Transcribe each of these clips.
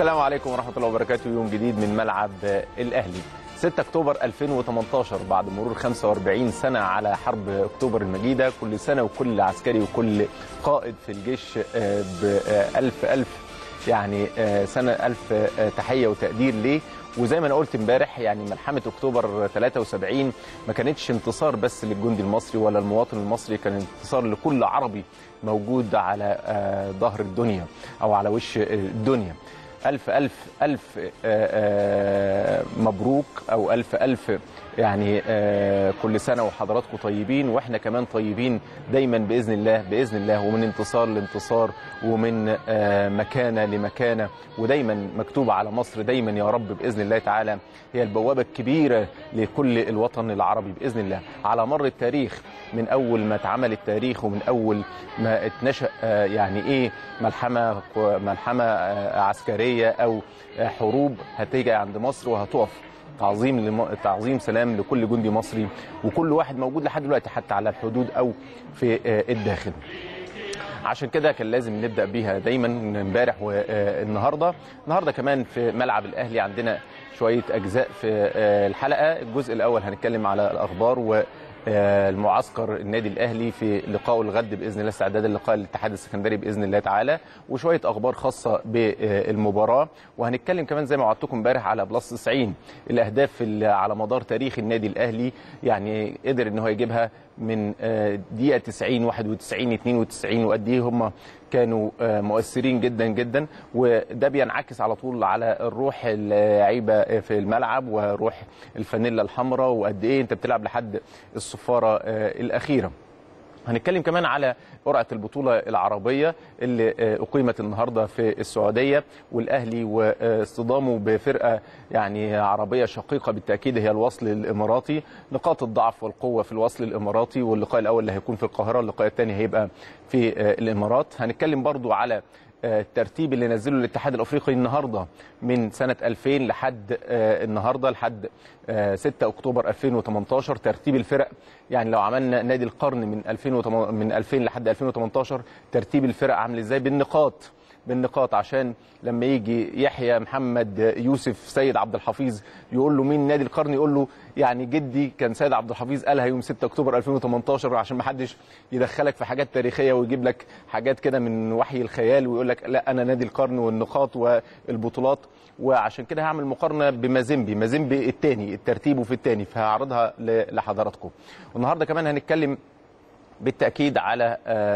السلام عليكم ورحمة الله وبركاته يوم جديد من ملعب الأهلي 6 أكتوبر 2018 بعد مرور 45 سنة على حرب أكتوبر المجيدة كل سنة وكل عسكري وكل قائد في الجيش بألف ألف يعني سنة ألف تحية وتقدير ليه وزي ما انا قلت امبارح يعني ملحمه اكتوبر 73 ما كانتش انتصار بس للجندي المصري ولا المواطن المصري كان انتصار لكل عربي موجود على ظهر الدنيا او على وش الدنيا ألف ألف ألف مبروك أو ألف ألف يعني كل سنة وحضراتكم طيبين وإحنا كمان طيبين دايما بإذن الله بإذن الله ومن انتصار لانتصار ومن مكانة لمكانة ودايما مكتوب على مصر دايما يا رب بإذن الله تعالى هي البوابة الكبيرة لكل الوطن العربي بإذن الله على مر التاريخ من أول ما اتعمل التاريخ ومن أول ما اتنشأ يعني إيه ملحمة ملحمة عسكرية أو حروب هتيجي عند مصر وهتقف تعظيم لم... تعظيم سلام لكل جندي مصري وكل واحد موجود لحد دلوقتي حتى على الحدود او في الداخل عشان كده كان لازم نبدا بيها دايما امبارح والنهارده النهارده كمان في ملعب الاهلي عندنا شويه اجزاء في الحلقه الجزء الاول هنتكلم على الاخبار و المعسكر النادي الاهلي في لقائه الغد باذن الله استعداد اللقاء الاتحاد السكندري باذن الله تعالى وشويه اخبار خاصه بالمباراه وهنتكلم كمان زي ما وعدتكم امبارح على بلس 90 الاهداف اللي على مدار تاريخ النادي الاهلي يعني قدر ان هو يجيبها من دقيقه 90 91 92 وقد ايه هم كانوا مؤثرين جدا جدا وده بينعكس على طول على الروح اللعيبه في الملعب وروح الفانيلا الحمراء وقد ايه انت بتلعب لحد الصفاره الاخيره هنتكلم كمان على قرعه البطوله العربيه اللي اقيمت النهارده في السعوديه والاهلي واصطدامه بفرقه يعني عربيه شقيقه بالتاكيد هي الوصل الاماراتي نقاط الضعف والقوه في الوصل الاماراتي واللقاء الاول اللي هيكون في القاهره اللقاء الثاني هيبقى في الامارات هنتكلم برضو على الترتيب اللي نزله الاتحاد الافريقي النهارده من سنه 2000 لحد النهارده لحد 6 اكتوبر 2018 ترتيب الفرق يعني لو عملنا نادي القرن من 2000 من 2000 لحد 2018 ترتيب الفرق عامل ازاي بالنقاط بالنقاط عشان لما يجي يحيى محمد يوسف سيد عبد الحفيظ يقول له مين نادي القرن يقول له يعني جدي كان سيد عبد الحفيظ قالها يوم 6 اكتوبر 2018 عشان ما حدش يدخلك في حاجات تاريخيه ويجيب لك حاجات كده من وحي الخيال ويقول لك لا انا نادي القرن والنقاط والبطولات وعشان كده هعمل مقارنه بمازيمبي مازيمبي الثاني الترتيب في الثاني فهعرضها لحضراتكم والنهارده كمان هنتكلم بالتاكيد على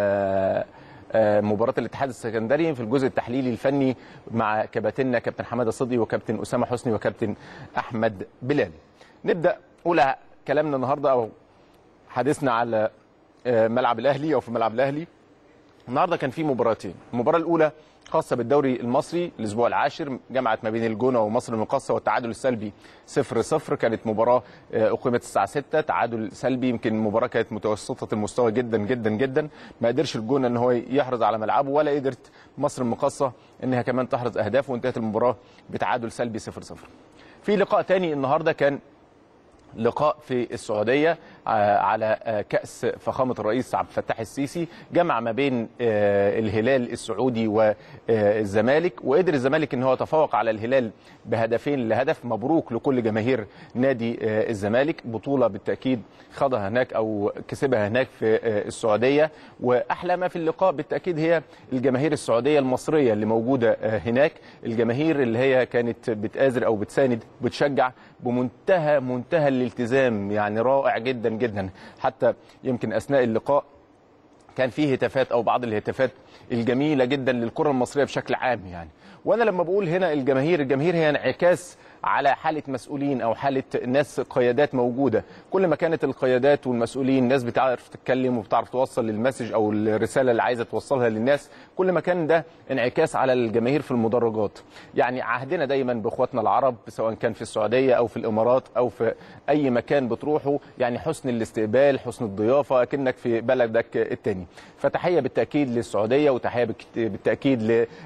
آه مباراة الاتحاد السكندري في الجزء التحليلي الفني مع كباتننا كابتن حماده صدقي وكابتن اسامه حسني وكابتن احمد بلال. نبدا اولى كلامنا النهارده او حديثنا على ملعب الاهلي او في ملعب الاهلي. النهارده كان في مباراتين، المباراه الاولى خاصة بالدوري المصري الأسبوع العاشر جمعت ما بين الجونة ومصر المقاصة والتعادل السلبي 0 0 كانت مباراة أقيمت الساعة 6 تعادل سلبي يمكن المباراة كانت متوسطة المستوى جدا جدا جدا ما قدرش الجونة أن هو يحرز على ملعبه ولا قدرت مصر المقاصة أنها كمان تحرز أهداف وانتهت المباراة بتعادل سلبي 0 0 في لقاء تاني النهاردة كان لقاء في السعوديه على كاس فخامه الرئيس عبد الفتاح السيسي جمع ما بين الهلال السعودي والزمالك وقدر الزمالك ان هو يتفوق على الهلال بهدفين لهدف مبروك لكل جماهير نادي الزمالك بطوله بالتاكيد خاضها هناك او كسبها هناك في السعوديه واحلى ما في اللقاء بالتاكيد هي الجماهير السعوديه المصريه اللي موجوده هناك الجماهير اللي هي كانت بتآزر او بتساند بتشجع بمنتهى منتهى الالتزام يعني رائع جدا جدا حتى يمكن اثناء اللقاء كان فيه هتافات او بعض الهتافات الجميله جدا للكره المصريه بشكل عام يعني وانا لما بقول هنا الجماهير الجماهير هي انعكاس على حاله مسؤولين او حاله ناس قيادات موجوده كل ما كانت القيادات والمسؤولين ناس بتعرف تتكلم وبتعرف توصل المسج او الرساله اللي عايزه توصلها للناس كل ما كان ده انعكاس على الجماهير في المدرجات يعني عهدنا دايما باخواتنا العرب سواء كان في السعوديه او في الامارات او في اي مكان بتروحوا يعني حسن الاستقبال حسن الضيافه اكنك في بلدك التاني فتحيه بالتاكيد للسعوديه وتحيه بالتاكيد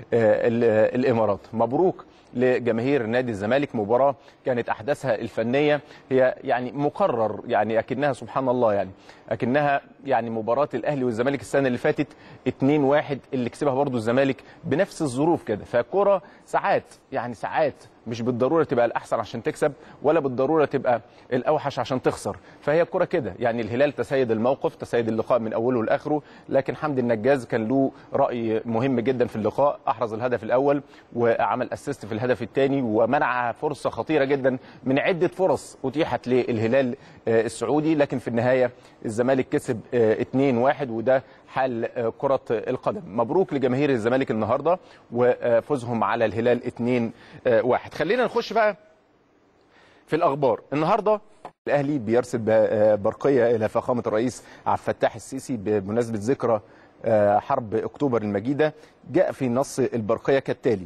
للامارات مبروك لجماهير نادي الزمالك مباراه كانت احداثها الفنيه هي يعني مقرر يعني اكنها سبحان الله يعني اكنها يعني مباراه الاهلي والزمالك السنه اللي فاتت 2-1 اللي كسبها برضو الزمالك بنفس الظروف كده فالكوره ساعات يعني ساعات مش بالضروره تبقى الاحسن عشان تكسب ولا بالضروره تبقى الاوحش عشان تخسر فهي الكره كده يعني الهلال تسيد الموقف تسيد اللقاء من اوله لاخره لكن حمدي النجاز كان له راي مهم جدا في اللقاء احرز الهدف الاول وعمل اسيست في الهدف الثاني ومنع فرصه خطيره جدا من عده فرص اتيحت للهلال آه، السعودي لكن في النهايه الزمالك كسب آه، 2-1 وده حال آه، كرة القدم مبروك لجماهير الزمالك النهاردة وفوزهم على الهلال 2-1 خلينا نخش بقى في الأخبار النهاردة الأهلي بيرسل ب- برقية إلى فخامة الرئيس عبد الفتاح السيسي بمناسبة ذكرى آه، حرب أكتوبر المجيدة جاء في نص البرقية كالتالي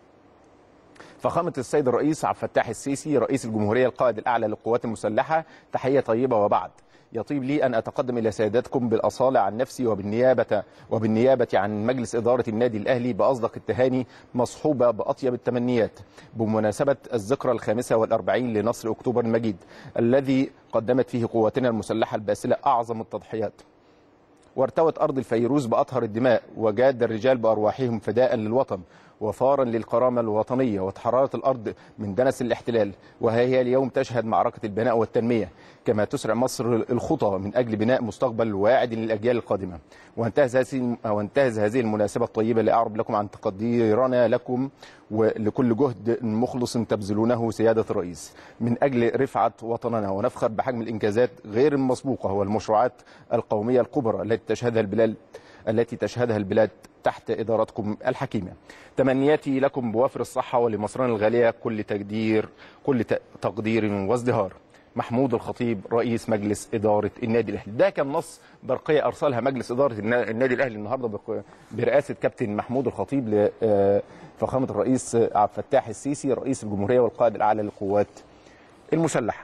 فخامة السيد الرئيس عبد الفتاح السيسي رئيس الجمهورية القائد الأعلى للقوات المسلحة تحية طيبة وبعد يطيب لي أن أتقدم إلى سيادتكم بالأصالة عن نفسي وبالنيابة وبالنيابة عن مجلس إدارة النادي الأهلي بأصدق التهاني مصحوبة بأطيب التمنيات بمناسبة الذكرى الخامسة والأربعين لنصر أكتوبر المجيد الذي قدمت فيه قواتنا المسلحة الباسلة أعظم التضحيات وارتوت أرض الفيروز بأطهر الدماء وجاد الرجال بأرواحهم فداء للوطن وفارا للكرامة الوطنية وتحررت الأرض من دنس الاحتلال وها هي اليوم تشهد معركة البناء والتنمية كما تسرع مصر الخطى من أجل بناء مستقبل واعد للأجيال القادمة وانتهز هذه وانتهز هذه المناسبة الطيبة لأعرب لكم عن تقديرنا لكم ولكل جهد مخلص تبذلونه سيادة الرئيس من أجل رفعة وطننا ونفخر بحجم الإنجازات غير المسبوقة والمشروعات القومية الكبرى التي تشهدها البلاد التي تشهدها البلاد تحت إدارتكم الحكيمة تمنياتي لكم بوافر الصحة ولمصرنا الغالية كل تقدير كل ت- تقدير وازدهار محمود الخطيب رئيس مجلس إدارة النادي الأهلي ده كان نص برقية أرسلها مجلس إدارة النا- النادي الأهلي النهاردة بق- برئاسة كابتن محمود الخطيب لفخامة الرئيس عبد الفتاح السيسي رئيس الجمهورية والقائد الأعلى للقوات المسلحة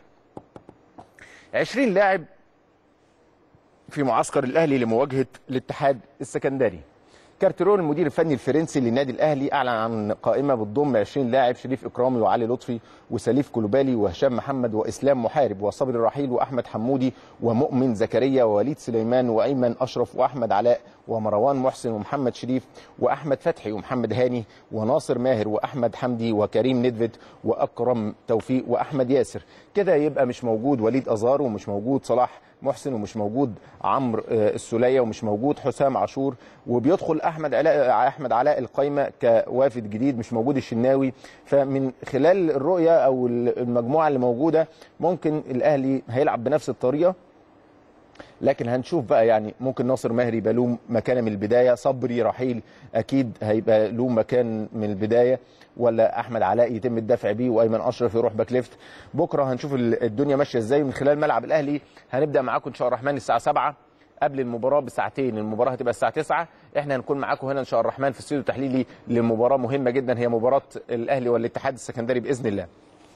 20 لاعب في معسكر الاهلي لمواجهه الاتحاد السكندري كارتيرون المدير الفني الفرنسي للنادي الاهلي اعلن عن قائمه بتضم 20 لاعب شريف اكرامي وعلي لطفي وسليف كلوبالي وهشام محمد واسلام محارب وصبري رحيل واحمد حمودي ومؤمن زكريا ووليد سليمان وايمن اشرف واحمد علاء ومروان محسن ومحمد شريف واحمد فتحي ومحمد هاني وناصر ماهر واحمد حمدي وكريم ندفد واكرم توفيق واحمد ياسر كده يبقى مش موجود وليد ازار ومش موجود صلاح محسن ومش موجود عمرو آه، السوليه ومش موجود حسام عاشور وبيدخل احمد علاء احمد علاء القايمه كوافد جديد مش موجود الشناوي فمن خلال الرؤيه او المجموعه اللي موجوده ممكن الاهلي هيلعب بنفس الطريقه لكن هنشوف بقى يعني ممكن ناصر ماهر يبقى له مكانه من البدايه صبري رحيل اكيد هيبقى له مكان من البدايه ولا احمد علاء يتم الدفع بيه وايمن اشرف يروح باك ليفت بكره هنشوف ال- الدنيا ماشيه ازاي من خلال ملعب الاهلي هنبدا معاكم ان شاء الله الرحمن الساعه 7 قبل المباراه بساعتين المباراه هتبقى الساعه 9 احنا هنكون معاكم هنا ان شاء الله الرحمن في استوديو تحليلي لمباراه مهمه جدا هي مباراه الاهلي والاتحاد السكندري باذن الله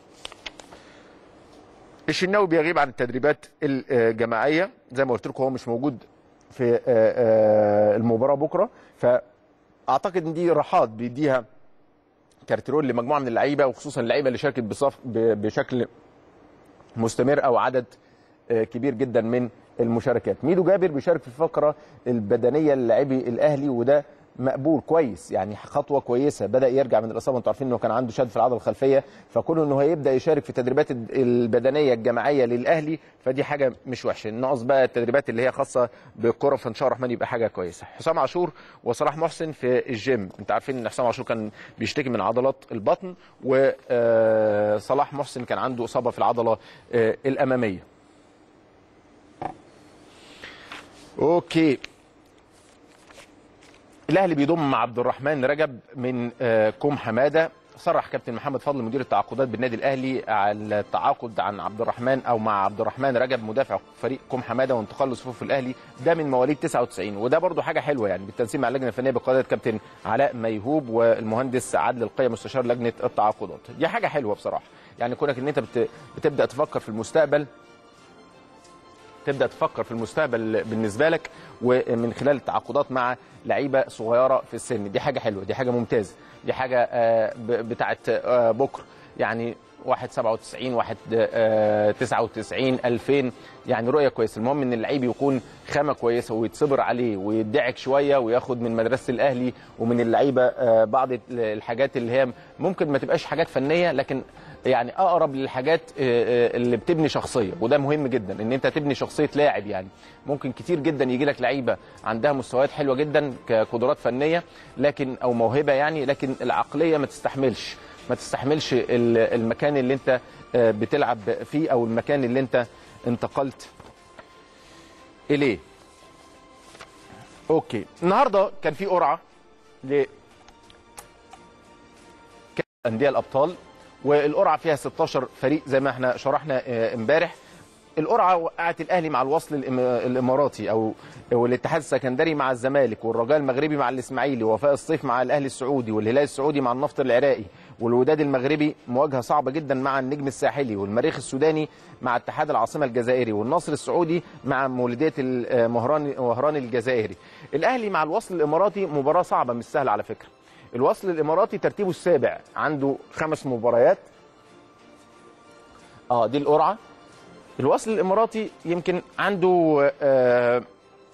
الشناوي بيغيب عن التدريبات الجماعيه زي ما قلت لكم هو مش موجود في آه، آه، المباراه بكره فاعتقد ان دي راحات بيديها كارتيرون لمجموعه من اللعيبه وخصوصا اللعيبه اللي شاركت بصف ب- بشكل مستمر او عدد آه، كبير جدا من المشاركات ميدو جابر بيشارك في الفقره البدنيه للاعبي الاهلي وده مقبول كويس يعني خطوه كويسه بدا يرجع من الاصابه انتوا عارفين انه كان عنده شد في العضله الخلفيه فكون انه هيبدا يشارك في التدريبات الد- البدنيه الجماعيه للاهلي فدي حاجه مش وحشه ناقص بقى التدريبات اللي هي خاصه بالكره فان شاء الله الرحمن يبقى حاجه كويسه حسام عاشور وصلاح محسن في الجيم انت عارفين ان حسام عاشور كان بيشتكي من عضلات البطن وصلاح محسن كان عنده اصابه في العضله آه، الاماميه اوكي الاهلي بيضم مع عبد الرحمن رجب من آه، كوم حماده صرح كابتن محمد فضل مدير التعاقدات بالنادي الاهلي على التعاقد عن عبد الرحمن او مع عبد الرحمن رجب مدافع فريق كوم حماده وانتقاله لصفوف الاهلي ده من مواليد 99 وده برضو حاجه حلوه يعني بالتنسيق مع اللجنه الفنيه بقياده كابتن علاء ميهوب والمهندس عادل القية مستشار لجنه التعاقدات دي حاجه حلوه بصراحه يعني كونك ان انت بت- بتبدا تفكر في المستقبل تبدا تفكر في المستقبل بالنسبه لك ومن خلال التعاقدات مع لعيبه صغيره في السن دي حاجه حلوه دي حاجه ممتازه دي حاجه آه، ب- بتاعت آه، بكره يعني واحد 97 واحد آه، 99 2000 يعني رؤيه كويسه المهم ان اللعيب يكون خامه كويسه ويتصبر عليه ويدعك شويه وياخد من مدرسه الاهلي ومن اللعيبه آه، بعض الحاجات اللي هي ممكن ما تبقاش حاجات فنيه لكن يعني اقرب للحاجات آه، آه، اللي بتبني شخصيه وده مهم جدا ان انت تبني شخصيه لاعب يعني ممكن كتير جدا يجي لك لعيبه عندها مستويات حلوه جدا كقدرات فنيه لكن او موهبه يعني لكن العقليه ما تستحملش ما تستحملش ال- المكان اللي انت آه، بتلعب فيه او المكان اللي انت انتقلت اليه اوكي النهارده كان في قرعه ل كأس انديه الابطال والقرعه فيها 16 فريق زي ما احنا شرحنا آه، امبارح القرعه وقعت الاهلي مع الوصل الإم- الاماراتي او والاتحاد السكندري مع الزمالك والرجاء المغربي مع الاسماعيلي ووفاء الصيف مع الاهلي السعودي والهلال السعودي مع النفط العراقي والوداد المغربي مواجهه صعبه جدا مع النجم الساحلي والمريخ السوداني مع اتحاد العاصمه الجزائري والنصر السعودي مع مولوديه ال- مهران وهران الجزائري الاهلي مع الوصل الاماراتي مباراه صعبه مش سهله على فكره الوصل الاماراتي ترتيبه السابع عنده خمس مباريات اه دي القرعه الوصل الاماراتي يمكن عنده آه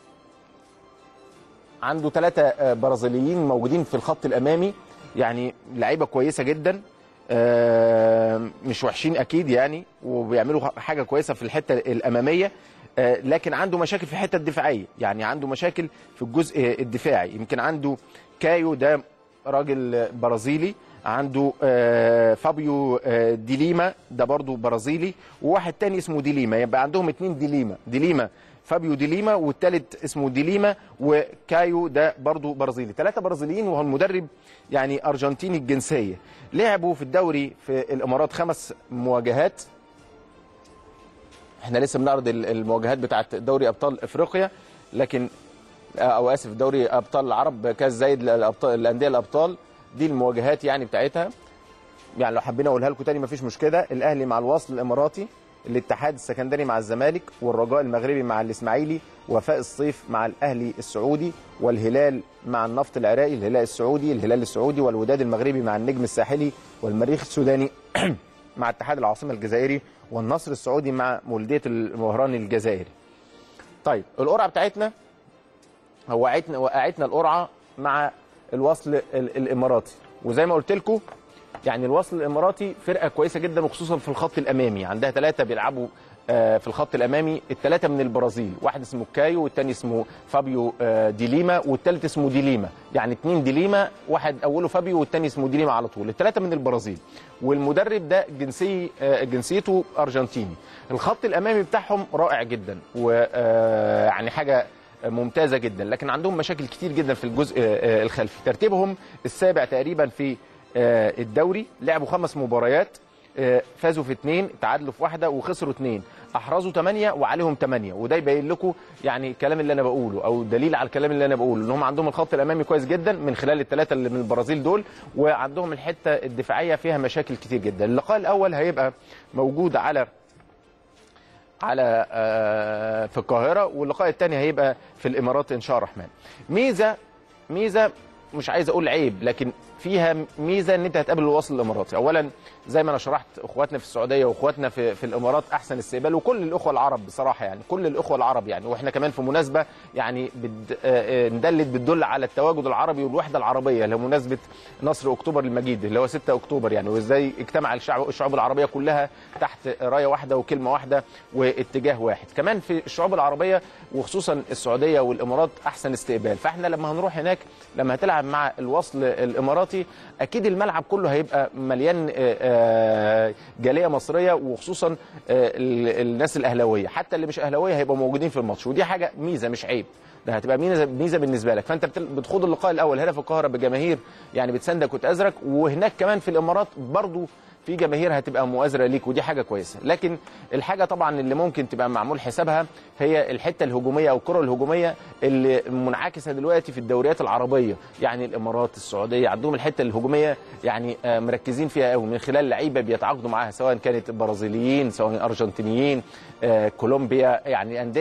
عنده ثلاثه برازيليين موجودين في الخط الامامي يعني لعيبه كويسه جدا آه مش وحشين اكيد يعني وبيعملوا حاجه كويسه في الحته الاماميه آه لكن عنده مشاكل في الحته الدفاعيه يعني عنده مشاكل في الجزء الدفاعي يمكن عنده كايو ده راجل برازيلي عنده آه، فابيو آه، ديليما ده برضو برازيلي وواحد تاني اسمه ديليما يبقى عندهم اتنين ديليما ديليما فابيو ديليما والتالت اسمه ديليما وكايو ده برضو برازيلي ثلاثة برازيليين وهو المدرب يعني أرجنتيني الجنسية لعبوا في الدوري في الإمارات خمس مواجهات احنا لسه بنعرض ال- المواجهات بتاعت دوري أبطال إفريقيا لكن او اسف دوري ابطال العرب كاس زايد للابطال الانديه الابطال دي المواجهات يعني بتاعتها يعني لو حبينا اقولها لكم تاني مفيش مشكله الاهلي مع الوصل الاماراتي الاتحاد السكندري مع الزمالك والرجاء المغربي مع الاسماعيلي وفاء الصيف مع الاهلي السعودي والهلال مع النفط العراقي الهلال السعودي الهلال السعودي والوداد المغربي مع النجم الساحلي والمريخ السوداني مع اتحاد العاصمه الجزائري والنصر السعودي مع مولوديه المهران الجزائري طيب القرعه بتاعتنا وقعتنا وقعتنا القرعه مع الوصل ال- الاماراتي وزي ما قلت لكم يعني الوصل الاماراتي فرقه كويسه جدا وخصوصا في الخط الامامي عندها ثلاثه بيلعبوا آه، في الخط الامامي الثلاثه من البرازيل واحد اسمه كايو والثاني اسمه فابيو آه، ديليما والثالث اسمه ديليما يعني اثنين ديليما واحد اوله فابيو والثاني اسمه ديليما على طول الثلاثه من البرازيل والمدرب ده جنسي آه، جنسيته ارجنتيني الخط الامامي بتاعهم رائع جدا ويعني حاجه ممتازه جدا لكن عندهم مشاكل كتير جدا في الجزء آه، الخلفي ترتيبهم السابع تقريبا في آه، الدوري لعبوا خمس مباريات آه، فازوا في اثنين تعادلوا في واحده وخسروا اثنين احرزوا ثمانيه وعليهم ثمانيه وده يبين لكم يعني الكلام اللي انا بقوله او دليل على الكلام اللي انا بقوله ان هم عندهم الخط الامامي كويس جدا من خلال الثلاثه اللي من البرازيل دول وعندهم الحته الدفاعيه فيها مشاكل كتير جدا اللقاء الاول هيبقى موجود على على آه، في القاهره واللقاء الثاني هيبقى في الامارات ان شاء الرحمن ميزه ميزه مش عايز اقول عيب لكن فيها ميزه ان انت هتقابل الوصل الاماراتي اولا زي ما انا شرحت اخواتنا في السعوديه واخواتنا في في الامارات احسن استقبال وكل الاخوه العرب بصراحه يعني كل الاخوه العرب يعني واحنا كمان في مناسبه يعني بد آه، آه، ندلت بتدل على التواجد العربي والوحده العربيه لمناسبه نصر اكتوبر المجيد اللي هو 6 اكتوبر يعني وازاي اجتمع الشعب الشعوب العربيه كلها تحت رايه واحده وكلمه واحده واتجاه واحد كمان في الشعوب العربيه وخصوصا السعوديه والامارات احسن استقبال فاحنا لما هنروح هناك لما هتلعب مع الوصل الاماراتي اكيد الملعب كله هيبقى مليان آه، آه، جاليه مصريه وخصوصا آه، ال- الناس الاهلاويه حتى اللي مش اهلاويه هيبقوا موجودين في الماتش ودي حاجه ميزه مش عيب ده هتبقى ميزه ميزه بالنسبه لك فانت بتل- بتخوض اللقاء الاول هنا في القاهره بجماهير يعني بتساندك وتأزرك وهناك كمان في الامارات برضو في جماهير هتبقى مؤازره ليك ودي حاجه كويسه لكن الحاجه طبعا اللي ممكن تبقى معمول حسابها هي الحته الهجوميه او الكره الهجوميه اللي منعكسه دلوقتي في الدوريات العربيه يعني الامارات السعوديه عندهم الحته الهجوميه يعني آه، مركزين فيها قوي من خلال لعيبه بيتعاقدوا معاها سواء كانت برازيليين سواء ارجنتينيين آه، كولومبيا يعني انديه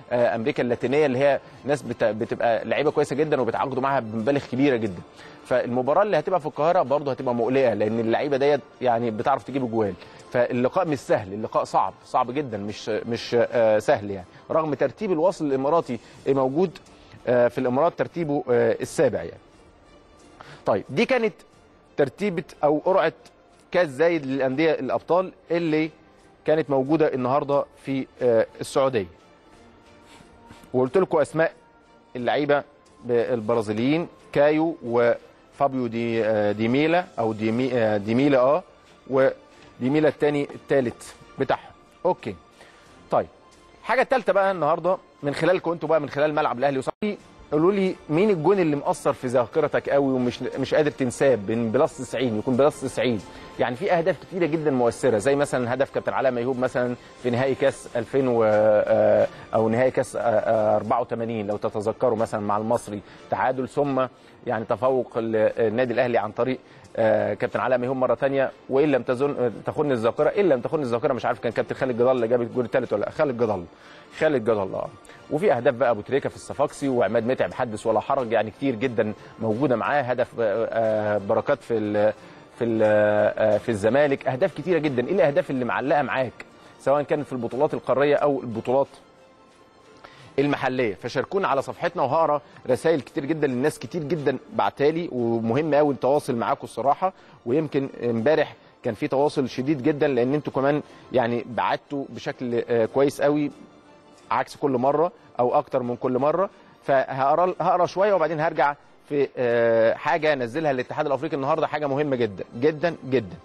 آه، امريكا اللاتينيه اللي هي ناس بت- بتبقى لعيبه كويسه جدا وبيتعاقدوا معاها بمبالغ كبيره جدا فالمباراه اللي هتبقى في القاهره برضه هتبقى مقلقه لان اللعيبه ديت يعني بتعرف تجيب اجوال فاللقاء مش سهل اللقاء صعب صعب جدا مش مش آه، سهل يعني رغم ترتيب الوصل الاماراتي موجود آه، في الامارات ترتيبه آه، السابع يعني طيب دي كانت ترتيبه او قرعه كاس زايد للانديه الابطال اللي كانت موجوده النهارده في آه، السعوديه وقلت لكم اسماء اللعيبه البرازيليين كايو وفابيو دي آه، ديميلا او ديمي آه، ديميلا اه وديميلا الثاني الثالث بتاعهم اوكي طيب الحاجه الثالثه بقى النهارده من خلالكم انتوا بقى من خلال ملعب الاهلي وصحي قولوا لي مين الجون اللي مأثر في ذاكرتك قوي ومش مش قادر تنساه من بلس 90 يكون بلس 90 يعني في اهداف كتيره جدا مؤثره زي مثلا هدف كابتن علاء ميهوب مثلا في نهائي كاس 2000 و آه، او نهائي كاس آه، آه، 84 لو تتذكروا مثلا مع المصري تعادل ثم يعني تفوق ال- النادي الاهلي عن طريق آه، كابتن علاء ميهوب مره ثانيه وان لم تزن تخن الذاكره ان لم تخن الذاكره مش عارف كان كابتن خالد جدال اللي جاب الجول الثالث ولا لأ. خالد جدال خالد جدال اه وفي اهداف بقى ابو تريكه في الصفاقسي وعماد متعب حدث ولا حرج يعني كتير جدا موجوده معاه هدف آه، آه، بركات في ال في ال آه، في الزمالك اهداف كتيره جدا ايه الاهداف اللي معلقه معاك سواء كانت في البطولات القاريه او البطولات المحليه فشاركونا على صفحتنا وهقرا رسائل كتير جدا للناس كتير جدا بعتالي ومهم قوي التواصل معاكم الصراحه ويمكن امبارح كان في تواصل شديد جدا لان انتوا كمان يعني بعتوا بشكل آه، كويس قوي عكس كل مره او اكتر من كل مره فهقرا هقرا شويه وبعدين هرجع في آه، حاجه نزلها الاتحاد الافريقي النهارده حاجه مهمه جدا جدا جدا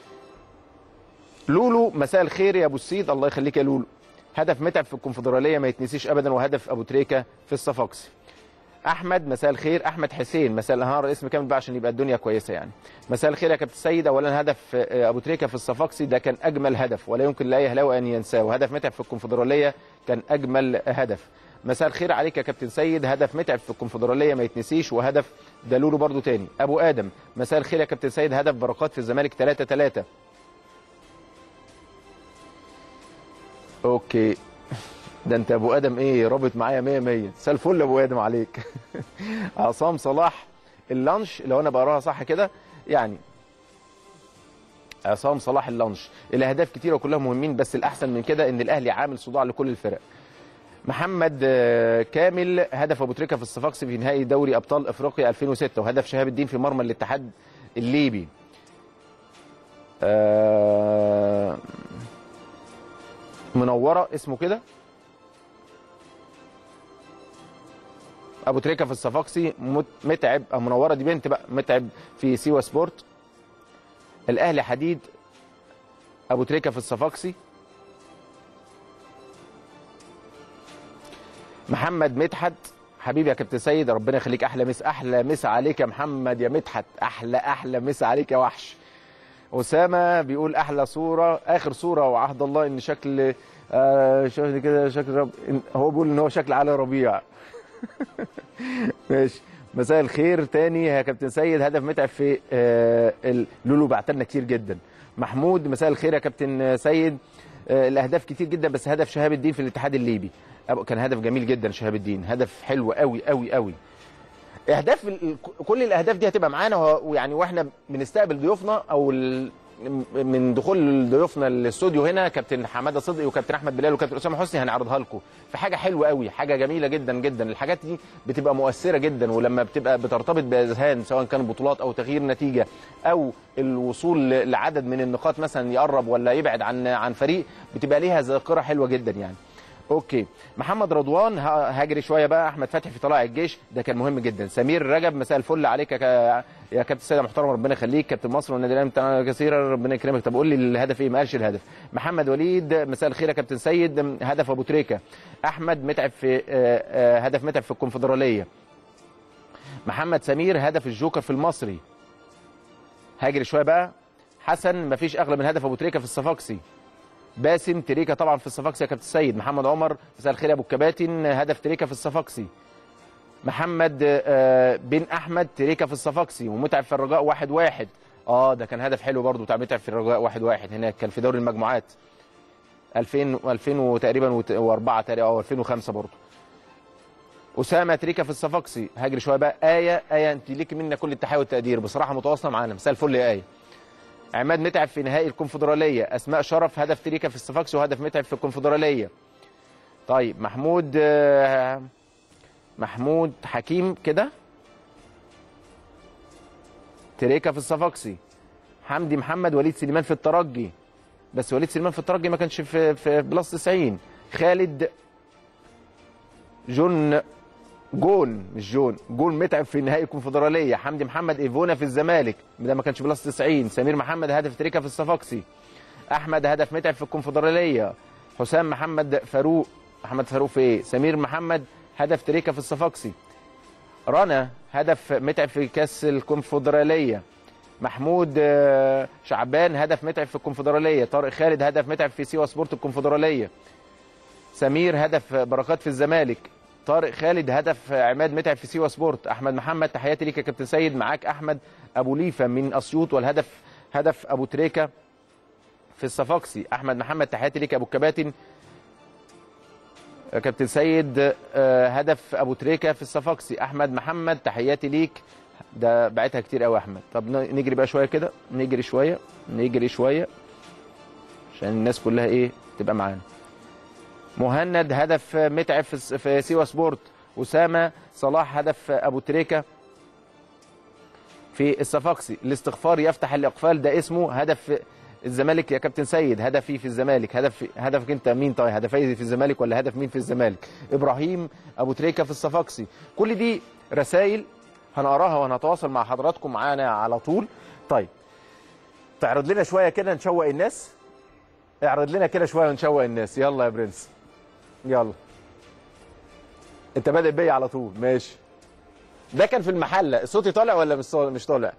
لولو مساء الخير يا ابو السيد الله يخليك يا لولو هدف متعب في الكونفدراليه ما يتنسيش ابدا وهدف ابو تريكه في الصفاقسي احمد مساء الخير احمد حسين مساء النهار اسم كامل بقى عشان يبقى الدنيا كويسه يعني مساء الخير يا كابتن سيد اولا هدف آه، ابو تريكه في الصفاقسي ده كان اجمل هدف ولا يمكن لاي اهلاوي ان ينساه وهدف متعب في الكونفدراليه كان اجمل هدف مساء الخير عليك يا كابتن سيد هدف متعب في الكونفدراليه ما يتنسيش وهدف دلولو برضو تاني ابو ادم مساء الخير يا كابتن سيد هدف بركات في الزمالك 3 3 اوكي ده انت ابو ادم ايه رابط معايا 100 100 مساء الفل يا ابو ادم عليك عصام صلاح اللانش لو انا بقراها صح كده يعني عصام صلاح اللانش الاهداف كتيره وكلها مهمين بس الاحسن من كده ان الاهلي عامل صداع لكل الفرق محمد آه، كامل هدف ابو تريكه في الصفاقسي في نهائي دوري ابطال افريقيا 2006 وهدف شهاب الدين في مرمى الاتحاد الليبي آه، منوره اسمه كده ابو تريكه في الصفاقسي مت- متعب أو منوره دي بنت بقى متعب في سيوا سبورت الاهلي حديد ابو تريكه في الصفاقسي محمد مدحت حبيبي يا كابتن سيد ربنا يخليك احلى مس احلى مس عليك يا محمد يا مدحت احلى احلى مس عليك يا وحش اسامه بيقول احلى صوره اخر صوره وعهد الله ان شكل آه شكل كده شكل رب إن- هو بيقول ان هو شكل علي ربيع ماشي مساء الخير تاني يا كابتن سيد هدف متعب في آه ال- لولو بعتلنا كتير جدا محمود مساء الخير يا كابتن سيد آه الاهداف كتير جدا بس هدف شهاب الدين في الاتحاد الليبي أب- كان هدف جميل جدا شهاب الدين هدف حلو قوي قوي قوي اهداف ال- ال- كل الاهداف دي هتبقى معانا وه- ويعني واحنا بنستقبل ضيوفنا او ال- من دخول ضيوفنا الاستوديو هنا كابتن حماده صدقي وكابتن احمد بلال وكابتن اسامه حسني هنعرضها لكم في حاجه حلوه قوي حاجه جميله جدا جدا الحاجات دي بتبقى مؤثره جدا ولما بتبقى بترتبط باذهان سواء كان بطولات او تغيير نتيجه او الوصول ل- لعدد من النقاط مثلا يقرب ولا يبعد عن عن فريق بتبقى ليها ذاكره حلوه جدا يعني اوكي محمد رضوان ه- هاجري شويه بقى احمد فتحي في طلائع الجيش ده كان مهم جدا سمير رجب مساء الفل عليك يا ك- يا كابتن سيد محترم ربنا يخليك كابتن مصر والنادي الاهلي بتاعنا كثيرا ربنا يكرمك طب قول لي الهدف ايه ما قالش الهدف محمد وليد مساء الخير يا كابتن سيد هدف ابو تريكه احمد متعب في آه، آه، هدف متعب في الكونفدراليه محمد سمير هدف الجوكر في المصري هاجري شويه بقى حسن مفيش اغلى من هدف ابو تريكه في الصفاقسي باسم تريكا طبعا في الصفاقسي يا كابتن سيد محمد عمر مساء الخير يا ابو الكباتن هدف تريكا في الصفاقسي محمد آه، بن احمد تريكا في الصفاقسي ومتعب في الرجاء واحد واحد اه ده كان هدف حلو برضو بتاع متعب في الرجاء واحد واحد هناك كان في دوري المجموعات 2000 2000 تقريبا و4 تقريبا او 2005 برضه اسامه تريكه في الصفاقسي هاجري شويه بقى ايه ايه انت ليكي منا كل التحيه والتقدير بصراحه متواصله معانا مساء الفل يا ايه عماد متعب في نهائي الكونفدراليه اسماء شرف هدف تريكه في الصفاقسي وهدف متعب في الكونفدراليه طيب محمود آه، محمود حكيم كده تريكه في الصفاقسي حمدي محمد وليد سليمان في الترجي بس وليد سليمان في الترجي ما كانش في في بلس 90 خالد جون جون مش جون جون متعب في نهائي الكونفدراليه حمدي محمد ايفونا في الزمالك ده ما كانش بلس 90 سمير محمد هدف تريكه في الصفاقسي احمد هدف متعب في الكونفدراليه حسام محمد فاروق محمد فاروق في ايه سمير محمد هدف تريكه في الصفاقسي رنا هدف متعب في كاس الكونفدراليه محمود آه، شعبان هدف متعب في الكونفدراليه طارق خالد هدف متعب في سيوا سبورت الكونفدراليه سمير هدف بركات في الزمالك طارق خالد هدف عماد متعب في سيوا سبورت احمد محمد تحياتي ليك يا كابتن سيد معاك احمد ابو ليفه من اسيوط والهدف هدف ابو تريكه في الصفاقسي احمد محمد تحياتي ليك يا ابو الكباتن يا كابتن سيد آه، هدف ابو تريكه في الصفاقسي احمد محمد تحياتي ليك ده بعتها كتير قوي يا احمد طب ن- نجري بقى شويه كده نجري شويه نجري شويه عشان الناس كلها ايه تبقى معانا مهند هدف متعب في الس- في سيوا سبورت اسامه صلاح هدف ابو تريكه في الصفاقسي الاستغفار يفتح الاقفال ده اسمه هدف الزمالك يا كابتن سيد هدفي في الزمالك هدف هدفك انت مين طيب هدفي في الزمالك ولا هدف مين في الزمالك ابراهيم ابو تريكه في الصفاقسي كل دي رسائل هنقراها وهنتواصل مع حضراتكم معانا على طول طيب تعرض لنا شويه كده نشوق الناس اعرض لنا كده شويه ونشوق الناس يلا يا برنس يلا انت بادئ بيا على طول ماشي ده كان في المحله صوتي طالع ولا مش صو- مش طالع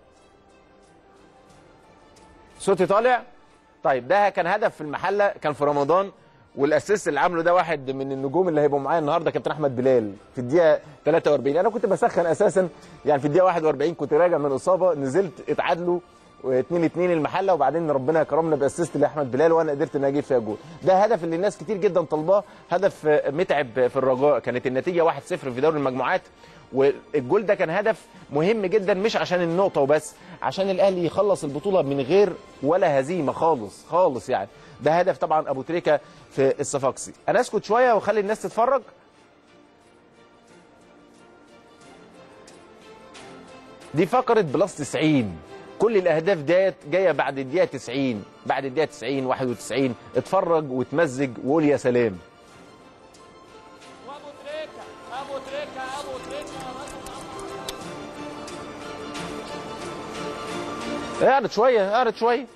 صوتي طالع طيب ده كان هدف في المحله كان في رمضان والاسيست اللي عامله ده واحد من النجوم اللي هيبقوا معايا النهارده كابتن احمد بلال في الدقيقه 43 انا كنت بسخن اساسا يعني في الدقيقه 41 كنت راجع من اصابه نزلت اتعادلوا 2 2 المحله وبعدين ربنا كرمنا باسيست لاحمد بلال وانا قدرت ان اجيب فيها جول ده هدف اللي الناس كتير جدا طالباه هدف متعب في الرجاء كانت النتيجه 1-0 في دوري المجموعات والجول ده كان هدف مهم جدا مش عشان النقطه وبس عشان الاهلي يخلص البطوله من غير ولا هزيمه خالص خالص يعني ده هدف طبعا ابو تريكه في الصفاقسي انا اسكت شويه واخلي الناس تتفرج دي فقره بلس 90 كل الاهداف ديت جايه بعد الدقيقه 90 بعد الدقيقه 90 91 اتفرج وتمزج وقول يا سلام وابو تريكه ابو تريكه ابو تريكه اعرض شويه اعرض شويه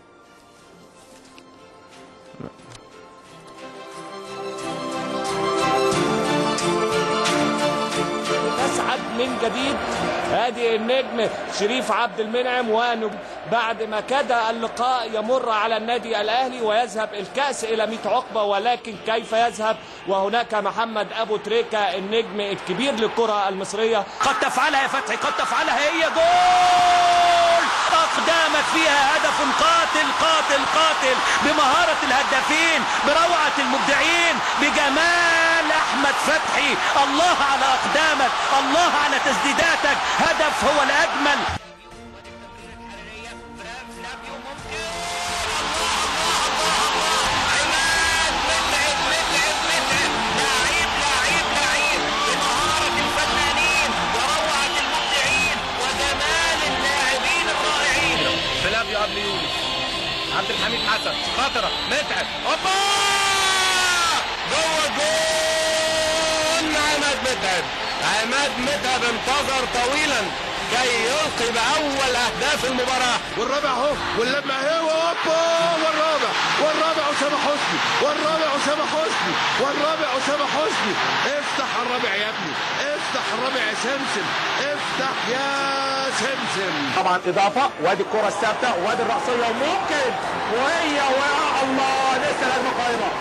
تسعد من جديد ادي النجم شريف عبد المنعم وانج بعد ما كاد اللقاء يمر على النادي الاهلي ويذهب الكاس الى 100 عقبه ولكن كيف يذهب وهناك محمد ابو تريكه النجم الكبير للكره المصريه قد تفعلها يا فتحي قد تفعلها هي جول اقدامك فيها هدف قاتل قاتل قاتل بمهاره الهدافين بروعه المبدعين بجمال احمد فتحي الله على اقدامك الله على تسديداتك هدف هو الاجمل فلافيو قبل يونس عبد الحميد حسن خطرة متعب اوبا جوه جول عماد متعب عماد متعب انتظر طويلا كي يلقي باول اهداف المباراه والرابع اهو واللمع اهو اوبا والرابع والرابع اسامه حسني والرابع اسامه حسني والرابع اسامه حسني افتح الرابع يا ابني افتح الرابع يا سمسم افتح يا سمسم طبعا اضافه وادي الكره الثابته وادي الراسيه وممكن وهي ويا الله لسه الهجمه قائمه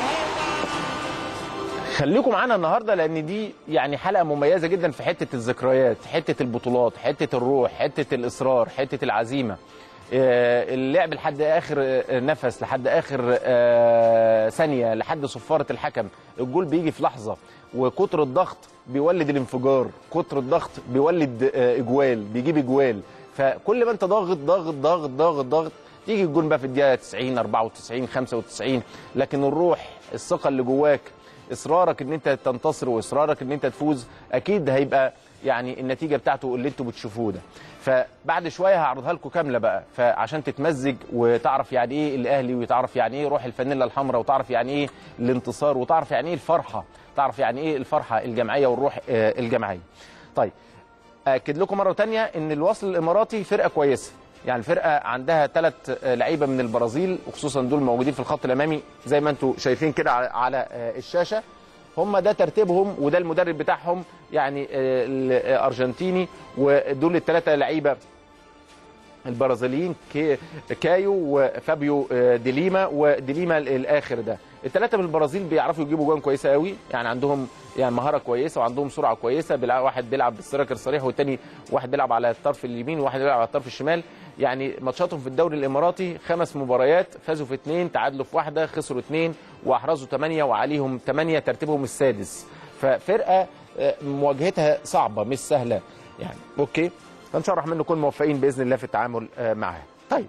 خليكم معانا النهارده لان دي يعني حلقه مميزه جدا في حته الذكريات حته البطولات حته الروح حته الاصرار حته العزيمه آه، اللعب لحد اخر آه، نفس لحد اخر آه، ثانيه لحد صفاره الحكم الجول بيجي في لحظه وكتر الضغط بيولد الانفجار كتر الضغط بيولد آه، اجوال بيجيب اجوال فكل ما انت ضاغط ضاغط ضاغط ضاغط ضاغط يجي الجول بقى في الدقيقه 90 94 95 لكن الروح الثقه اللي جواك اصرارك ان انت تنتصر واصرارك ان انت تفوز اكيد هيبقى يعني النتيجه بتاعته اللي انتوا بتشوفوه ده فبعد شويه هعرضها لكم كامله بقى فعشان تتمزج وتعرف يعني ايه الاهلي وتعرف يعني ايه روح الفانيلا الحمراء وتعرف يعني ايه الانتصار وتعرف يعني ايه الفرحه تعرف يعني ايه الفرحه الجماعيه والروح آه، الجماعيه طيب اكد لكم مره تانية ان الوصل الاماراتي فرقه كويسه يعني الفرقه عندها ثلاث لعيبه من البرازيل وخصوصا دول موجودين في الخط الامامي زي ما انتم شايفين كده على- على آه، الشاشه هم ده ترتيبهم وده المدرب بتاعهم يعني آه، الارجنتيني ودول الثلاثه لعيبه البرازيليين كي كايو وفابيو آه، ديليما وديليما الاخر ده الثلاثه من البرازيل بيعرفوا يجيبوا جوان كويسه قوي يعني عندهم يعني مهاره كويسه وعندهم سرعه كويسه بيلعب واحد بيلعب بالسراك الصريح والتاني واحد بيلعب على الطرف اليمين وواحد بيلعب على الطرف الشمال يعني ماتشاتهم في الدوري الاماراتي خمس مباريات فازوا في اثنين تعادلوا في واحده خسروا اثنين واحرزوا ثمانيه وعليهم ثمانيه ترتيبهم السادس ففرقه آه، مواجهتها صعبه مش سهله يعني اوكي فان شاء الله الرحمن نكون موفقين باذن الله في التعامل آه، معاها طيب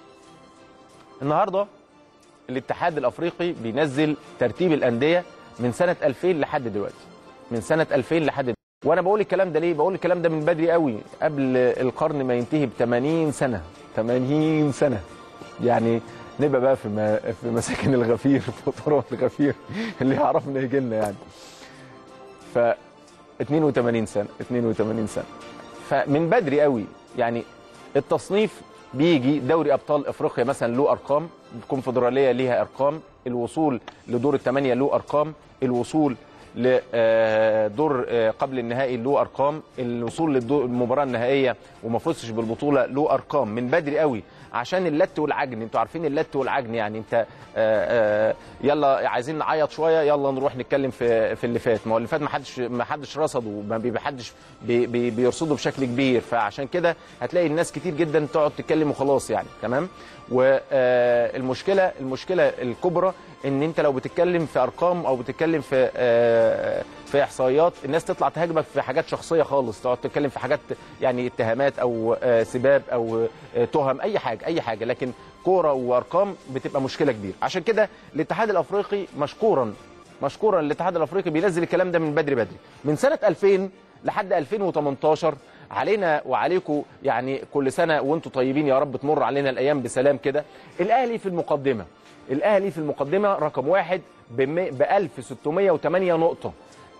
النهارده الاتحاد الافريقي بينزل ترتيب الانديه من سنه 2000 لحد دلوقتي من سنه 2000 لحد دلوقتي. وانا بقول الكلام ده ليه بقول الكلام ده من بدري قوي قبل القرن ما ينتهي ب 80 سنه 80 سنه يعني نبقى بقى في ما في مساكن الغفير في طرق الغفير اللي يعرفنا يجي لنا يعني ف 82 سنه 82 سنه فمن بدري قوي يعني التصنيف بيجي دوري ابطال افريقيا مثلا له ارقام الكونفدراليه ليها ارقام الوصول لدور الثمانيه له ارقام الوصول لدور قبل النهائي له ارقام الوصول للمباراه النهائيه وما فزتش بالبطوله له ارقام من بدري قوي عشان اللت والعجن انتوا عارفين اللت والعجن يعني انت آه، آه، يلا عايزين نعيط شويه يلا نروح نتكلم في في اللي فات ما هو اللي فات ما حدش ما حدش رصده ما بي- حدش بي- بي- بيرصده بشكل كبير فعشان كده هتلاقي الناس كتير جدا تقعد تتكلم وخلاص يعني تمام والمشكله المشكله الكبرى ان انت لو بتتكلم في ارقام او بتتكلم في آه، في احصائيات الناس تطلع تهاجمك في حاجات شخصيه خالص تقعد تتكلم في حاجات يعني اتهامات او آه، سباب او آه، تهم اي حاجه اي حاجه لكن كوره وارقام بتبقى مشكله كبيره عشان كده الاتحاد الافريقي مشكورا مشكورا الاتحاد الافريقي بينزل الكلام ده من بدري بدري من سنه 2000 لحد 2018 علينا وعليكم يعني كل سنه وانتم طيبين يا رب تمر علينا الايام بسلام كده الاهلي في المقدمه الاهلي في المقدمه رقم واحد ب 1608 نقطه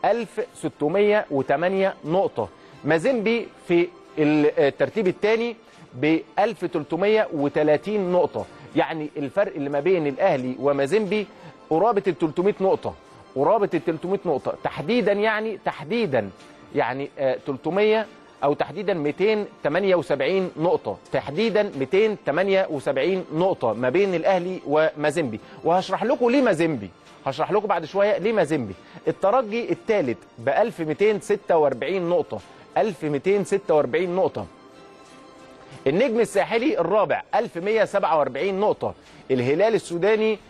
1608 نقطه مازيمبي في الترتيب الثاني ب 1330 نقطه يعني الفرق اللي ما بين الاهلي ومازيمبي قرابه ال 300 نقطه قرابه ال 300 نقطه تحديدا يعني تحديدا يعني آه، 300 او تحديدا 278 نقطه تحديدا 278 نقطه ما بين الاهلي ومازيمبي وهشرح لكم ليه مازيمبي هشرح لكم بعد شويه ليه مازيمبي الترجي الثالث ب 1246 نقطه 1246 نقطه النجم الساحلي الرابع 1147 نقطة الهلال السوداني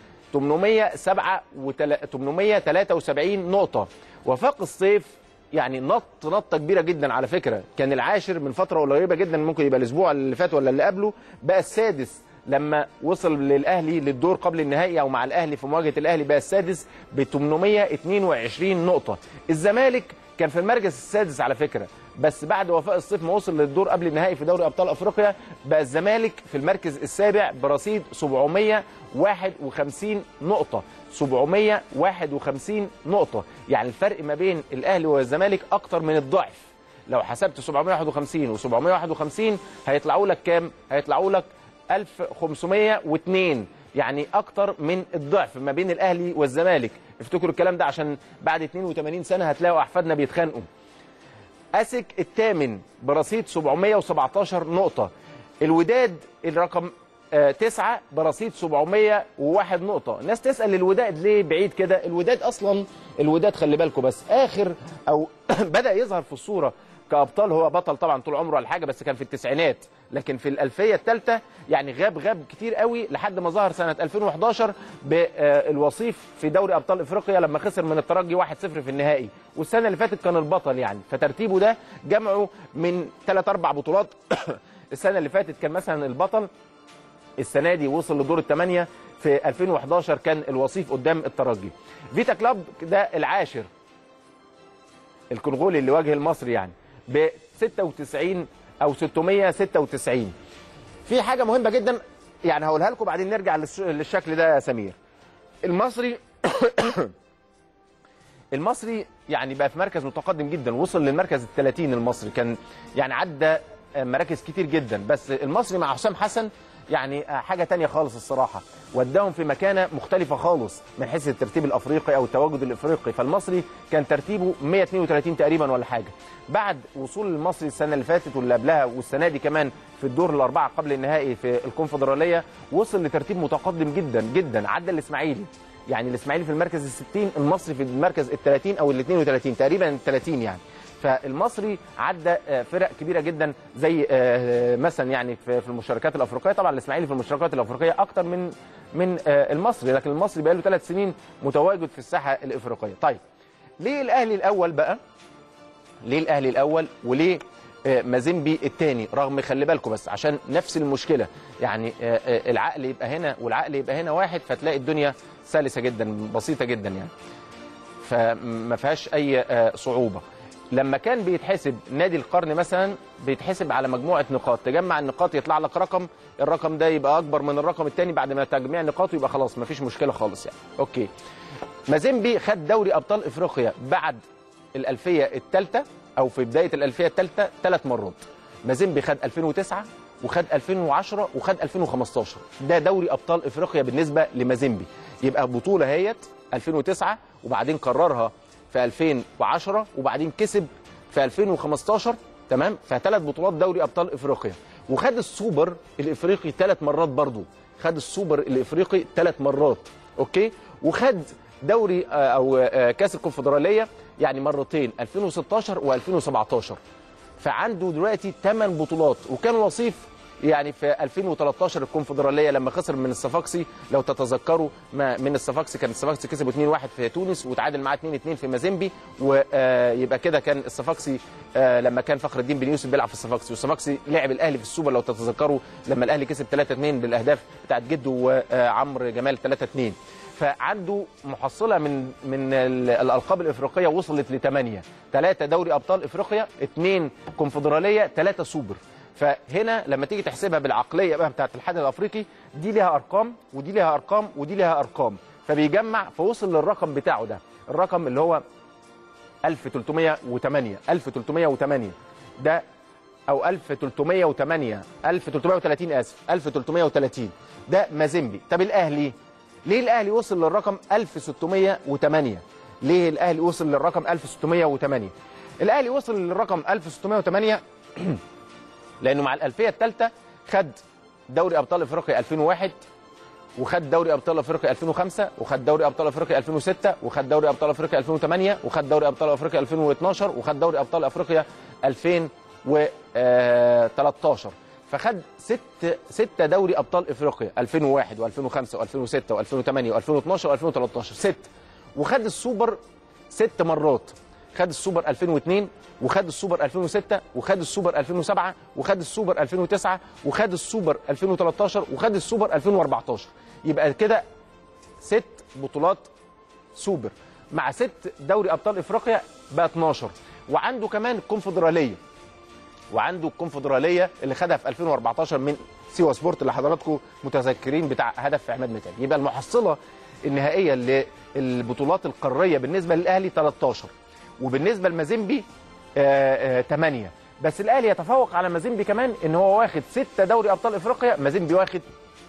873 نقطة وفاق الصيف يعني نط نطة كبيرة جدا على فكرة كان العاشر من فترة قريبة جدا ممكن يبقى الأسبوع اللي فات ولا اللي قبله بقى السادس لما وصل للأهلي للدور قبل النهائي أو مع الأهلي في مواجهة الأهلي بقى السادس ب 822 نقطة الزمالك كان في المركز السادس على فكرة بس بعد وفاء الصيف ما وصل للدور قبل النهائي في دوري ابطال افريقيا بقى الزمالك في المركز السابع برصيد 751 نقطه 751 نقطه يعني الفرق ما بين الاهلي والزمالك اكتر من الضعف لو حسبت 751 و751 هيطلعوا لك كام هيطلعوا لك 1502 يعني اكتر من الضعف ما بين الاهلي والزمالك افتكروا الكلام ده عشان بعد 82 سنه هتلاقوا احفادنا بيتخانقوا اسك الثامن برصيد 717 نقطة الوداد الرقم آه، تسعة برصيد 701 نقطة الناس تسأل الوداد ليه بعيد كده الوداد أصلا الوداد خلي بالكم بس آخر أو بدأ يظهر في الصورة كابطال هو بطل طبعا طول عمره على حاجه بس كان في التسعينات لكن في الالفيه الثالثه يعني غاب غاب كتير قوي لحد ما ظهر سنه 2011 بالوصيف في دوري ابطال افريقيا لما خسر من الترجي 1-0 في النهائي والسنه اللي فاتت كان البطل يعني فترتيبه ده جمعه من ثلاث اربع بطولات السنه اللي فاتت كان مثلا البطل السنه دي وصل لدور الثمانيه في 2011 كان الوصيف قدام الترجي فيتا كلاب ده العاشر الكونغولي اللي واجه المصري يعني ب 96 او 696 في حاجه مهمه جدا يعني هقولها لكم بعدين نرجع للش- للشكل ده يا سمير المصري المصري يعني بقى في مركز متقدم جدا وصل للمركز ال 30 المصري كان يعني عدى مراكز كتير جدا بس المصري مع حسام حسن يعني حاجه تانية خالص الصراحه وداهم في مكانه مختلفه خالص من حيث الترتيب الافريقي او التواجد الافريقي فالمصري كان ترتيبه 132 تقريبا ولا حاجه بعد وصول المصري السنه اللي فاتت واللي قبلها والسنه دي كمان في الدور الاربعه قبل النهائي في الكونفدراليه وصل لترتيب متقدم جدا جدا عدى الاسماعيلي يعني الاسماعيلي في المركز ال 60 المصري في المركز ال 30 او ال 32 تقريبا ال 30 يعني فالمصري عدى آه، فرق كبيره جدا زي آه، مثلا يعني في في المشاركات الافريقيه طبعا الاسماعيلي في المشاركات الافريقيه اكتر من من آه، المصري لكن المصري بقى له ثلاث سنين متواجد في الساحه الافريقيه طيب ليه الاهلي الاول بقى ليه الاهلي الاول وليه آه، مازيمبي الثاني رغم خلي بالكم بس عشان نفس المشكله يعني آه، آه، العقل يبقى هنا والعقل يبقى هنا واحد فتلاقي الدنيا سلسه جدا بسيطه جدا يعني فما فيهاش اي آه، صعوبه لما كان بيتحسب نادي القرن مثلا بيتحسب على مجموعه نقاط تجمع النقاط يطلع لك رقم الرقم ده يبقى اكبر من الرقم الثاني بعد ما تجميع نقاطه يبقى خلاص ما فيش مشكله خالص يعني اوكي مازيمبي خد دوري ابطال افريقيا بعد الالفيه الثالثه او في بدايه الالفيه الثالثه ثلاث مرات مازيمبي خد 2009 وخد 2010 وخد 2015 ده دوري ابطال افريقيا بالنسبه لمازيمبي يبقى بطوله هيت 2009 وبعدين كررها في 2010 وبعدين كسب في 2015 تمام فثلاث بطولات دوري ابطال افريقيا وخد السوبر الافريقي ثلاث مرات برضو خد السوبر الافريقي ثلاث مرات اوكي وخد دوري آه، او آه، كاس الكونفدراليه يعني مرتين 2016 و2017 فعنده دلوقتي 8 بطولات وكان وصيف يعني في 2013 الكونفدراليه لما خسر من الصفاقسي لو تتذكروا ما من الصفاقسي كان الصفاقسي كسب 2-1 في تونس وتعادل معاه 2-2 في مازيمبي ويبقى كده كان الصفاقسي آه، لما كان فخر الدين بن يوسف بيلعب في الصفاقسي والصفاقسي لعب الاهلي في السوبر لو تتذكروا لما الاهلي كسب 3-2 بالاهداف بتاعت جده وعمرو جمال 3-2 فعنده محصله من من ال- الالقاب الافريقيه وصلت لثمانيه ثلاثه دوري ابطال افريقيا اثنين كونفدراليه ثلاثه سوبر فهنا لما تيجي تحسبها بالعقليه بقى بتاعت الاتحاد الافريقي دي ليها ارقام ودي ليها ارقام ودي ليها ارقام فبيجمع فوصل للرقم بتاعه ده الرقم اللي هو 1308 1308 ده او 1308 1330 اسف 1330 ده مازيمبي طب الاهلي ليه الاهلي وصل للرقم 1608 ليه الاهلي وصل للرقم 1608 الاهلي وصل للرقم 1608 لانه مع الالفيه الثالثه خد دوري ابطال افريقيا 2001 وخد دوري ابطال افريقيا 2005 وخد دوري ابطال افريقيا 2006 وخد دوري ابطال افريقيا 2008 وخد دوري ابطال افريقيا 2012 وخد دوري ابطال افريقيا 2013 فخد ست ستة دوري ابطال افريقيا 2001 و2005 و2006 و2008 و2012 و2013 ست وخد السوبر ست مرات خد السوبر 2002 وخد السوبر 2006 وخد السوبر 2007 وخد السوبر 2009 وخد السوبر 2013 وخد السوبر 2014 يبقى كده ست بطولات سوبر مع ست دوري ابطال افريقيا بقى 12 وعنده كمان الكونفدراليه وعنده الكونفدراليه اللي خدها في 2014 من سيوا سبورت اللي حضراتكم متذكرين بتاع هدف عماد متعب يبقى المحصله النهائيه للبطولات القاريه بالنسبه للاهلي 13 وبالنسبه لمازيمبي 8 بس الاهلي يتفوق على مازيمبي كمان ان هو واخد 6 دوري ابطال افريقيا مازيمبي واخد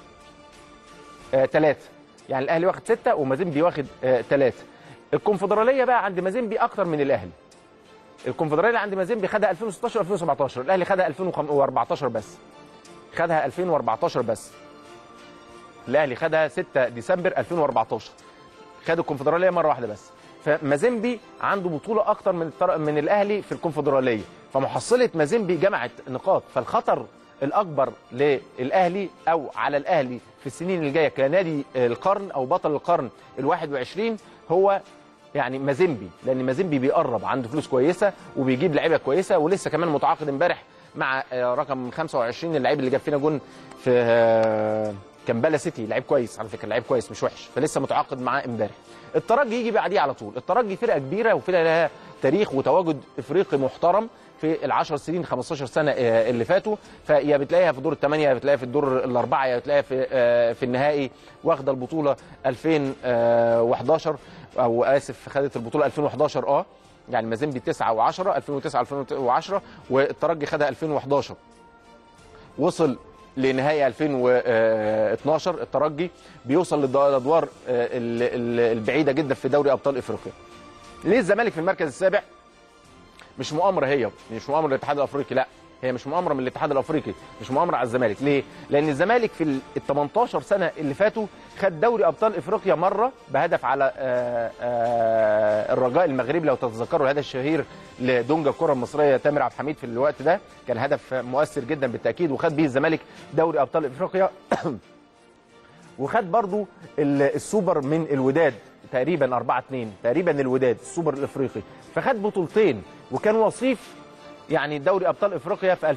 3 يعني الاهلي واخد 6 ومازيمبي واخد 3 الكونفدراليه بقى عند مازيمبي اكتر من الاهلي الكونفدراليه عند مازيمبي خدها 2016 2017 الاهلي خدها 2014 بس خدها 2014 بس الاهلي خدها 6 ديسمبر 2014 خد الكونفدراليه مره واحده بس فمازيمبي عنده بطوله اكتر من التر... من الاهلي في الكونفدراليه فمحصله مازيمبي جمعت نقاط فالخطر الاكبر للاهلي او على الاهلي في السنين اللي جايه كنادي القرن او بطل القرن ال21 هو يعني مازيمبي لان مازيمبي بيقرب عنده فلوس كويسه وبيجيب لعيبه كويسه ولسه كمان متعاقد امبارح مع آه، رقم 25 اللعيب اللي جاب فينا جون في آه، كامبالا سيتي لعيب كويس على فكره لعيب كويس مش وحش فلسه متعاقد معاه امبارح الترجي يجي بعديه على طول الترجي فرقه كبيره وفرقه لها تاريخ وتواجد افريقي محترم في العشر سنين 15 سنه آه، اللي فاتوا فيا بتلاقيها في دور الثمانيه يا بتلاقيها في الدور الاربعه يا بتلاقيها في آه، في النهائي واخده البطوله 2011 او اسف خدت البطوله 2011 اه يعني مازيمبي 9 و10 2009 2010 والترجي خدها 2011 وصل لنهائي 2012 الترجي بيوصل للادوار آه، ال- ال- البعيده جدا في دوري ابطال افريقيا ليه الزمالك في المركز السابع مش مؤامره هي مش مؤامره الاتحاد الافريقي لا هي مش مؤامره من الاتحاد الافريقي مش مؤامره على الزمالك ليه لان الزمالك في ال 18 سنه اللي فاتوا خد دوري ابطال افريقيا مره بهدف على آه، آه، الرجاء المغربي لو تتذكروا الهدف الشهير لدونجا الكره المصريه تامر عبد الحميد في الوقت ده كان هدف مؤثر جدا بالتاكيد وخد بيه الزمالك دوري ابطال افريقيا وخد برضو ال- السوبر من الوداد تقريبا 4 2 تقريبا الوداد السوبر الافريقي فخد بطولتين وكان وصيف يعني دوري ابطال افريقيا في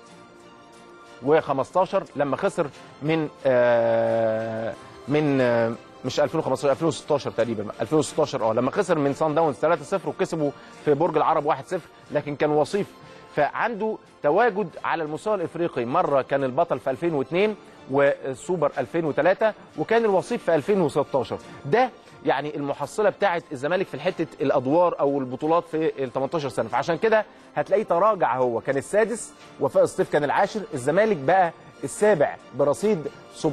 2015 لما خسر من آه من آه مش 2015 2016 تقريبا 2016 اه لما خسر من سان داونز 3-0 وكسبوا في برج العرب 1-0 لكن كان وصيف فعنده تواجد على المستوى الافريقي مره كان البطل في 2002 والسوبر 2003 وكان الوصيف في 2016 ده يعني المحصله بتاعه الزمالك في حته الادوار او البطولات في ال 18 سنه فعشان كده هتلاقيه تراجع هو كان السادس وفاء الصيف كان العاشر الزمالك بقى السابع برصيد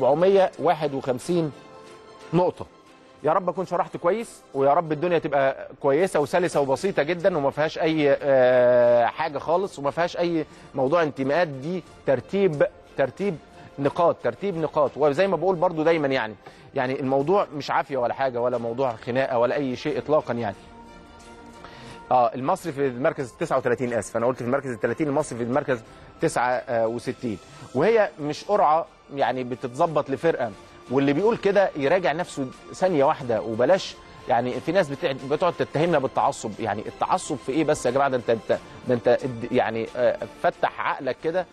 751 نقطه يا رب اكون شرحت كويس ويا رب الدنيا تبقى كويسه وسلسه وبسيطه جدا وما فيهاش اي آه، حاجه خالص وما فيهاش اي موضوع انتماءات دي ترتيب ترتيب نقاط ترتيب نقاط وزي ما بقول برضو دايما يعني يعني الموضوع مش عافيه ولا حاجه ولا موضوع خناقه ولا اي شيء اطلاقا يعني اه المصري في المركز 39 اسف انا قلت في المركز ال 30 المصري في المركز 69 وهي مش قرعه يعني بتتظبط لفرقه واللي بيقول كده يراجع نفسه ثانيه واحده وبلاش يعني في ناس بتع- بتقعد تتهمنا بالتعصب يعني التعصب في ايه بس يا جماعه ده انت انت ده انت اد- يعني آه، فتح عقلك كده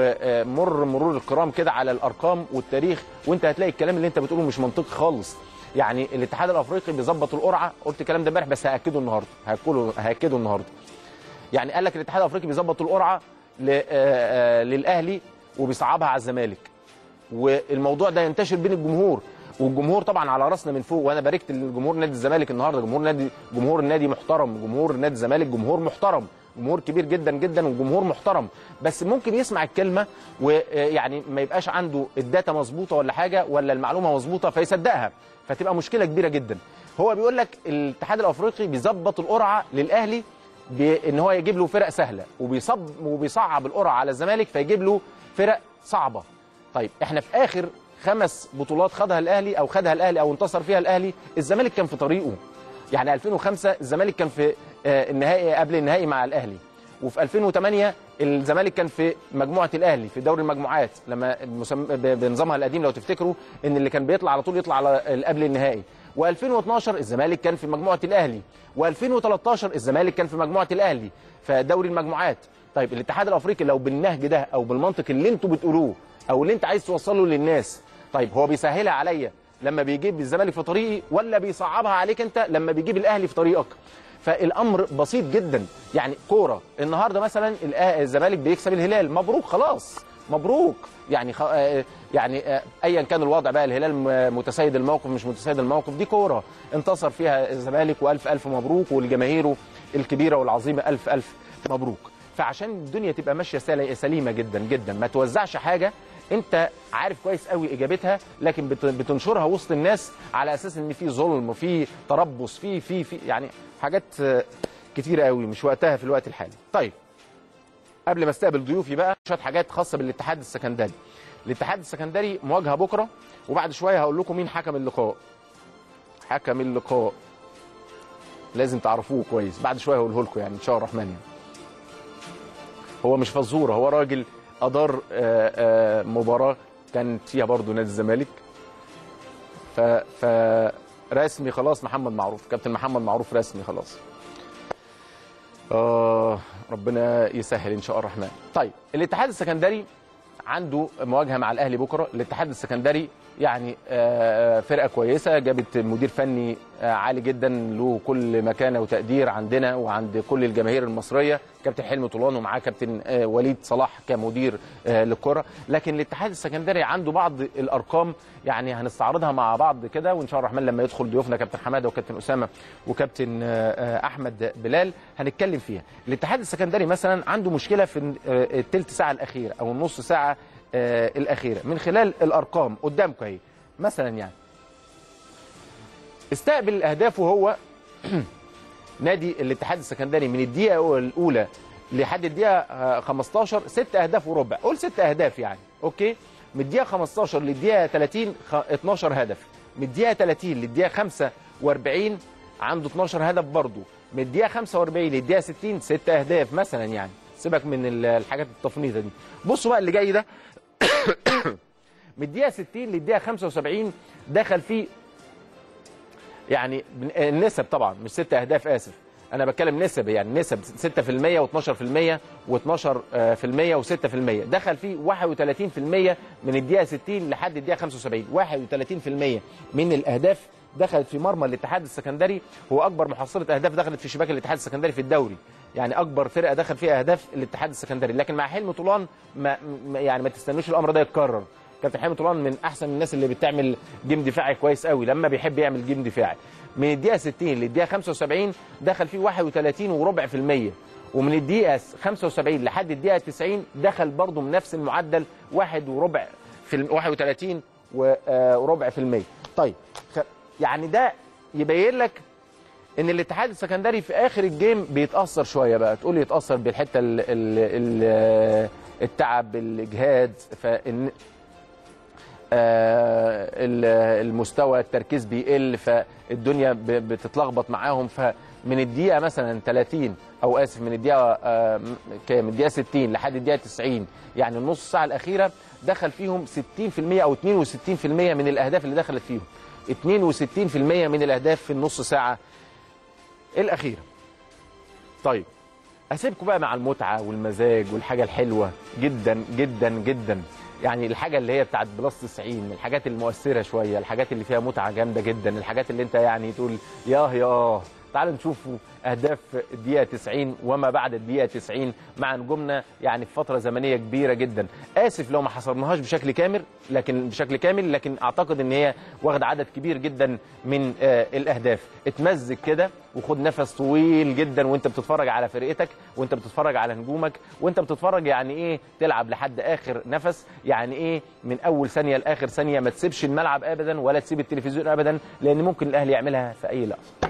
ومر مرور الكرام كده على الارقام والتاريخ وانت هتلاقي الكلام اللي انت بتقوله مش منطقي خالص يعني الاتحاد الافريقي بيظبط القرعه قلت الكلام ده امبارح بس هاكده النهارده هاكله هاكده النهارده يعني قال لك الاتحاد الافريقي بيظبط القرعه ل- آه، آه، للاهلي وبيصعبها على الزمالك والموضوع ده ينتشر بين الجمهور والجمهور طبعا على راسنا من فوق وانا باركت لجمهور نادي الزمالك النهارده جمهور نادي جمهور النادي محترم جمهور نادي الزمالك جمهور محترم جمهور كبير جدا جدا وجمهور محترم بس ممكن يسمع الكلمه ويعني ما يبقاش عنده الداتا مظبوطه ولا حاجه ولا المعلومه مظبوطه فيصدقها فتبقى مشكله كبيره جدا هو بيقول لك الاتحاد الافريقي بيظبط القرعه للاهلي بان هو يجيب له فرق سهله وبيصب وبيصعب القرعه على الزمالك فيجيب له فرق صعبه طيب احنا في اخر خمس بطولات خدها الاهلي او خدها الاهلي او انتصر فيها الاهلي الزمالك كان في طريقه يعني 2005 الزمالك كان في آه، النهائي قبل النهائي مع الاهلي وفي 2008 الزمالك كان في مجموعه الاهلي في دوري المجموعات لما المسم... ب- بنظامها القديم لو تفتكروا ان اللي كان بيطلع على طول يطلع على قبل النهائي و2012 الزمالك كان في مجموعه الاهلي و2013 الزمالك كان في مجموعه الاهلي في دوري المجموعات طيب الاتحاد الافريقي لو بالنهج ده او بالمنطق اللي انتوا بتقولوه او اللي انت عايز توصله للناس طيب هو بيسهلها عليا لما بيجيب الزمالك في طريقي ولا بيصعبها عليك انت لما بيجيب الاهلي في طريقك فالامر بسيط جدا يعني كوره النهارده مثلا الأه- الزمالك بيكسب الهلال مبروك خلاص مبروك يعني خ... آه، يعني آه، ايا كان الوضع بقى الهلال م- متسيد الموقف مش متسيد الموقف دي كوره انتصر فيها الزمالك والف الف مبروك والجماهير الكبيره والعظيمه الف الف مبروك فعشان الدنيا تبقى ماشيه سل- سليمه جدا جدا ما توزعش حاجه انت عارف كويس قوي اجابتها لكن بت- بتنشرها وسط الناس على اساس ان في ظلم في تربص في في في يعني حاجات آه، كتيره قوي مش وقتها في الوقت الحالي طيب قبل ما استقبل ضيوفي بقى شويه حاجات خاصه بالاتحاد السكندري الاتحاد السكندري مواجهه بكره وبعد شويه هقول لكم مين حكم اللقاء حكم اللقاء لازم تعرفوه كويس بعد شويه هقوله لكم يعني ان شاء الله الرحمن يعني هو مش فزوره هو راجل ادار آه، آه، مباراه كان فيها برضه نادي الزمالك ف ف رسمي خلاص محمد معروف كابتن محمد معروف رسمي خلاص آه ربنا يسهل ان شاء الرحمن طيب الاتحاد السكندري عنده مواجهه مع الاهلي بكره الاتحاد السكندري يعني آه، فرقه كويسه جابت مدير فني آه، عالي جدا له كل مكانه وتقدير عندنا وعند كل الجماهير المصريه كابتن حلمي طولان ومعاه كابتن آه، وليد صلاح كمدير آه، للكره لكن الاتحاد السكندري عنده بعض الارقام يعني هنستعرضها مع بعض كده وان شاء الله الرحمن لما يدخل ضيوفنا كابتن حماده وكابتن اسامه وكابتن آه، آه، احمد بلال هنتكلم فيها الاتحاد السكندري مثلا عنده مشكله في آه، الثلث ساعه الاخيره او النص ساعه آه، الاخيره من خلال الارقام قدامكم اهي مثلا يعني استقبل الاهداف وهو نادي الاتحاد السكندري من الدقيقه الاولى لحد الدقيقه آه، 15 ست اهداف وربع قول ست اهداف يعني اوكي من الدقيقه 15 للدقيقه 30 خ- 12 هدف من الدقيقه 30 للدقيقه 45 عنده 12 هدف برضه من الدقيقه 45 للدقيقه 60 ست اهداف مثلا يعني سيبك من ال- الحاجات التفنيطه دي بصوا بقى اللي جاي ده من الدقيقه 60 للدقيقه 75 دخل فيه يعني بن- النسب طبعا مش ست اهداف اسف انا بتكلم نسب يعني نسب 6% و12% و12% و6% دخل فيه 31% من الدقيقه 60 لحد الدقيقه 75 31% من الاهداف دخلت في مرمى الاتحاد السكندري هو اكبر محصله اهداف دخلت في شباك الاتحاد السكندري في الدوري يعني اكبر فرقه دخل فيها اهداف الاتحاد السكندري لكن مع حلمي طولان ما ما- يعني ما تستنوش الامر ده يتكرر كابتن حلمي طولان من احسن الناس اللي بتعمل جيم دفاعي كويس قوي لما بيحب يعمل جيم دفاعي من الدقيقه 60 للدقيقه 75 دخل فيه 31 وربع في المية ومن الدقيقه 75 لحد الدقيقه 90 دخل برضه من نفس المعدل واحد وربع في الم- 31 و- آه، وربع في المية طيب خ- يعني ده يبين لك ان الاتحاد السكندري في اخر الجيم بيتاثر شويه بقى تقول لي يتاثر بالحته ال ال ال التعب الاجهاد فان آه، ال- المستوى التركيز بيقل فالدنيا ب- بتتلخبط معاهم فمن الدقيقه مثلا 30 او اسف من الدقيقه آه، م- كام من الدقيقه 60 لحد الدقيقه 90 يعني النص ساعه الاخيره دخل فيهم 60% او 62% من الاهداف اللي دخلت فيهم 62% من الاهداف في النص ساعه الاخيره طيب اسيبكم بقى مع المتعه والمزاج والحاجه الحلوه جدا جدا جدا يعني الحاجه اللي هي بتاعت بلس 90 الحاجات المؤثره شويه الحاجات اللي فيها متعه جامده جدا الحاجات اللي انت يعني تقول ياه ياه تعالوا نشوفوا اهداف الدقيقه 90 وما بعد الدقيقه 90 مع نجومنا يعني في فتره زمنيه كبيره جدا اسف لو ما حصرناهاش بشكل كامل لكن بشكل كامل لكن اعتقد ان هي واخد عدد كبير جدا من آه الاهداف اتمزج كده وخد نفس طويل جدا وانت بتتفرج على فرقتك وانت بتتفرج على نجومك وانت بتتفرج يعني ايه تلعب لحد اخر نفس يعني ايه من اول ثانيه لاخر ثانيه ما تسيبش الملعب ابدا ولا تسيب التلفزيون ابدا لان ممكن الاهلي يعملها في اي لحظه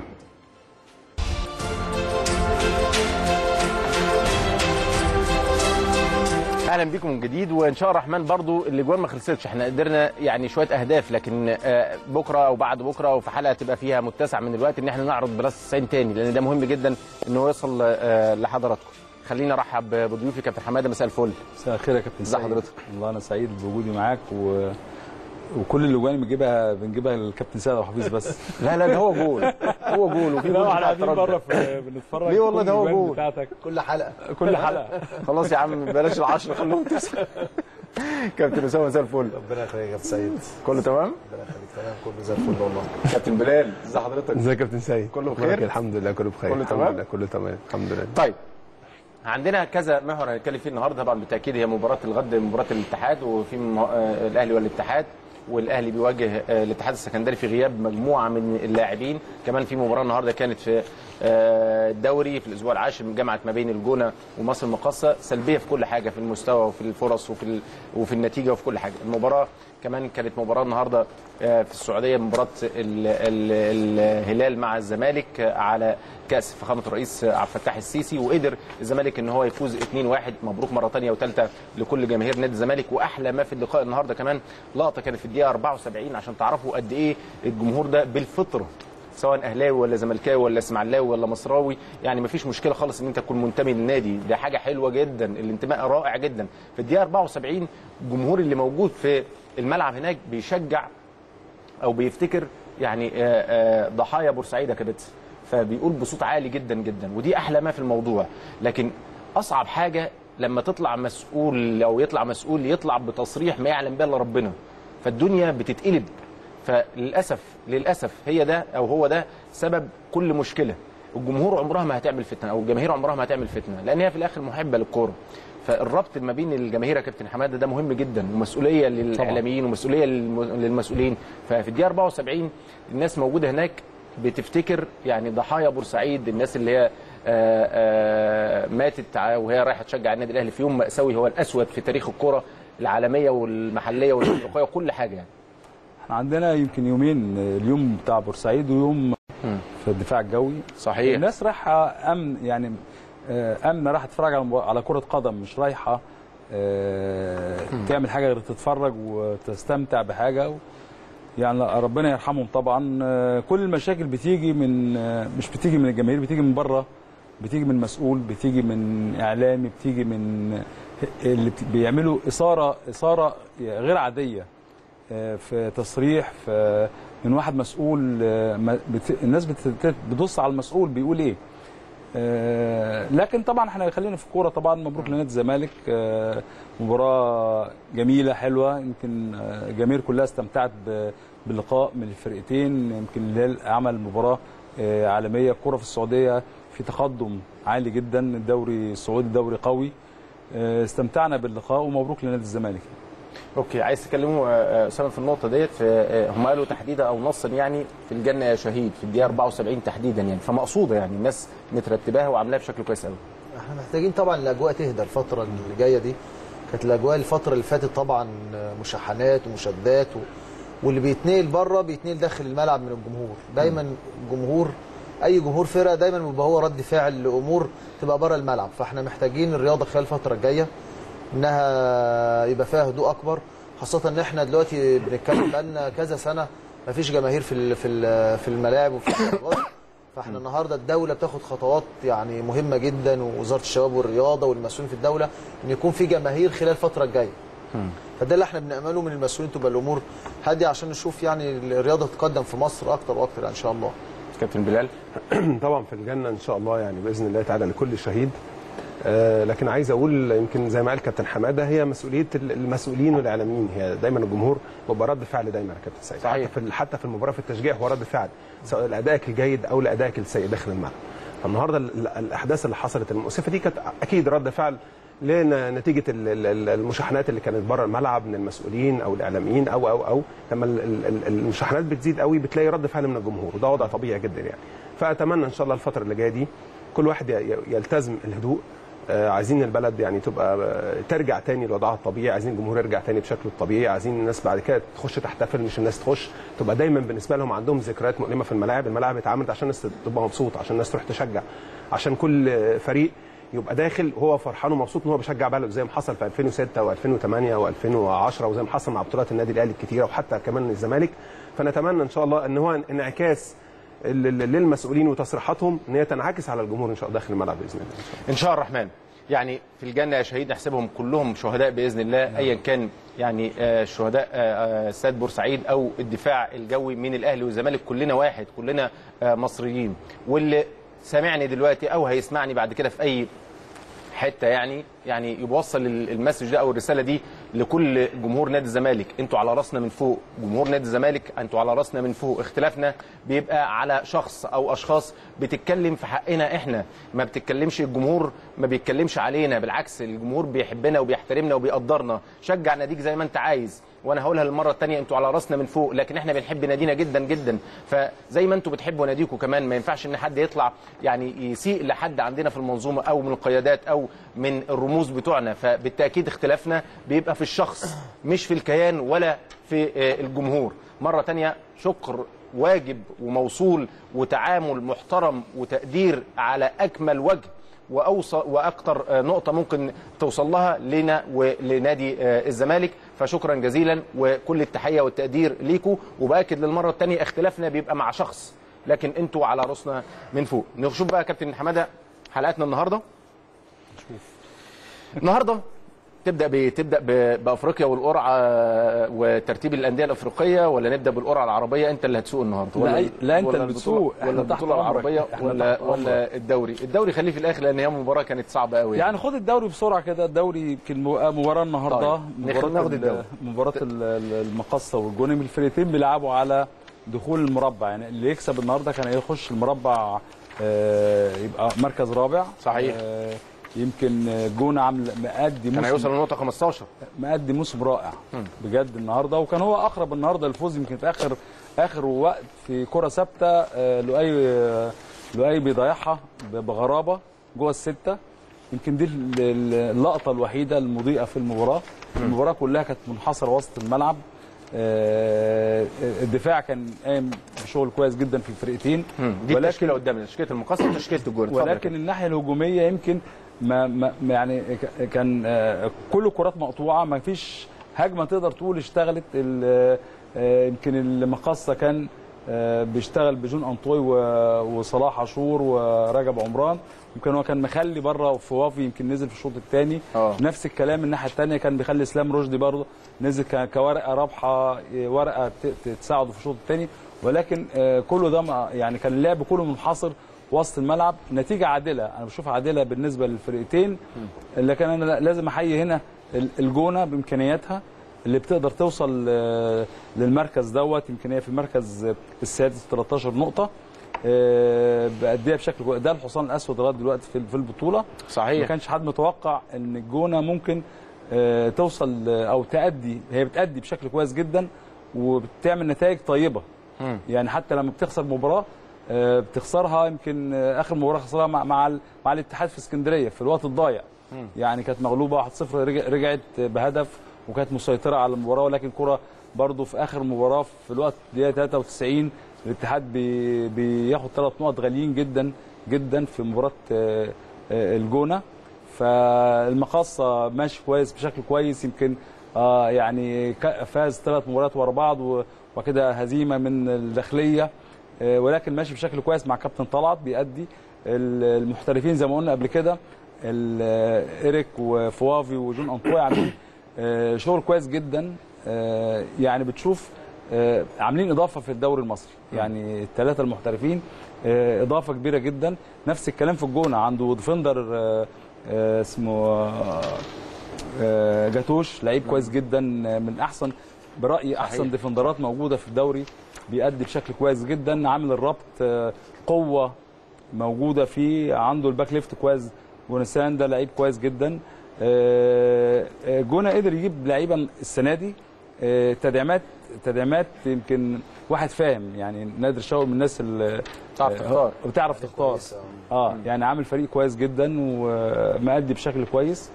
اهلا بكم من جديد وان شاء الله الرحمن برضو الاجوان ما خلصتش احنا قدرنا يعني شويه اهداف لكن آه، بكره او بعد بكره وفي حلقه تبقى فيها متسع من الوقت ان احنا نعرض بلس 90 تاني لان ده مهم جدا ان هو يوصل آه، لحضراتكم خلينا ارحب بضيوفي كابتن حماده مساء الفل مساء الخير يا كابتن ازي سعيد. حضرتك؟ والله انا سعيد بوجودي معاك و... وكل الاجوان اللي بنجيبها بنجيبها للكابتن سيد وحفيظ بس لا لا ده هو جول هو جول وفي جول بتاع الترجي. بنتفرج ليه والله كل ده هو الأجوان جول. بتاعتك كل حلقه كل حلقه خلاص يا عم بلاش العشرة خلوهم تسعة كابتن اسامه مساء الفل ربنا يخليك يا كابتن سيد كله تمام ربنا يخليك تمام كله زي الفل والله كابتن بلال ازي حضرتك ازيك يا كابتن سيد كله أخبارك بخير؟ إيه؟ الحمد لله كله بخير كله الحمد تمام؟ لله كله تمام الحمد لله طيب عندنا كذا محور هنتكلم فيه النهارده طبعا بالتاكيد هي مباراه الغد مباراه الاتحاد وفي م- آه، الاهلي والاتحاد والاهلي بيواجه آه، الاتحاد السكندري في غياب مجموعه من اللاعبين كمان في مباراه النهارده كانت في آه، الدوري في الاسبوع العاشر من جامعه ما بين الجونه ومصر المقاصه سلبيه في كل حاجه في المستوى وفي الفرص وفي ال- وفي النتيجه وفي كل حاجه المباراه كمان كانت مباراه النهارده آه، في السعوديه مباراه ال- ال- الهلال مع الزمالك آه، على كاس فخامه الرئيس عبد الفتاح السيسي وقدر الزمالك ان هو يفوز 2-1 مبروك مره ثانيه وثالثه لكل جماهير نادي الزمالك واحلى ما في اللقاء النهارده كمان لقطه كانت في الدقيقه 74 عشان تعرفوا قد ايه الجمهور ده بالفطره سواء اهلاوي ولا زملكاوي ولا اسماعيلاوي ولا مصراوي يعني مفيش مشكله خالص ان انت تكون منتمي للنادي ده حاجه حلوه جدا الانتماء رائع جدا في الدقيقه 74 الجمهور اللي موجود في الملعب هناك بيشجع او بيفتكر يعني آه، آه، ضحايا بورسعيد يا كابتن فبيقول بصوت عالي جدا جدا ودي احلى ما في الموضوع لكن اصعب حاجه لما تطلع مسؤول او يطلع مسؤول يطلع بتصريح ما يعلم به الا ربنا فالدنيا بتتقلب فللاسف للاسف هي ده او هو ده سبب كل مشكله الجمهور عمرها ما هتعمل فتنه او الجماهير عمرها ما هتعمل فتنه لان هي في الاخر محبه للكوره فالربط ما بين الجماهير يا كابتن حماده ده مهم جدا ومسؤوليه للاعلاميين ومسؤوليه للم- للمسؤولين ففي الدقيقه 74 الناس موجوده هناك بتفتكر يعني ضحايا بورسعيد الناس اللي هي آه، آه، ماتت ع- وهي رايحه تشجع النادي الاهلي في يوم ماساوي هو الاسود في تاريخ الكره العالميه والمحليه والافريقيه وكل حاجه يعني احنا عندنا يمكن يومين اليوم بتاع بورسعيد ويوم في الدفاع الجوي صحيح الناس رايحه امن يعني آه، امنه رايحه تتفرج على مبا- على كره قدم مش رايحه آه، تعمل حاجه غير تتفرج وتستمتع بحاجه و يعني ربنا يرحمهم طبعا آه، كل المشاكل بتيجي من آه، مش بتيجي من الجماهير بتيجي من بره بتيجي من مسؤول بتيجي من اعلامي بتيجي من اللي بت- بيعملوا اثاره اثاره غير عاديه آه، في تصريح في من واحد مسؤول آه، ما- بت- الناس بت- بتبص على المسؤول بيقول ايه آه، لكن طبعا احنا خلينا في الكوره طبعا مبروك لنادي الزمالك آه، مباراه جميله حلوه يمكن آه، الجماهير كلها استمتعت ب- باللقاء من الفرقتين يمكن الهلال عمل مباراه آه، عالميه الكوره في السعوديه في تقدم عالي جدا الدوري السعودي دوري قوي آه، استمتعنا باللقاء ومبروك لنادي الزمالك اوكي عايز تكلموا آه، آه، اسامه في النقطه ديت في آه، هم قالوا تحديدا او نصا يعني في الجنه يا شهيد في الدقيقه 74 تحديدا يعني فمقصوده يعني الناس مترتباها وعاملاها بشكل كويس قوي احنا محتاجين طبعا الاجواء تهدى الفتره اللي جايه دي كانت الاجواء الفتره اللي فاتت طبعا مشاحنات ومشادات و... واللي بيتنقل بره بيتنقل داخل الملعب من الجمهور دايما الجمهور اي جمهور فرقه دايما بيبقى هو رد فعل لامور تبقى بره الملعب فاحنا محتاجين الرياضه خلال الفتره الجايه انها يبقى فيها هدوء اكبر خاصه ان احنا دلوقتي بنتكلم بقالنا كذا سنه مفيش جماهير في ال- في ال- في الملاعب وفي المدرجات فاحنا النهارده الدوله بتاخد خطوات يعني مهمه جدا ووزاره الشباب والرياضه والمسؤولين في الدوله ان يكون في جماهير خلال الفتره الجايه فده اللي احنا بنامله من المسؤولين تبقى الامور هاديه عشان نشوف يعني الرياضه تتقدم في مصر اكتر واكتر يعني ان شاء الله كابتن بلال طبعا في الجنه ان شاء الله يعني باذن الله تعالى لكل شهيد آه، لكن عايز اقول يمكن زي ما قال كابتن حماده هي مسؤوليه المسؤولين والاعلاميين هي دايما الجمهور بيبقى رد فعل دايما يا كابتن سعيد صحيح. حتى في ال- حتى في المباراه في التشجيع هو رد فعل سواء لادائك الجيد او لادائك السيء داخل الملعب فالنهارده ال- ال- الاحداث اللي حصلت المؤسفه دي كانت اكيد رد فعل لنتيجه ال- ال- ال- المشاحنات اللي كانت بره الملعب من المسؤولين او الاعلاميين او او او لما ال- ال- ال- المشاحنات بتزيد قوي بتلاقي رد فعل من الجمهور وده وضع طبيعي جدا يعني فاتمنى ان شاء الله الفتره اللي جايه دي كل واحد ي- ي- يلتزم الهدوء آه، عايزين البلد يعني تبقى آه، ترجع تاني لوضعها الطبيعي عايزين الجمهور يرجع تاني بشكله الطبيعي عايزين الناس بعد كده تخش تحتفل مش الناس تخش تبقى دايما بالنسبه لهم عندهم ذكريات مؤلمه في الملاعب الملاعب اتعملت عشان الناس تبقى مبسوطه عشان الناس تروح تشجع عشان كل آه، فريق يبقى داخل وهو فرحان ومبسوط ان هو بيشجع بلده زي ما حصل في 2006 و2008 و2010 وزي ما حصل مع بطولات النادي الاهلي الكتيره وحتى كمان الزمالك فنتمنى ان شاء الله ان هو انعكاس ال- ال- للمسؤولين وتصريحاتهم ان هي تنعكس على الجمهور ان شاء الله داخل الملعب باذن الله ان شاء الرحمن يعني في الجنه يا شهيد نحسبهم كلهم شهداء باذن الله ايا كان يعني آه، شهداء آه، آه، استاد بورسعيد او الدفاع الجوي من الاهلي والزمالك كلنا واحد كلنا آه، مصريين واللي سامعني دلوقتي او هيسمعني بعد كده في اي حته يعني يعني يوصل المسج ده او الرساله دي لكل جمهور نادي الزمالك انتوا على راسنا من فوق جمهور نادي الزمالك انتوا على راسنا من فوق اختلافنا بيبقى على شخص او اشخاص بتتكلم في حقنا احنا ما بتتكلمش الجمهور ما بيتكلمش علينا بالعكس الجمهور بيحبنا وبيحترمنا وبيقدرنا شجع ناديك زي ما انت عايز وانا هقولها للمره الثانيه انتوا على راسنا من فوق لكن احنا بنحب نادينا جدا جدا فزي ما انتوا بتحبوا ناديكم كمان ما ينفعش ان حد يطلع يعني يسيء لحد عندنا في المنظومه او من القيادات او من الرموز بتوعنا فبالتاكيد اختلافنا بيبقى في الشخص مش في الكيان ولا في آه، الجمهور مره تانية شكر واجب وموصول وتعامل محترم وتقدير على اكمل وجه واوصل واكتر آه، نقطه ممكن توصل لها لنا ولنادي آه، الزمالك فشكرا جزيلا وكل التحيه والتقدير ليكم وباكد للمره الثانيه اختلافنا بيبقى مع شخص لكن انتوا على راسنا من فوق نشوف بقى يا كابتن حماده حلقتنا النهارده النهارده تبدا بايه تبدا ب- بافريقيا والقرعه وترتيب الانديه الافريقيه ولا نبدا بالقرعه العربيه انت اللي هتسوق النهارده لا، ولا لا، أنت ولا اللي البطولة- بتسوق. ولا إحنا تحت البطوله أمرك. العربيه إحنا ولا تحت ولا الدوري الدوري خليه في الاخر لان هي مباراه كانت صعبه قوي يعني خد الدوري بسرعه كده الدوري يمكن مو- مباراه النهارده طيب، ناخد- مباراه ناخد ال- الدوري. مباراه ال- ال- المقصه والجوني الفرقتين بيلعبوا على دخول المربع يعني اللي يكسب النهارده كان هيخش المربع آه، يبقى مركز رابع صحيح. آه، يمكن جون عامل مأدي كان موسم هيوصل لنقطه 15 مأدي موسم رائع بجد النهارده وكان هو اقرب النهارده للفوز يمكن في اخر اخر وقت في كره ثابته آه، لؤي آه، لؤي بيضيعها ب- بغرابه جوه السته يمكن دي ال- ال- اللقطه الوحيده المضيئه في المباراه المباراه كلها كانت منحصره وسط الملعب آه، الدفاع كان قايم بشغل كويس جدا في الفرقتين دي التشكيله قدامنا تشكيله المقصه وتشكيله الجون اتفضل يا ولكن الناحيه الهجوميه يمكن ما, ما ما يعني ك- كان آه، كل الكرات مقطوعه ما فيش هجمه تقدر تقول اشتغلت ال- آه، يمكن المقصه كان آه، بيشتغل بجون انطوي و- وصلاح عاشور ورجب عمران يمكن هو كان مخلي بره وفوافي يمكن نزل في الشوط الثاني آه. نفس الكلام الناحيه الثانيه كان بيخلي اسلام رشدي برضه نزل ك- كورقه رابحه آه، ورقه ت- ت- تساعده في الشوط الثاني ولكن آه، كله ده ما- يعني كان اللعب كله منحصر وسط الملعب نتيجه عادله انا بشوفها عادله بالنسبه للفرقتين لكن انا لازم احيي هنا ال- الجونه بامكانياتها اللي بتقدر توصل آه، للمركز دوت يمكن هي في المركز السادس 13 نقطه آه، بأديها بشكل كويس ده الحصان الاسود لغايه دلوقتي في في البطوله صحيح. ما كانش حد متوقع ان الجونه ممكن آه، توصل آه، او تأدي هي بتأدي بشكل كويس جدا وبتعمل نتائج طيبه يعني حتى لما بتخسر مباراه آه، بتخسرها يمكن آه، اخر مباراه خسرها مع مع, ال- مع الاتحاد في اسكندريه في الوقت الضايع يعني كانت مغلوبه 1-0 رجع- رجعت بهدف وكانت مسيطره على المباراه ولكن كره برضه في اخر مباراه في الوقت دقيقه 93 الاتحاد بي بياخد ثلاث نقط غاليين جدا جدا في مباراه آه، آه، الجونه فالمقاصه ماشي كويس بشكل كويس يمكن آه يعني ك- فاز ثلاث مباريات ورا بعض و- وكده هزيمه من الداخليه آه، ولكن ماشي بشكل كويس مع كابتن طلعت بيأدي ال- المحترفين زي ما قلنا قبل كده ال- آه، ايريك وفوافي وجون انطوي عاملين آه، شغل كويس جدا آه، يعني بتشوف آه، عاملين اضافه في الدوري المصري يعني الثلاثه المحترفين آه، اضافه كبيره جدا نفس الكلام في الجونه عنده ديفندر آه، آه، اسمه آه، آه، جاتوش لعيب كويس جدا آه، من احسن برايي احسن ديفندرات موجوده في الدوري بيأدي بشكل كويس جدا عامل الربط آه، قوه موجوده فيه عنده الباك ليفت كويس جونسان ده لعيب كويس جدا آه، آه، جونا قدر يجيب لعيبه السنه دي آه، تدعيمات تدعيمات يمكن واحد فاهم يعني نادر شوقي من الناس اللي تعرف تختار. بتعرف تختار كويسة. اه يعني عامل فريق كويس جدا ومأدي بشكل كويس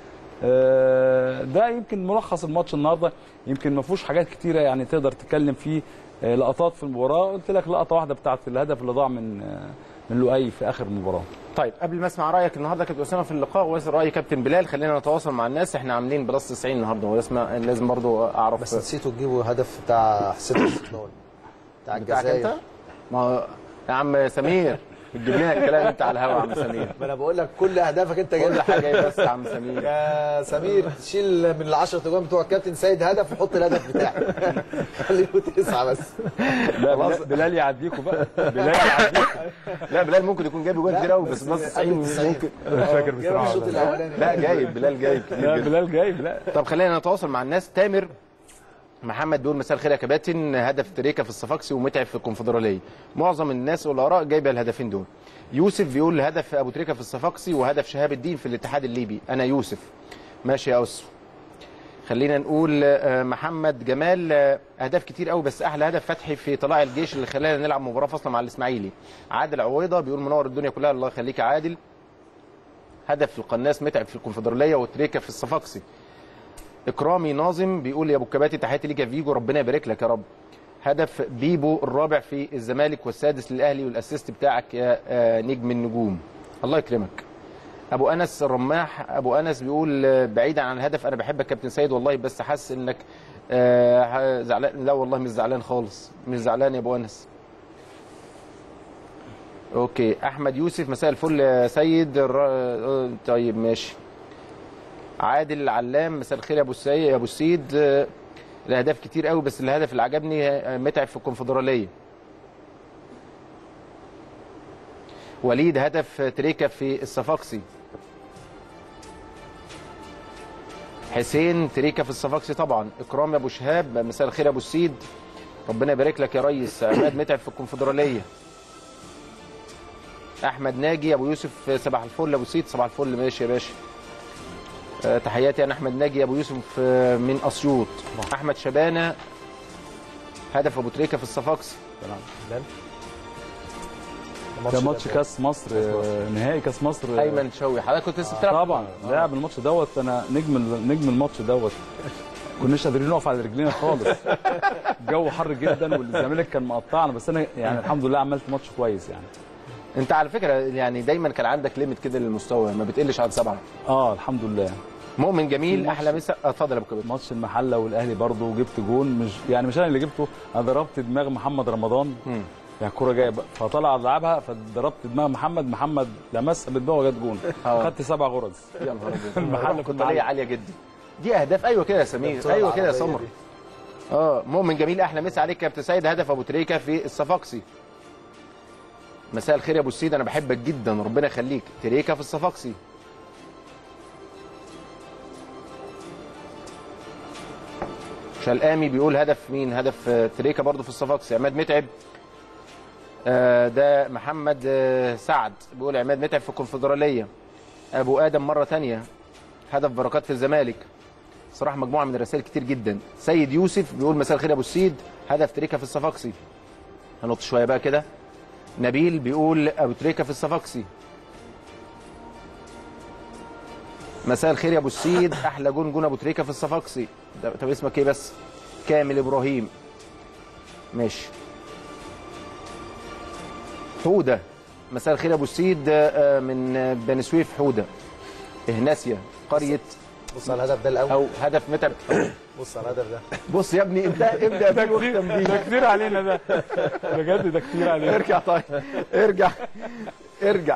آه، ده يمكن ملخص الماتش النهارده يمكن ما فيهوش حاجات كتيره يعني تقدر تتكلم فيه آه، لقطات في المباراه قلت لك لقطه واحده بتاعت الهدف اللي ضاع من آه، من لؤي في اخر المباراه طيب قبل ما اسمع رايك النهارده كابتن اسامه في اللقاء واسال راي كابتن بلال خلينا نتواصل مع الناس احنا عاملين بلس 90 النهارده ولازم لازم برضو اعرف بس نسيتوا تجيبوا هدف بتاع حسين السطلان بتاع بتاعك الجزائر انت ما هو- يا عم سمير تجيب لنا الكلام انت على الهوا يا عم سمير ما انا بقول لك كل اهدافك انت كل جايبها حاجه ايه بس يا عم سمير يا سمير شيل من ال 10 اجوان بتوع الكابتن سيد هدف وحط الهدف بتاعك خليه تسعه بس لا بلال- بلال يعديكوا بقى بلال يعديكوا لا بلال ممكن يكون جايب جوان كتير قوي بس بلس 90 ممكن مش فاكر جاب بصراحه الشوط الاولاني لا جايب بلال جايب كتير لا جدا بلال جايب لا طب خلينا نتواصل مع الناس تامر محمد بيقول مساء الخير يا كباتن هدف تريكا في الصفاقسي ومتعب في الكونفدراليه معظم الناس والاراء جايبه الهدفين دول يوسف بيقول هدف ابو تريكا في الصفاقسي وهدف شهاب الدين في الاتحاد الليبي انا يوسف ماشي يا اسو خلينا نقول آه، محمد جمال آه، اهداف كتير قوي بس احلى هدف فتحي في طلاع الجيش اللي خلانا نلعب مباراه فاصله مع الاسماعيلي عادل عويضه بيقول منور الدنيا كلها الله يخليك يا عادل هدف في القناص متعب في الكونفدراليه وتريكا في الصفاقسي اكرامي ناظم بيقول يا ابو الكباتي تحياتي ليك يا فيجو ربنا يبارك لك يا رب هدف بيبو الرابع في الزمالك والسادس للاهلي والاسيست بتاعك يا آه، نجم النجوم الله يكرمك ابو انس الرماح ابو انس بيقول آه، بعيدا عن الهدف انا بحبك كابتن سيد والله بس حاسس انك آه، زعلان لا والله مش زعلان خالص مش زعلان يا ابو انس اوكي احمد يوسف مساء الفل يا سيد الر... آه، طيب ماشي عادل العلام مساء الخير يا ابو السيد يا ابو السيد آه، الاهداف كتير قوي بس الهدف اللي عجبني آه، متعب في الكونفدراليه وليد هدف تريكا في الصفاقسي حسين تريكا في الصفاقسي طبعا اكرام يا ابو شهاب مساء الخير يا ابو السيد ربنا يبارك لك يا ريس عماد متعب في الكونفدراليه احمد ناجي ابو يوسف صباح الفل ابو سيد صباح الفل ماشي يا باشا آه، تحياتي انا احمد ناجي ابو يوسف آه، من اسيوط احمد شبانه هدف ابو تريكه في الصفاقسي ده ماتش كاس مصر آه، نهائي كاس مصر آه، ايمن شوقي حضرتك كنت لسه بتلعب طبعا لعب الماتش دوت انا نجم ال- نجم الماتش دوت كناش قادرين نقف على رجلينا خالص الجو حر جدا والزمالك كان مقطعنا بس انا يعني الحمد لله عملت ماتش كويس يعني انت على فكره يعني دايما كان عندك ليميت كده للمستوى ما بتقلش عن سبعه اه الحمد لله مؤمن جميل احلى مسا آه، اتفضل يا ابو كبير ماتش المحله والاهلي برضه وجبت جون مش يعني مش انا اللي جبته انا ضربت دماغ محمد رمضان مم. يعني الكوره جايه بقى، فطلع لعبها فضربت دماغ محمد محمد لمسها بدماغه جت جون آه. خدت سبع غرز يا نهار ابيض المحل كنت قطريه عاليه جدا دي اهداف ايوه كده يا سمير البطولة ايوه كده يا العربية سمر دي. اه مؤمن جميل احلى مسا عليك يا كابتن سيد هدف ابو تريكه في الصفاقسي مساء الخير يا ابو السيد انا بحبك جدا ربنا يخليك تريكه في الصفاقسي شلقامي بيقول هدف مين هدف آه، تريكه برضو في الصفاقسي عماد متعب آه، ده محمد آه، سعد بيقول عماد متعب في الكونفدراليه ابو ادم مره تانية هدف بركات في الزمالك صراحه مجموعه من الرسائل كتير جدا سيد يوسف بيقول مساء الخير يا ابو السيد هدف تريكه في الصفاقسي هنط شويه بقى كده نبيل بيقول ابو تريكه في الصفاقسي مساء الخير يا ابو السيد احلى جون جون ابو تريكه في الصفاقسي ده- طب اسمك ايه بس كامل ابراهيم ماشي حوده مساء الخير يا ابو السيد آه، من آه، بني سويف حوده اهناسيا قريه بص على الهدف ده الاول او هدف متعب بص على الهدف ده بص يا ابني انت ابدا بيه واختم ده بيه كتير علينا ده بجد ده كتير علينا ارجع طيب ارجع ارجع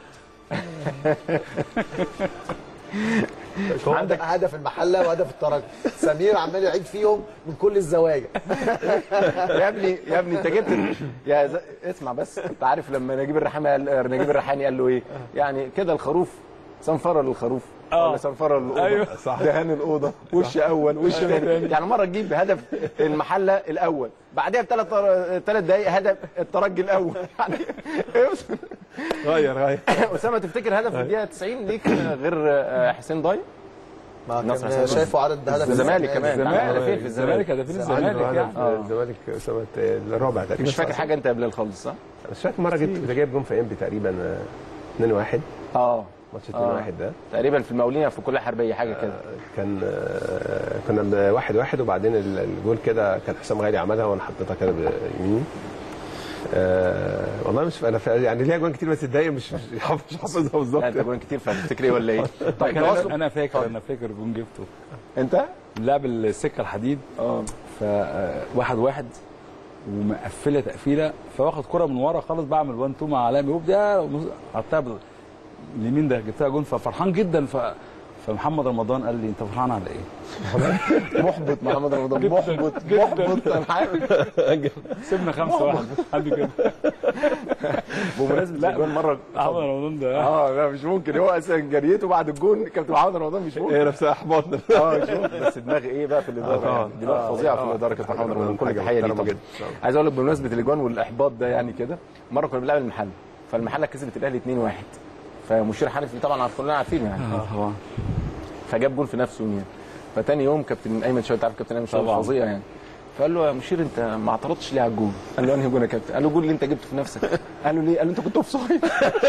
عندك هدف المحله وهدف الترجي سمير عمال يعيد فيهم من كل الزوايا يا ابني يا ابني انت جبت يا ز... اسمع بس انت عارف لما نجيب الريحاني قال... نجيب الريحاني قال له ايه؟ يعني كده الخروف صنفره للخروف اه. ولا صنفره للاوضه ايوه. صح دهان الاوضه وش اول وش ثاني يعني مره تجيب هدف المحله الاول بعدها بثلاث ثلاث دقائق هدف الترجي الاول يعني غير غير اسامه تفتكر هدف في الدقيقه 90 ليك غير آه، حسين ضاي ما نصر كان حسين. شايفه عدد هدف الزمالك كمان. الزمالك. عمل هدفين في الزمالك هدفين الزمالك يعني آه. الزمالك سنه الرابع تقريبا مش فاكر حاجه انت قبل خالص صح؟ مش فاكر مره جبت كنت جايب جون في انبي تقريبا آه، 2-1 اه ماتش 2-1 آه. ده تقريبا في المقاولين في كل حربيه حاجه كده كان آه، كنا واحد واحد وبعدين ال- الجول كده كان حسام غالي عملها وانا حطيتها كده بيمين آه والله مش انا فا- يعني ليها جوان كتير بس اتضايق مش مش حافظ- مش حافظها لا بالظبط انت جوان كتير فهتفتكر ايه ولا ايه؟ طيب انا تواصل انا فاكر انا فاكر جون جبته انت؟ لعب السكه الحديد اه ف آه، واحد واحد ومقفله تقفيله فواخد كره من ورا خالص بعمل 1 2 مع عالمي وبدا حطها بال- اليمين ده جبتها جون ففرحان جدا ف فمحمد رمضان قال لي انت فرحان على ايه؟ محبط محمد رمضان محبط محبط انا عارف سيبنا خمسة واحد حد كده بمناسبه الجون مره محمد رمضان ده اه لا مش ممكن هو اساسا جريته بعد الجون كابتن محمد رمضان مش ممكن هي نفسها احباط اه مش ممكن بس دماغ ايه بقى في الاداره آه، يعني دماغ آه، فظيعه في آه. الاداره كابتن محمد رمضان كل حاجة تحيه ليه محترمة طبعا جدا. عايز اقول لك بمناسبه الاجوان والاحباط ده يعني كده مره كنا بنلعب المحل فالمحله كسبت الاهلي 2-1 فمشير حنفي طبعا عارف كلنا عارفين يعني طبعا فجاب جون في نفسه يعني فتاني يوم كابتن ايمن شوقي تعرف كابتن ايمن شوقي طبعا. فظيع يعني فقال له يا مشير انت ما اعترضتش ليه على الجون؟ قال له انهي جون يا كابتن؟ قال له الجون اللي انت جبته في نفسك قال له ليه؟ قال له انت كنت اوف سايد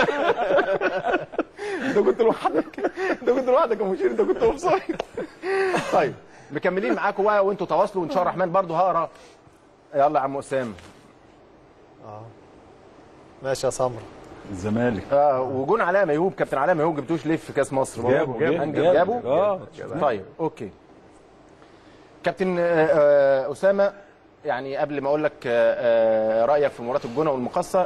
انت كنت لوحدك انت كنت لوحدك يا مشير انت كنت اوف سايد طيب مكملين معاكم بقى وانتوا تواصلوا وان شاء الله الرحمن برضه هقرا يلا يا عم اسامه ماشي يا سمر الزمالك اه وجون علاء ميهوب كابتن علاء ميهوب جبتوش ليه في كاس مصر جابوا- جابوا- هنجب- جابوا اه طيب اوكي كابتن آه، آه، اسامه يعني قبل ما اقول لك آه، آه، رايك في مباراه الجونه والمقصه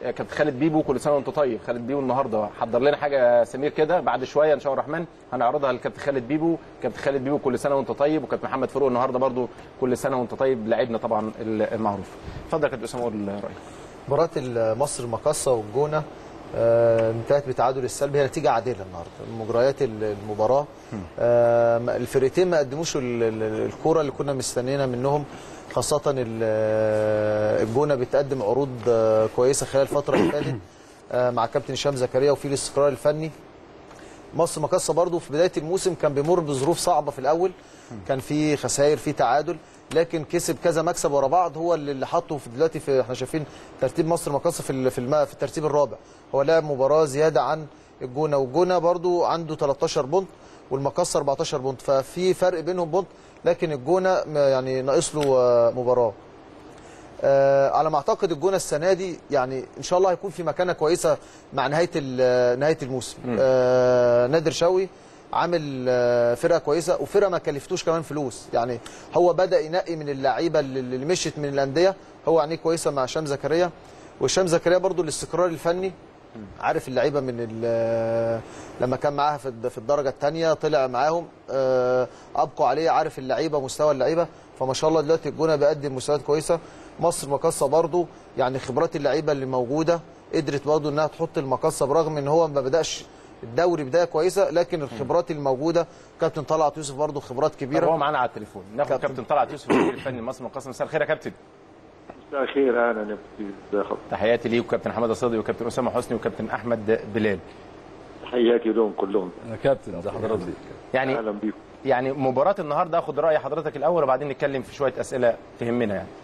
آه، كابتن خالد بيبو كل سنه وانت طيب خالد بيبو النهارده حضر لنا حاجه يا سمير كده بعد شويه ان شاء الله الرحمن هنعرضها للكابتن خالد بيبو كابتن خالد بيبو كل سنه وانت طيب وكابتن محمد فاروق النهارده برضو كل سنه وانت طيب لاعبنا طبعا المعروف اتفضل يا كابتن اسامه قول رايك مباراة مصر المقاصة والجونة آه، انتهت بتعادل السلبي هي نتيجة عادلة النهارده مجريات ال- المباراة آه، ما- الفرقتين ما قدموش ال- ال- الكرة اللي كنا مستنينا منهم خاصة ال- آه، الجونة بتقدم عروض آه، كويسة خلال الفترة اللي فاتت آه، مع كابتن هشام زكريا وفي الاستقرار الفني مصر مقاصة برضو في بداية الموسم كان بيمر بظروف صعبة في الأول كان في خسائر في تعادل لكن كسب كذا مكسب ورا بعض هو اللي اللي حطه في دلوقتي في احنا شايفين ترتيب مصر مقاصة في ال- في الم- في الترتيب الرابع هو لعب مباراة زيادة عن الجونة والجونة برضو عنده 13 بونت والمقاصة 14 بونت ففي فرق بينهم بونت لكن الجونة م- يعني ناقص له آه، مباراة آه، على ما اعتقد الجونه السنه دي يعني ان شاء الله هيكون في مكانه كويسه مع نهايه ال- نهايه الموسم آه نادر شوقي عامل آه، فرقه كويسه وفرقه ما كلفتوش كمان فلوس يعني هو بدا ينقي من اللعيبه اللي اللي مشيت من الانديه هو عينيه كويسه مع هشام زكريا وهشام زكريا برضو الاستقرار الفني عارف اللعيبه من ال- لما كان معاها في الد- في الدرجه الثانيه طلع معاهم آه، ابقوا عليه عارف اللعيبه مستوى اللعيبه فما شاء الله دلوقتي الجونه بيقدم مستويات كويسه مصر مقصه برضو يعني خبرات اللعيبه اللي موجوده قدرت برضو انها تحط المقصه برغم ان هو ما بداش الدوري بدايه كويسه لكن الخبرات الموجوده كابتن طلعت يوسف برضو خبرات طب هو كبيره معانا على التليفون ناخد كابتن. كابتن طلعت يوسف المدير الفني لمصر مقاصه مساء الخير يا كابتن مساء الخير اهلا يا استاذ خط تحياتي ليك وكابتن حماده صدقي وكابتن اسامه حسني وكابتن احمد بلال تحياتي لهم كلهم يا كابتن زي حضرتك يعني اهلا بيكم يعني مباراة النهارده اخد رأي حضرتك الأول وبعدين نتكلم في شوية أسئلة تهمنا يعني.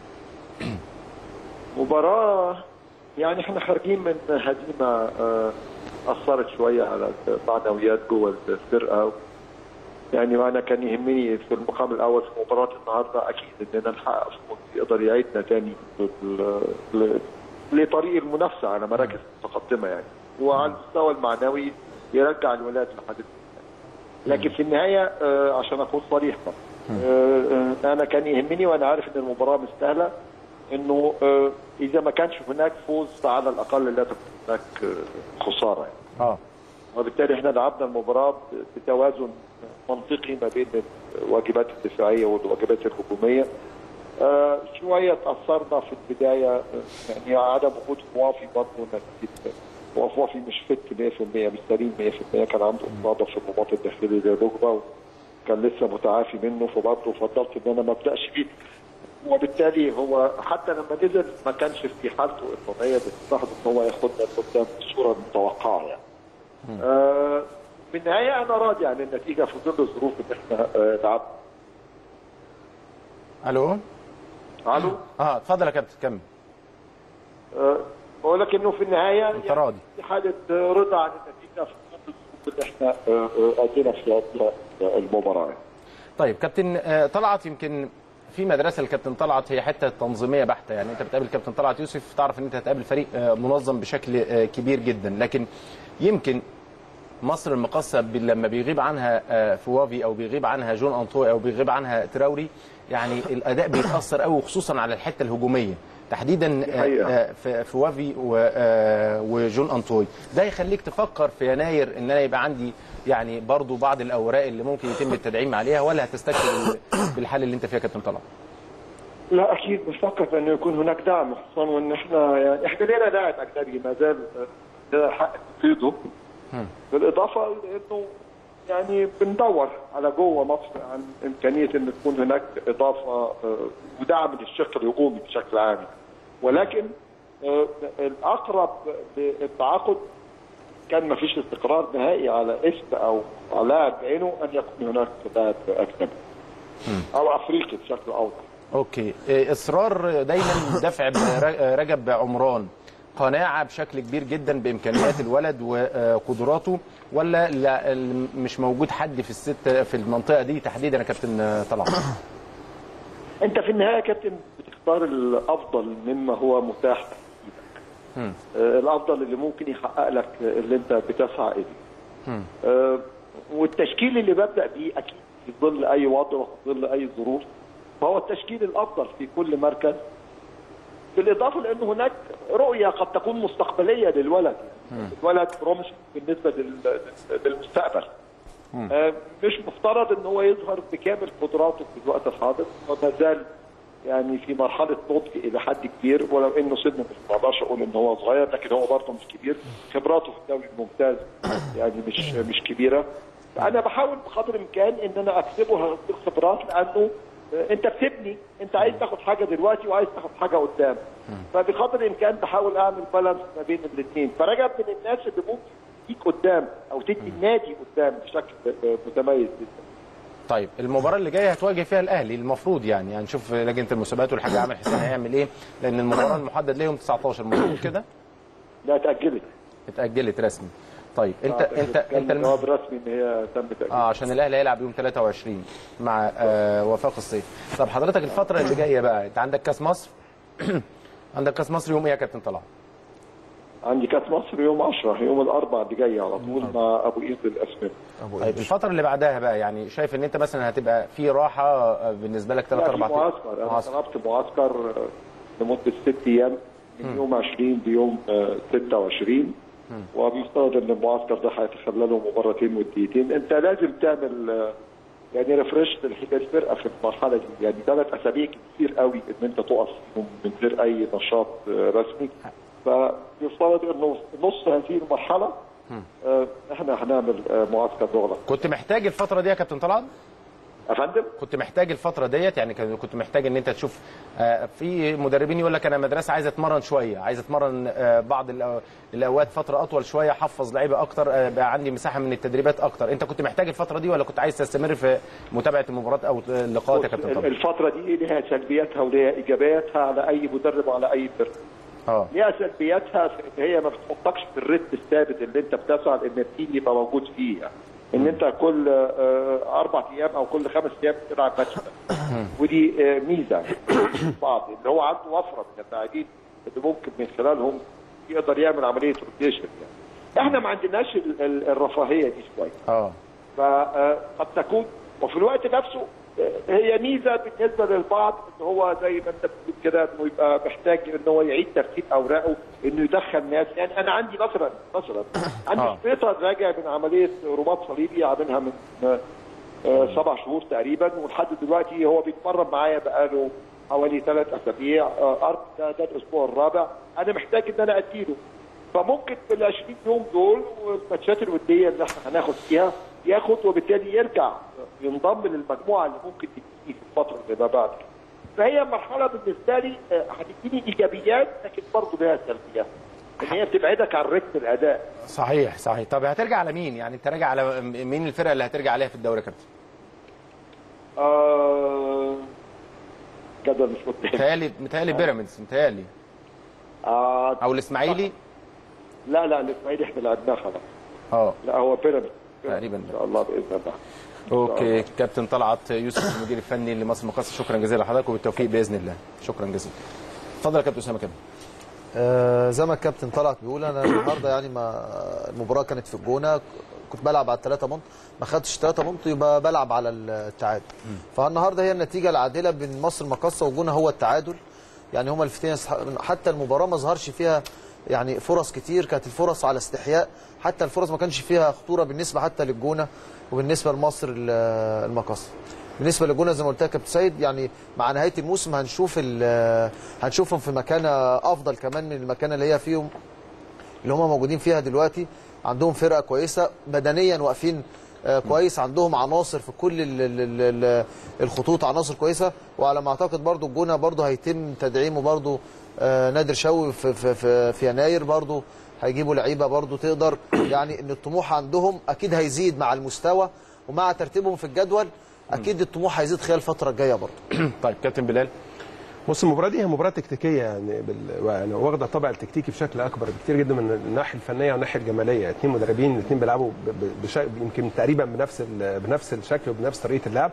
مباراة يعني احنا خارجين من هزيمة آه، أثرت شوية على المعنويات جوه الفرقة يعني وانا كان يهمني في المقام الاول في مباراه النهارده اكيد اننا نحقق فوز يقدر يعيدنا تاني لل- ل- لطريق المنافسه على مراكز متقدمه يعني وعلى المستوى المعنوي يرجع الولاد لحد لكن في النهايه آه، عشان اكون صريح بقى، آه، آه، انا كان يهمني وانا عارف ان المباراه مستاهله انه آه، اذا ما كانش هناك فوز فعلى الاقل لا تكون هناك آه، خساره يعني. اه وبالتالي احنا لعبنا المباراه بتوازن منطقي ما بين الواجبات الدفاعيه والواجبات الهجوميه. آه شويه تاثرنا في البدايه آه، يعني عدم وجود موافي برضه نتيجه موافي مش فت 100% مش سليم 100% كان عنده اصابه في الرباط الداخلي للركبه وكان لسه متعافي منه فبرضه فضلت ان انا ما ابداش بيه وبالتالي هو حتى لما نزل ما كانش في حالته الطبيعيه بتساعده ان هو ياخدنا لقدام بالصوره المتوقعه يعني. آه في النهايه انا راضي عن النتيجه في ظل الظروف اللي احنا آه لعبنا. الو الو اه اتفضل يا كابتن كمل آه بقول لك انه في النهايه انت راضي في حاله آه، رضا عن النتيجه في ظل الظروف اللي احنا آه، آه، قضينا فيها المباراه. طيب كابتن آه، طلعت يمكن في مدرسه الكابتن طلعت هي حته تنظيميه بحته يعني انت بتقابل كابتن طلعت يوسف تعرف ان انت هتقابل فريق آه، منظم بشكل آه، كبير جدا لكن يمكن مصر المقاصه ب- لما بيغيب عنها آه، فوافي او بيغيب عنها جون انطوي او بيغيب عنها تراوري يعني الاداء بيتاثر قوي خصوصا على الحته الهجوميه تحديدا آه، حقيقة. آه، في في وافي و- آه، وجون انطوي ده يخليك تفكر في يناير ان انا يبقى عندي يعني برضو بعض الاوراق اللي ممكن يتم التدعيم عليها ولا هتستكفي بال- بالحل اللي انت فيها يا كابتن طلعت لا اكيد بفكر في انه يكون هناك دعم خصوصا وان احنا يعني احنا لنا لاعب اجنبي ما زال آه، له حق تفيده بالاضافه لانه يعني بندور على جوه مصر عن امكانيه ان تكون هناك اضافه آه، ودعم للشق الهجومي بشكل عام ولكن آه، الاقرب للتعاقد كان ما فيش استقرار نهائي على اسم او على لاعب بعينه ان يكون هناك لاعب اجنبي او افريقي بشكل اوضح اوكي إيه، اصرار دايما دفع ب- رجب عمران قناعه بشكل كبير جدا بامكانيات الولد وقدراته ولا لا ال- مش موجود حد في الست في المنطقه دي تحديدا يا كابتن طلعت انت في النهايه يا كابتن بتختار الافضل مما هو متاح في ايدك آه، الافضل اللي ممكن يحقق لك اللي انت بتسعى اليه آه، والتشكيل اللي ببدا بيه اكيد في ظل اي وضع وفي ظل اي ظروف فهو التشكيل الافضل في كل مركز بالاضافه لان هناك رؤيه قد تكون مستقبليه للولد الولد بروميس بالنسبه لل- للمستقبل آه، مش مفترض ان هو يظهر بكامل قدراته في الوقت الحاضر وما زال يعني في مرحله نضج الى حد كبير ولو انه سنه مش ما اقدرش اقول ان هو صغير لكن هو برضه مش كبير خبراته في الدوري الممتاز يعني مش مش كبيره فانا بحاول بقدر الامكان ان انا اكسبه هذه الخبرات لانه آه، انت بتبني انت عايز تاخد حاجه دلوقتي وعايز تاخد حاجه قدام فبقدر الامكان بحاول اعمل بالانس ما بين الاثنين فرجب من الناس اللي ممكن تديك قدام او تدي النادي قدام بشكل آه، متميز جدا طيب المباراه اللي جايه هتواجه فيها الاهلي المفروض يعني هنشوف لجنه المسابقات والحاج عامر حسين هيعمل ايه لان المباراه المحدد ليهم 19 مظبوط كده لا اتاجلت اتاجلت رسمي طيب انت آه، انت كان انت الم... جواب رسمي ان هي تم تاجيل اه عشان الاهلي هيلعب يوم 23 مع آه وفاق الصيف طب حضرتك الفتره اللي جايه بقى انت عندك كاس مصر عندك كاس مصر يوم ايه يا كابتن طلعت عندي كاس مصر يوم 10 يوم الاربعاء اللي جاي على طول مع ابو ايد الاسمنت طيب الفتره اللي بعدها بقى يعني شايف ان انت مثلا هتبقى في راحه آه، بالنسبه لك 3 لا في 4 معسكر انا طلبت معسكر آه، لمده ست ايام من يوم 20 ليوم آه، 26 وبيفترض ان المعسكر ده هيتخلله مباراتين وديتين انت لازم تعمل آه، يعني ريفرش للفرقه في المرحله دي يعني ثلاث اسابيع كتير قوي ان انت تقف فيهم من غير اي نشاط آه، رسمي فيفترض انه في نص هذه المرحله آه، احنا هنعمل آه، معسكر مغلق كنت محتاج الفتره دي يا كابتن طلعت يا فندم كنت محتاج الفتره ديت يعني كان- كنت محتاج ان انت تشوف آه، في مدربين يقول لك انا مدرسه عايز اتمرن شويه عايز اتمرن آه، بعض الأو- الاوقات فتره اطول شويه احفظ لعيبه اكتر آه، بقى عندي مساحه من التدريبات اكتر انت كنت محتاج الفتره دي ولا كنت عايز تستمر في متابعه المباراه او اللقاءات يا كابتن طلعت الفترة دي لها سلبياتها ولها إيجابياتها على أي مدرب وعلى أي فرقة. اه لها سلبياتها في إن هي ما بتحطكش في الريتم الثابت اللي أنت بتسعى إن التيم يبقى موجود فيه. يعني. إن أنت كل آه، أربع أيام أو كل خمس أيام بتلعب ماتش ودي آه، ميزة بعض اللي هو عنده وفرة من اللاعبين اللي ممكن من خلالهم يقدر يعمل عملية روتيشن يعني. احنا ما عندناش ال- ال- الرفاهية دي شوية. اه فقد تكون وفي الوقت نفسه هي ميزه بالنسبه للبعض ان هو زي ما انت بتقول كده انه يبقى محتاج ان هو يعيد ترتيب اوراقه انه يدخل ناس يعني انا عندي مثلا مثلا عندي آه. سبيتر راجع من عمليه رباط صليبي عاملها من آه، سبع شهور تقريبا ولحد دلوقتي هو بيتمرن معايا بقاله حوالي ثلاث اسابيع آه، ارض ده, ده الاسبوع الرابع انا محتاج ان انا اديله فممكن في ال 20 يوم دول والماتشات الوديه اللي احنا هناخد فيها ياخد وبالتالي يرجع ينضم للمجموعه اللي ممكن تديني في الفتره اللي ما بعد كده. فهي مرحله بالنسبه لي آه، هتديني ايجابيات لكن برضه لها سلبيات. ان هي بتبعدك عن رتم الاداء. صحيح صحيح طب هترجع على مين يعني انت راجع على مين الفرقه اللي هترجع عليها في الدوري يا كابتن آه جدول مش قدامي. متهيألي متهيألي بيراميدز متهيألي آه او الاسماعيلي لا لا الاسماعيلي احنا لعبناه خلاص. اه لا هو بيراميدز. تقريباً. ان شاء الله باذن الله. اوكي كابتن طلعت يوسف المدير الفني لمصر مقاصة شكرا جزيلا لحضرتك وبالتوفيق باذن الله شكرا جزيلا اتفضل يا كابتن اسامه كده آه، زي ما الكابتن طلعت بيقول انا النهارده يعني ما المباراه كانت في الجونه كنت بلعب على الثلاثه بونت ما خدتش ثلاثه بونت يبقى بلعب على التعادل فالنهارده هي النتيجه العادله بين مصر المقاصه والجونه هو التعادل يعني هما الاثنين حتى المباراه ما ظهرش فيها يعني فرص كتير كانت الفرص على استحياء حتى الفرص ما كانش فيها خطوره بالنسبه حتى للجونه وبالنسبه لمصر ال- المقاصه بالنسبه للجونه زي ما قلت لك يا كابتن سيد يعني مع نهايه الموسم هنشوف ال- هنشوفهم في مكانه افضل كمان من المكانه اللي هي فيهم اللي هم موجودين فيها دلوقتي عندهم فرقه كويسه بدنيا واقفين آه، كويس عندهم عناصر في كل ال- ال- ال- ال- الخطوط عناصر كويسه وعلى ما اعتقد برضو الجونه برضو هيتم تدعيمه برضو آه، نادر شوقي في, في, في, في يناير برضو هيجيبوا لعيبه برضو تقدر يعني ان الطموح عندهم اكيد هيزيد مع المستوى ومع ترتيبهم في الجدول اكيد الطموح هيزيد خلال الفتره الجايه برضو طيب كابتن بلال بص المباراه دي هي مباراه تكتيكيه يعني بال... يعني واخده طابع التكتيكي بشكل اكبر بكتير جدا من الناحيه الفنيه والناحيه الجماليه اثنين مدربين الاثنين بيلعبوا ب... ب... بش... يمكن تقريبا بنفس ال... بنفس الشكل وبنفس طريقه اللعب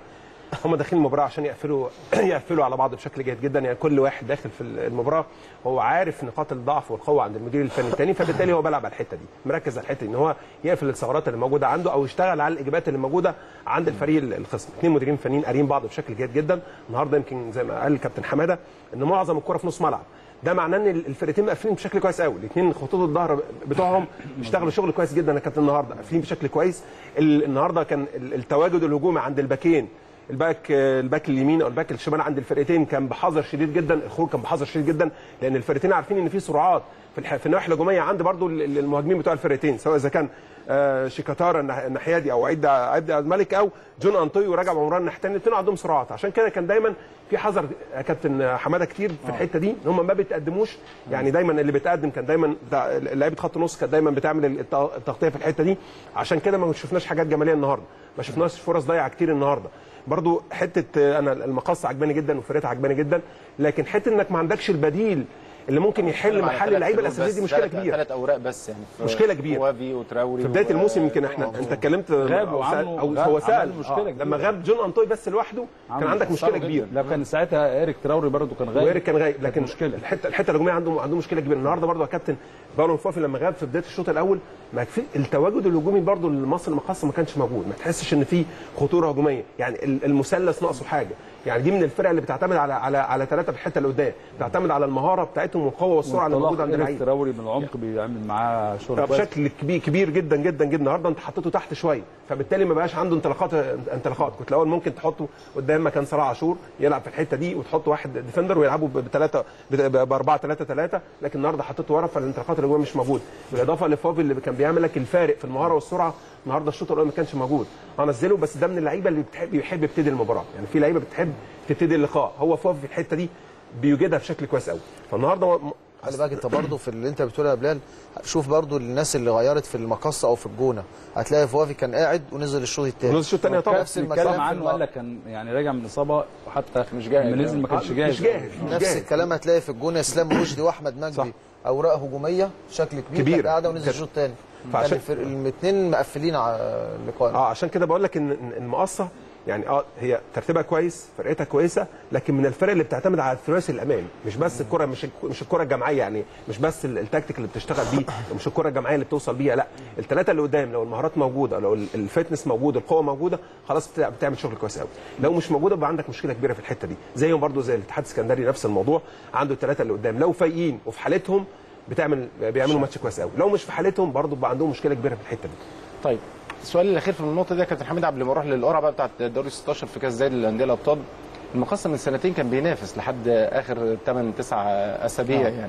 هم داخلين المباراه عشان يقفلوا يقفلوا على بعض بشكل جيد جدا يعني كل واحد داخل في المباراه هو عارف نقاط الضعف والقوه عند المدير الفني الثاني فبالتالي هو بيلعب على الحته دي مركز على الحته دي ان هو يقفل الثغرات اللي موجوده عنده او يشتغل على الاجابات اللي موجوده عند الفريق الخصم اثنين مديرين فنيين قاريين بعض بشكل جيد جدا النهارده يمكن زي ما قال الكابتن حماده ان معظم الكره في نص ملعب ده معناه ان الفرقتين مقفلين بشكل كويس قوي الاثنين خطوط الظهر بتوعهم بيشتغلوا شغل كويس جدا يا كابتن النهارده قافلين بشكل كويس ال- النهارده كان ال- التواجد الهجومي عند الباكين الباك الباك اليمين او الباك الشمال عند الفرقتين كان بحذر شديد جدا الخروج كان بحذر شديد جدا لان الفرقتين عارفين ان في سرعات في الح- في النواحي الهجوميه عند برضو ال- ال- المهاجمين بتوع الفرقتين سواء اذا كان آه، شيكاتارا النح- الناحيه دي او عيد عيد عبد الملك او جون انطوي ورجع عمران الناحيه الثانيه الاثنين عندهم سرعات عشان كده كان دايما في حذر يا كابتن حماده كتير في الحته دي ان هم ما بيتقدموش يعني دايما اللي بيتقدم كان دايما بتاع- لعيبه خط النص كانت دايما بتعمل الت- التغطيه في الحته دي عشان كده ما شفناش حاجات جماليه النهارده ما شفناش فرص ضايعه كتير النهارده برضو حته آه، انا المقص عجباني جدا وفرقتها عجباني جدا لكن حته انك ما عندكش البديل اللي ممكن يحل محل اللعيبه الاساسيه دي مشكله كبيره ثلاث اوراق بس يعني في- مشكلة كبيرة. وافي وتراوري في بدايه و- الموسم يمكن احنا انت اتكلمت غاب او, سأل وعنه- أو غاب- هو عمل سال مشكلة آه. كبيرة. لما غاب جون انطوي بس لوحده كان عندك مشكله كبيره لو كان ساعتها ايريك تراوري برضه كان غايب وإيريك كان غايب لكن مشكلة. الحته الحته الهجوميه عنده عنده مشكله كبيره النهارده برضه يا كابتن باولو فوفي لما غاب في بدايه الشوط الاول ما في التواجد الهجومي برضه لمصر المقص ما كانش موجود ما تحسش ان في خطوره هجوميه يعني ال- المثلث ناقصه حاجه يعني دي من الفرق اللي بتعتمد على على على ثلاثه في الحته اللي قدام بتعتمد على المهاره بتاعتهم والقوه والسرعه اللي وانطلاق موجوده عند ايريك اللعيبه تراوري من العمق بيعمل معاه شغل كويس بشكل كبير كبير جدا جدا جدا النهارده انت حطيته تحت شويه فبالتالي ما بقاش عنده انطلاقات انطلاقات كنت الاول ممكن تحطه قدام مكان صلاح عاشور يلعب في الحته دي وتحط واحد ديفندر ويلعبوا بثلاثه ب 4 3 3 لكن النهارده حطيته ورا فالانطلاقات اللي جوه مش موجود بالاضافه لفوفي اللي كان بيعمل لك الفارق في المهاره والسرعه النهارده الشوط الاول ما كانش موجود هنزله بس ده من اللعيبه اللي بتحب بيحب يبتدي المباراه يعني في لعيبه بتحب تبتدي اللقاء هو فوفي في الحته دي بيوجدها بشكل كويس قوي فالنهارده هو- خلي بالك انت برضه في اللي انت بتقوله يا بلال شوف برضه الناس اللي غيرت في المقصه او في الجونه هتلاقي فوافي كان قاعد ونزل الشوط الثاني نص الشوط الثاني طبعا نفس المكان اتكلم في عنه الم- قال لك كان يعني راجع من اصابه وحتى مش جاهز. لما نزل ما كانش آه، جاهز مش جاهز مش نفس جاهز الكلام هتلاقي في الجونه اسلام رشدي واحمد صح. مجدي اوراق هجوميه بشكل كبير كبير. كانت قاعده ونزل كانت- الشوط الثاني فعشان- فعشان الاثنين مقفلين على اللقاء اه عشان كده بقول لك ان إن المقصه يعني اه هي ترتيبها كويس فرقتها كويسه لكن من الفرق اللي بتعتمد على الثلاثي الامامي مش بس الكره مش مش الكره الجماعيه يعني مش بس ال- التكتيك اللي بتشتغل بيه مش الكره الجماعيه اللي بتوصل بيها لا الثلاثه اللي قدام لو المهارات موجوده لو ال- الفتنس موجود القوه موجوده خلاص بتع- بتعمل شغل كويس قوي لو مش موجوده بقى عندك مشكله كبيره في الحته دي زيهم برضو زي الاتحاد السكندري نفس الموضوع عنده الثلاثه اللي قدام لو فايقين وفي حالتهم بتعمل بيعملوا ماتش كويس قوي لو مش في حالتهم برضو بقى عندهم مشكله كبيره في الحته دي طيب السؤال الاخير في النقطه دي يا كابتن حميد قبل ما نروح للقرعه بقى بتاعت دوري 16 في كاس زايد للانديه الابطال المقصه من سنتين كان بينافس لحد اخر 8 9 اسابيع يعني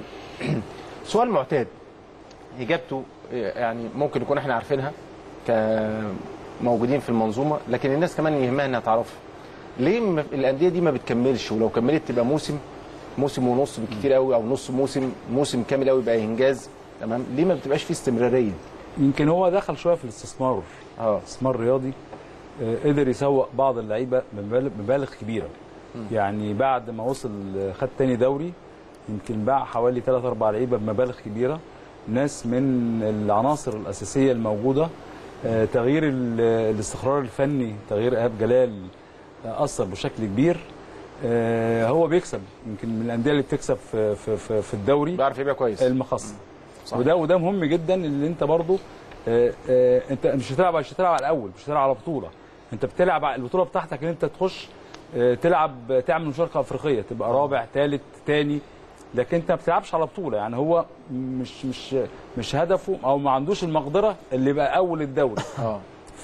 سؤال معتاد اجابته يعني ممكن يكون احنا عارفينها كموجودين في المنظومه لكن الناس كمان يهمها انها تعرفها ليه م- الانديه دي ما بتكملش ولو كملت تبقى موسم موسم ونص بالكتير قوي او نص موسم موسم كامل قوي يبقى انجاز تمام ليه ما بتبقاش فيه استمراريه يمكن هو دخل شويه في الاستثمار اه استثمار رياضي آه، قدر يسوق بعض اللعيبه بمبالغ مبالغ كبيره يعني بعد ما وصل آه، خد تاني دوري يمكن باع حوالي 3 4 لعيبه بمبالغ كبيره ناس من العناصر الاساسيه الموجوده آه، تغيير ال- الاستقرار الفني تغيير ايهاب جلال آه، اثر بشكل كبير آه، هو بيكسب يمكن من الانديه اللي بتكسب في في في, في الدوري بيعرف يبقى كويس المخصص صح. وده وده مهم جدا اللي انت برضو آه، آه، انت مش هتلعب مش هتلعب على الاول مش هتلعب على بطوله انت بتلعب على البطوله بتاعتك ان انت تخش آه، تلعب تعمل مشاركه افريقيه تبقى رابع ثالث ثاني لكن انت ما بتلعبش على بطوله يعني هو مش مش مش هدفه او ما عندوش المقدره اللي يبقى اول الدوري اه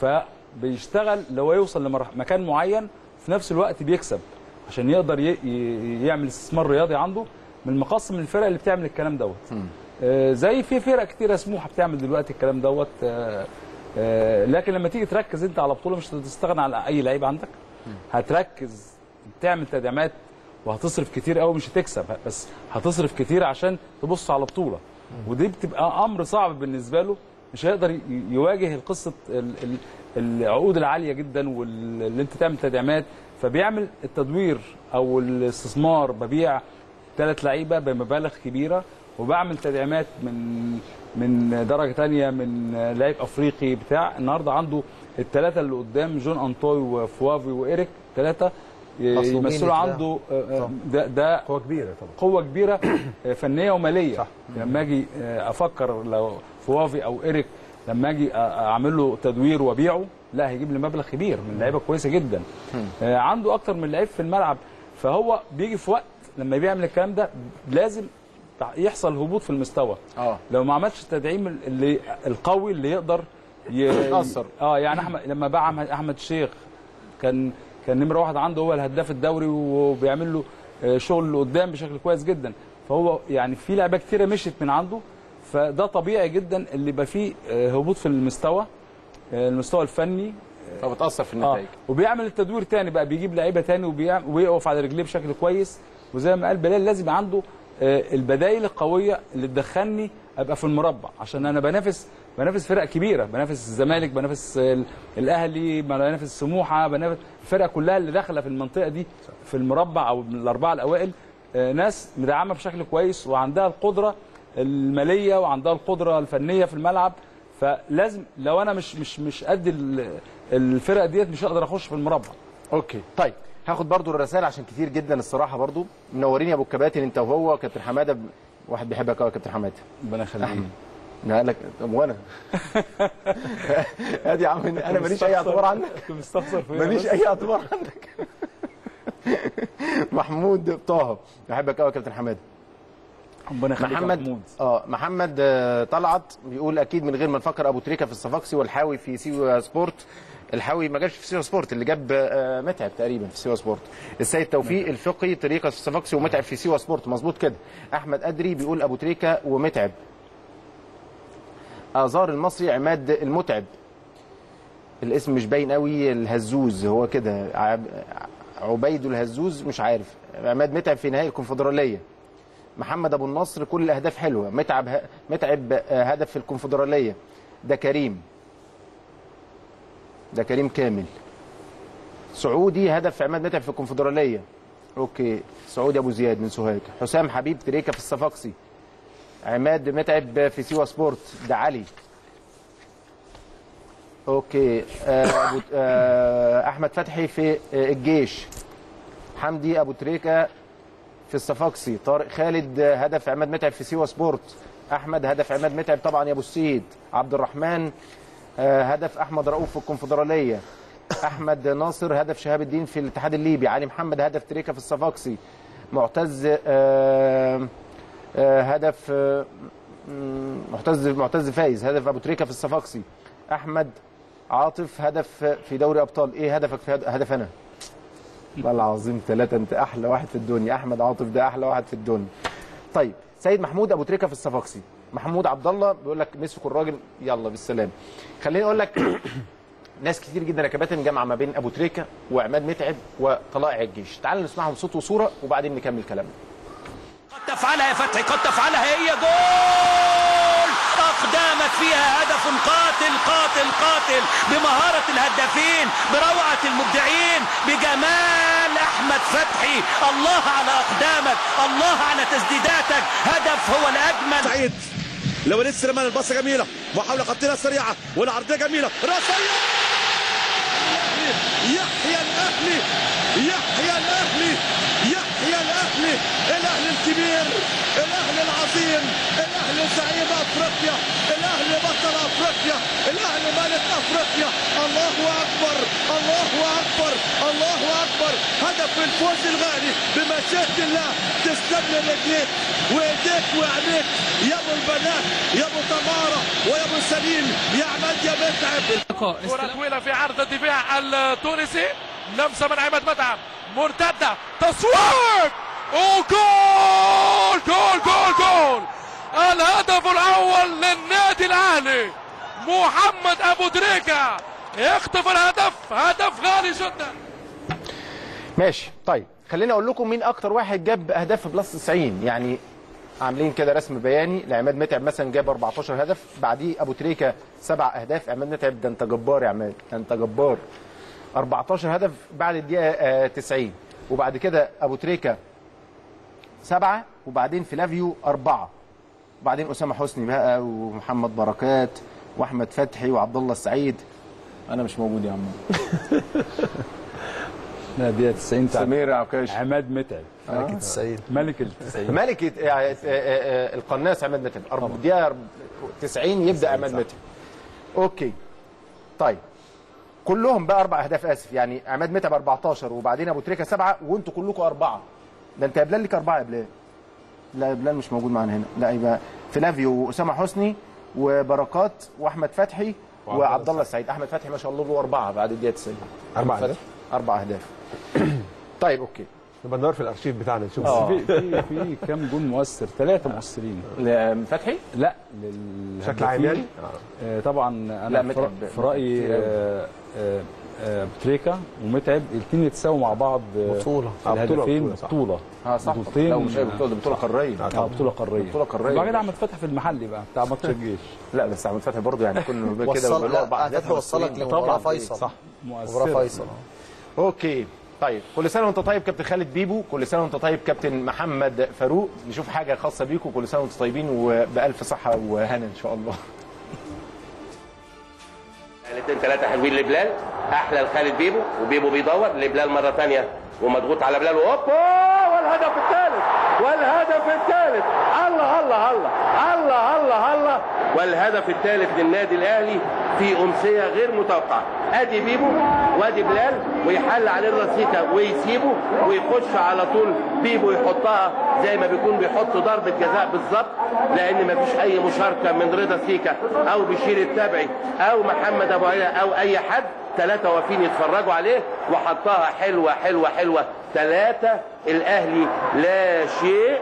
فبيشتغل لو يوصل لمكان معين في نفس الوقت بيكسب عشان يقدر ي- ي- يعمل استثمار رياضي عنده من المقص من الفرق اللي بتعمل الكلام دوت آه، زي في فرق كتيره سموحه بتعمل دلوقتي الكلام دوت آه، آه، لكن لما تيجي تركز انت على بطوله مش هتستغنى على اي لعيب عندك هتركز تعمل تدعيمات وهتصرف كتير قوي مش هتكسب بس هتصرف كتير عشان تبص على بطوله ودي بتبقى امر صعب بالنسبه له مش هيقدر ي- يواجه القصه ال- ال- العقود العاليه جدا واللي انت تعمل تدعيمات فبيعمل التدوير او الاستثمار ببيع ثلاث لعيبه بمبالغ كبيره وبعمل تدعيمات من من درجه تانية من لعيب افريقي بتاع النهارده عنده الثلاثه اللي قدام جون انطوي وفوافي وايريك ثلاثه مصلوبين يمثلوا لدفاع. عنده آه، آه، ده ده قوه كبيره طبعا قوه كبيره آه، فنيه وماليه صح. لما اجي آه، افكر لو فوافي او ايريك لما اجي آه، اعمل له تدوير وابيعه لا هيجيب لي مبلغ كبير من لعيبه كويسه جدا آه، عنده اكتر من لعيب في الملعب فهو بيجي في وقت لما بيعمل الكلام ده لازم تع- يحصل هبوط في المستوى اه لو ما عملش التدعيم اللي القوي اللي يقدر ي... يأثر. اه يعني احمد لما باع احمد احمد شيخ كان كان نمره واحد عنده هو الهداف الدوري وبيعمل له آه، شغل لقدام بشكل كويس جدا فهو يعني في لعيبه كتيره مشيت من عنده فده طبيعي جدا اللي يبقى فيه آه، هبوط في المستوى آه، المستوى الفني فبتاثر في اه النتائج وبيعمل التدوير تاني بقى بيجيب لعيبه تاني وبيعمل ويقف على رجليه بشكل كويس وزي ما قال بلال لازم يبقى عنده آه، البدائل القويه اللي تدخلني ابقى في المربع عشان انا بنافس بنافس فرق كبيره بنافس الزمالك بنافس ال- الاهلي بنافس سموحه بنافس الفرق كلها اللي داخله في المنطقه دي في المربع او من الاربعه الاوائل آه، ناس مدعمه بشكل كويس وعندها القدره الماليه وعندها القدره الفنيه في الملعب فلازم لو انا مش مش مش قد ال- الفرق ديت مش هقدر اخش في المربع اوكي طيب هاخد برضو الرسائل عشان كتير جدا الصراحه برضو منورين يا ابو الكباتن انت وهو كابتن حماده ب- واحد بيحبك قوي يا كابتن حماده ربنا يخليك قال لك طب وانا ادي يا عم انا ماليش اي اعتبار عنك كنت مستخسر فيا ماليش بس. اي اعتبار عنك محمود طه بحبك قوي يا كابتن حماده ربنا يخليك يا محمد محمود اه محمد آه، طلعت بيقول اكيد من غير ما نفكر ابو تريكه في الصفاقسي والحاوي في سيوا سبورت الحاوي ما جاش في سيوا سبورت اللي جاب آه، متعب تقريبا في سيوا سبورت السيد توفيق الفقي طريقه في الصفاقسي ومتعب في سيوا سبورت مظبوط كده احمد ادري بيقول ابو تريكه ومتعب ازار المصري عماد المتعب الاسم مش باين قوي الهزوز هو كده عب- عبيد الهزوز مش عارف عماد متعب في نهائي الكونفدراليه محمد ابو النصر كل الاهداف حلوه متعب ه... متعب آه، هدف في الكونفدراليه ده كريم ده كريم كامل سعودي هدف في عماد متعب في الكونفدراليه اوكي سعودي ابو زياد من سوهاج حسام حبيب تريكه في الصفاقسي عماد متعب في سيوا سبورت ده علي اوكي آه أبو... آه احمد فتحي في آه، الجيش حمدي ابو تريكه في الصفاقسي طارق خالد آه، هدف عماد متعب في سيوا سبورت احمد هدف عماد متعب طبعا يا ابو السيد عبد الرحمن آه، هدف احمد رؤوف في الكونفدراليه احمد ناصر هدف شهاب الدين في الاتحاد الليبي علي محمد هدف تريكا في الصفاقسي معتز آه، آه، هدف آه، مم، معتز معتز فايز هدف ابو تريكا في الصفاقسي احمد عاطف هدف في دوري ابطال ايه هدفك في هد- هدف انا والله العظيم ثلاثة انت احلى واحد في الدنيا احمد عاطف ده احلى واحد في الدنيا طيب سيد محمود ابو تريكه في الصفاقسي محمود عبد الله بيقول لك مسكوا الراجل يلا بالسلام خليني اقول لك ناس كتير جدا يا كباتن جمع ما بين ابو تريكه وعماد متعب وطلائع الجيش تعالوا نسمعهم صوت وصوره وبعدين نكمل كلامنا قد تفعلها يا فتحي قد تفعلها هي جول أقدامك فيها هدف قاتل قاتل قاتل بمهارة الهدافين بروعة المبدعين بجمال أحمد فتحي الله على أقدامك الله على تسديداتك هدف هو الأجمل سعيد لو لسه رمان الباصه جميله محاوله خطيره سريعه والعرضيه جميله راسيه يحيى الاهلي يحيى الاهلي يحيى الاهلي الاهلي الكبير الاهلي العظيم الاهلي زعيم افريقيا الاهلي بطل افريقيا الاهلي ملك افريقيا الله اكبر الله اكبر الله اكبر هدف الفوز الغالي بمشيئه الله تسلم لي رجليك وايديك وعينيك يا ابو البنات يا ابو تماره ويا ابو سليم يا عماد يا متعب كرة طويلة في عرض الدفاع التونسي لمسة من عماد متعب مرتدة تصويب وجول جول جول جول الهدف الأول للنادي الأهلي محمد أبو دريكة يخطف الهدف هدف غالي جدا ماشي طيب خليني اقول لكم مين اكتر واحد جاب اهداف في بلس 90 يعني عاملين كده رسم بياني لعماد متعب مثلا جاب 14 هدف بعديه ابو تريكه سبع اهداف عماد متعب ده انت جبار يا عماد ده انت جبار 14 هدف بعد الدقيقه آه، 90 وبعد كده ابو تريكه سبعه وبعدين فلافيو اربعه وبعدين اسامه حسني بقى ومحمد بركات واحمد فتحي وعبد الله السعيد انا مش موجود يا عم لا دي 90 بتاعت سمير عكاش عماد متعب ملكة السيد ملك ال 90 ملكة يعني آه، آه، آه، القناص عماد متعب أرب- دقيقة 90 يبدأ عماد متعب اوكي طيب كلهم بقى اربع اهداف اسف يعني عماد متعب 14 وبعدين ابو تريكه سبعه وانتوا كلكم اربعه ده انت يا بلال لك اربعه يا بلال لا يا بلال مش موجود معانا هنا لا يبقى فلافيو واسامه حسني وبركات واحمد فتحي وعبد الله السعيد احمد فتحي ما شاء الله له اربعه بعد الدقيقه 90 أربع فتحي. أهداف؟ اربع اهداف طيب اوكي نبقى ندور في الارشيف بتاعنا نشوف بس في في في كام جون مؤثر ثلاثه مؤثرين فتحي لا لل بشكل عام يعني آه، طبعا لا، انا متعب. في في رايي كتير أوي. آه، آه، آه، بتريكا ومتعب الاثنين يتساووا مع بعض آه، بطولة. في آه، بطولة، الهدفين بطولة، صح. بطوله اه صح بطولتين لا مش أي بطوله دي بطوله قاريه اه بطوله قاريه بطولة قارية. وبعدين احمد فتحي في المحلي بقى بتاع ماتش الجيش لا بس احمد فتحي برضه يعني كل كده وصل بيبقى له اربع لا اهداف فتحي وصلك مؤثرين. لمباراة فيصل صح مباراة مؤثره فيصل اوكي طيب كل سنه وانت طيب كابتن خالد بيبو كل سنه وانت طيب كابتن محمد فاروق نشوف حاجه خاصه بيكم كل سنه وانتم طيبين وبالف صحه وهنا ان شاء الله الاثنين ثلاثة حلوين لبلال احلى لخالد بيبو وبيبو بيدور لبلال مرة ثانية ومضغوط على بلال وهوبا والهدف الثالث والهدف الثالث الله الله الله الله الله الله والهدف الثالث للنادي الاهلي في امسية غير متوقعة ادي بيبو وادي بلال ويحل عليه الرصيكة ويسيبه ويخش على طول بيبو يحطها زي ما بيكون بيحط ضربة جزاء بالظبط لان مفيش اي مشاركة من رضا سيكا او بشير التبعي او محمد ابو عيلة او اي حد ثلاثة واقفين يتفرجوا عليه وحطها حلوة حلوة حلوة ثلاثة الاهلي لا شيء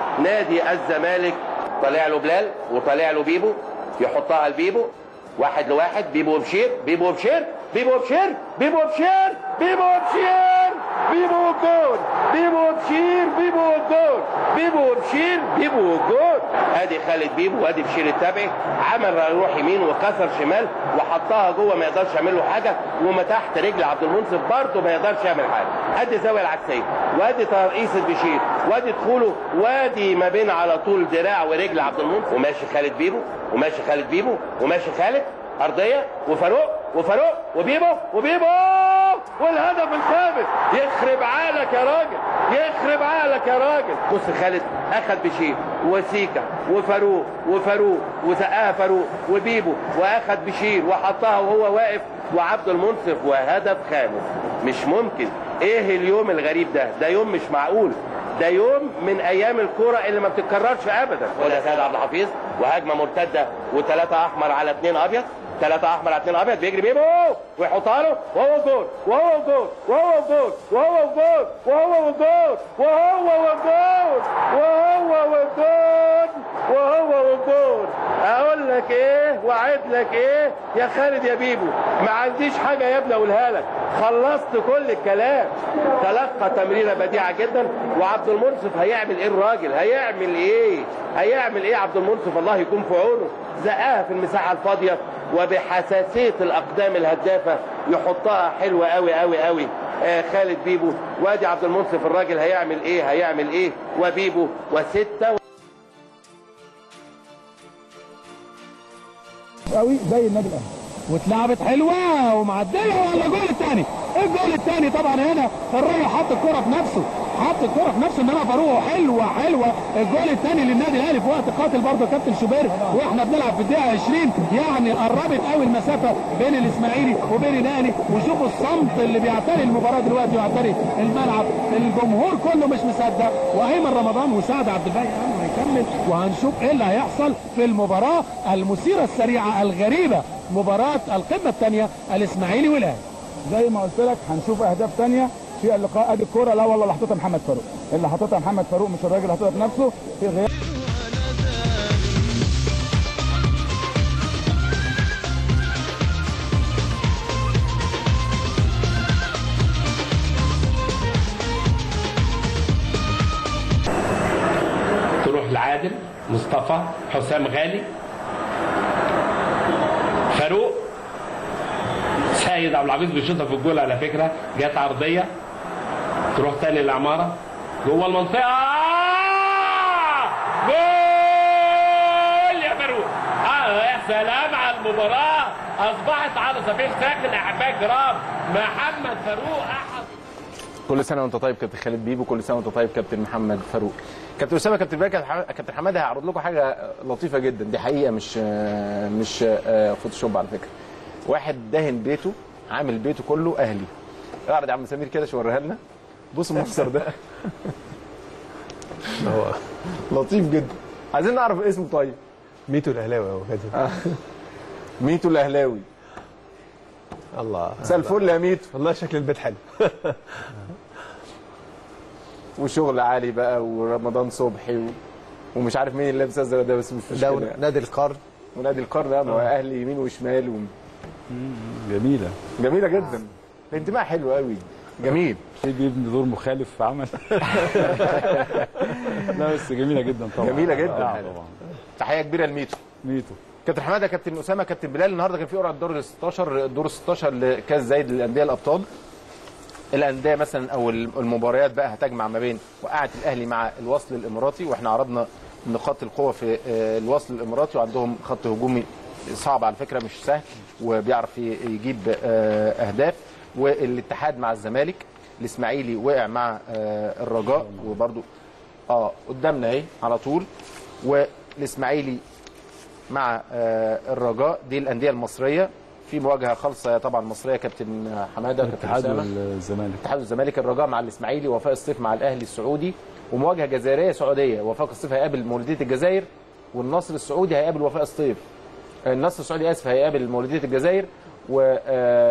نادي الزمالك طالع له بلال وطالع له بيبو يحطها لبيبو واحد لواحد بيبو وبشير بيبو وبشير بيبو وبشير بيبو وبشير بيبو وبشير بيبو وجول بيبو وبشير بيبو وجول بيبو وبشير بيبو وجول ادي خالد بيبو وادي بشير التابعي عمل يروح يمين وكسر شمال وحطها جوه ما يقدرش يعمل له حاجه وما تحت رجل عبد المنصف برضه ما يقدرش يعمل حاجه ادي الزاويه العكسيه وادي ترقيصه بشير وادي دخوله وادي ما بين على طول دراع ورجل عبد المنصف وماشي خالد بيبو وماشي خالد بيبو وماشي خالد ارضيه وفاروق وفاروق وبيبو وبيبو والهدف الخامس يخرب عقلك يا راجل يخرب عقلك يا راجل بص خالد اخذ بشير وسيكا وفاروق وفاروق وسقاها فاروق وبيبو واخذ بشير وحطها وهو واقف وعبد المنصف وهدف خامس مش ممكن ايه اليوم الغريب ده ده يوم مش معقول ده يوم من ايام الكوره اللي ما بتتكررش ابدا وده سيد عبد الحفيظ وهجمه مرتده وثلاثه احمر على اثنين ابيض ثلاثة أحمر على اثنين أبيض بيجري بيبو ويحطها له وهو جول وهو جول وهو جول وهو جول وهو جول وهو جول وهو جول وهو جول أقول لك إيه وأعد لك إيه يا خالد يا بيبو ما عنديش حاجة يا ابني أقولها لك خلصت كل الكلام تلقى تمريرة بديعة جدا وعبد المنصف هيعمل إيه الراجل هيعمل إيه هيعمل إيه عبد المنصف الله يكون في عونه زقاها في المساحة الفاضية وبحساسية الأقدام الهدافة يحطها حلوة قوي قوي قوي آه خالد بيبو وادي عبد المنصف الراجل هيعمل ايه هيعمل ايه وبيبو وستة قوي زي النادي الاهلي واتلعبت حلوه ومعديه ولا الجول الثاني الجول الثاني طبعا هنا الراجل حط الكره في نفسه حط الكره في نفسه انما فاروق حلوه حلوه الجول الثاني للنادي الاهلي في وقت قاتل برضه كابتن شوبير واحنا بنلعب في الدقيقه 20 يعني قربت قوي المسافه بين الاسماعيلي وبين الاهلي وشوفوا الصمت اللي بيعتري المباراه دلوقتي ويعتري الملعب الجمهور كله مش مصدق وايمن رمضان وسعد عبد الباقي قالوا هيكمل وهنشوف ايه اللي هيحصل في المباراه المثيره السريعه الغريبه مباراه القمه الثانيه الاسماعيلي والاهلي زي ما قلت لك هنشوف اهداف ثانيه في اللقاء ادي الكوره لا والله اللي حاططها محمد فاروق اللي حاططها محمد فاروق مش الراجل اللي حاططها بنفسه في غياب تروح لعادل مصطفى حسام غالي فاروق سيد عبد العزيز بيشوطها في الجول على فكره جت عرضيه تروح تاني للعماره جوه المنطقه آه! جول يا فاروق اه يا سلام على المباراه اصبحت على سبيل ساكن احبائي الكرام محمد فاروق احد كل سنه وانت طيب كابتن خالد بيبو كل سنه وانت طيب كابتن محمد فاروق كابتن اسامه كابتن باكر كابتن حماده هيعرض لكم حاجه لطيفه جدا دي حقيقه مش مش آه، فوتوشوب على فكره واحد دهن بيته عامل بيته كله اهلي اعرض يا عم سمير كده شوريها لنا بص المنظر ده هو لطيف جدا عايزين نعرف اسمه طيب ميتو الاهلاوي اهو كده ميتو الاهلاوي الله مساء الفل يا ميتو والله شكل البيت حلو وشغل عالي بقى ورمضان صبحي و... ومش عارف مين اللي لابس ازرق ده بس مش مشكله دوري يعني. نادي القرن ونادي القرن ده ما هو اهلي يمين وشمال و... جميله جميله جدا الانتماء حلو قوي جميل في بيبني دور مخالف في عمل لا بس جميله جدا طبعا جميله جدا آه حلو. طبعا تحيه كبيره لميتو ميتو كابتن حماده كابتن اسامه كابتن بلال النهارده كان في قرعه الدور ال 16 الدور ال 16 لكاس زايد للانديه الابطال الانديه مثلا او المباريات بقى هتجمع ما بين وقعت الاهلي مع الوصل الاماراتي واحنا عرضنا نقاط القوه في آه، الوصل الاماراتي وعندهم خط هجومي صعب على فكره مش سهل وبيعرف ي- يجيب آه، اهداف والاتحاد مع الزمالك الاسماعيلي وقع مع آه، الرجاء وبرده اه قدامنا اهي على طول والاسماعيلي مع آه، الرجاء دي الانديه المصريه في مواجهه خالصه طبعا مصريه كابتن حماده كابتن الاتحاد اسامه والزمالك الاتحاد والزمالك الرجاء مع الاسماعيلي وفاء الصيف مع الاهلي السعودي ومواجهه جزائريه سعوديه وفاء الصيف هيقابل مولوديه الجزائر والنصر السعودي هيقابل وفاء الصيف النصر السعودي اسف هيقابل مولوديه الجزائر و آه،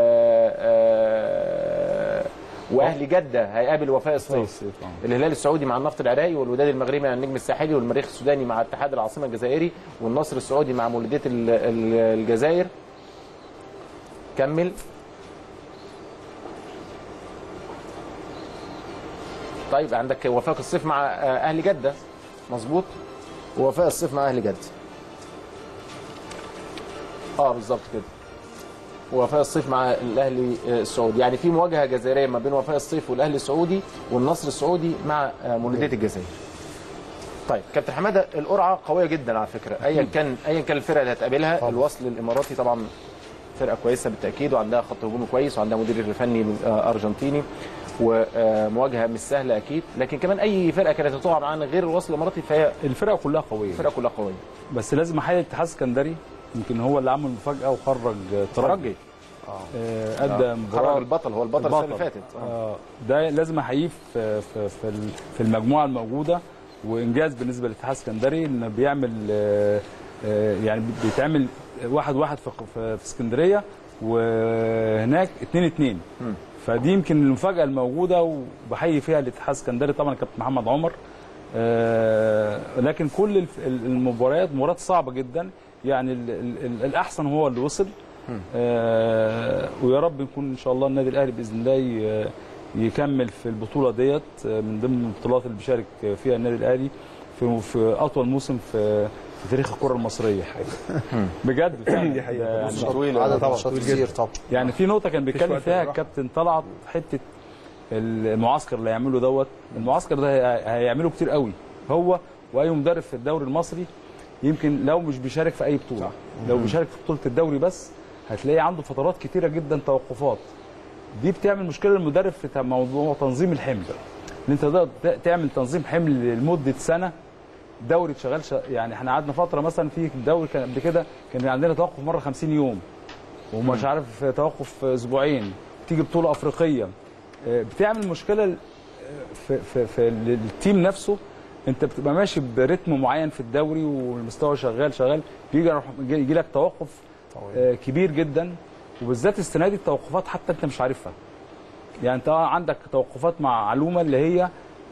آه، واهلي جده هيقابل وفاء الصيف الصيف، آه. الهلال السعودي مع النفط العراقي والوداد المغربي مع النجم الساحلي والمريخ السوداني مع اتحاد العاصمه الجزائري والنصر السعودي مع مولوديه ال- ال- الجزائر كمل طيب عندك وفاق الصيف مع آه، اهلي جده مظبوط ووفاء الصيف مع اهلي جده اه بالظبط كده ووفاء الصيف مع الاهلي آه، السعودي يعني في مواجهه جزائريه ما بين وفاء الصيف والاهلي السعودي والنصر السعودي مع آه، مولوديه الجزائر طيب كابتن حماده القرعه قويه جدا على فكره ايا كان ايا كان الفرقه اللي هتقابلها الوصل الاماراتي طبعا فرقه كويسه بالتاكيد وعندها خط هجومي كويس وعندها مدير فني آه، ارجنتيني ومواجهه مش سهله اكيد لكن كمان اي فرقه كانت هتقع معانا غير الوصل الاماراتي فهي الفرقه كلها قويه الفرقه كلها قويه بس لازم احيي الاتحاد السكندري يمكن هو اللي عمل مفاجاه وخرج ترجي آه، ادى آه. مباراه خرج البطل هو البطل السنه اللي فاتت آه. آه، ده لازم احييه في في في ال- في المجموعه الموجوده وانجاز بالنسبه للاتحاد السكندري انه بيعمل آه، آه، يعني بيتعمل واحد واحد في في في اسكندريه وهناك 2 2 فدي يمكن المفاجاه الموجوده وبحيي فيها الاتحاد السكندري طبعا كابتن محمد عمر آه، لكن كل الف- المباريات مباريات صعبه جدا يعني ال- ال- ال- الاحسن هو اللي وصل آه، ويا رب يكون ان شاء الله النادي الاهلي باذن الله ي- يكمل في البطوله ديت آه، من ضمن البطولات اللي بيشارك فيها النادي الاهلي في في اطول موسم في في تاريخ الكره المصريه بجد فعلا. دي حقيقة. ده يعني طويل عدد طبعاً، ماتشات طويل كتير جداً. طبعا يعني في نقطه كان بيتكلم وقت فيها للراحة. الكابتن طلعت حته المعسكر اللي هيعمله دوت المعسكر ده هي- هيعمله كتير قوي هو واي مدرب في الدوري المصري يمكن لو مش بيشارك في اي بطوله لو بيشارك في بطوله الدوري بس هتلاقي عنده فترات كتيره جدا توقفات دي بتعمل مشكله للمدرب في ت- موضوع تنظيم الحمل ان انت تقدر ت- تعمل تنظيم حمل لمده سنه دوري شغال ش... يعني احنا قعدنا فتره مثلا في الدوري كان قبل كده كان عندنا توقف مره 50 يوم ومش عارف توقف اسبوعين تيجي بطوله افريقيه آه، بتعمل مشكله ل- في في في التيم نفسه انت بتبقى ماشي برتم معين في الدوري والمستوى شغال شغال بيجي يجي لك توقف آه، كبير جدا وبالذات السنه دي التوقفات حتى انت مش عارفها يعني انت عندك توقفات معلومه اللي هي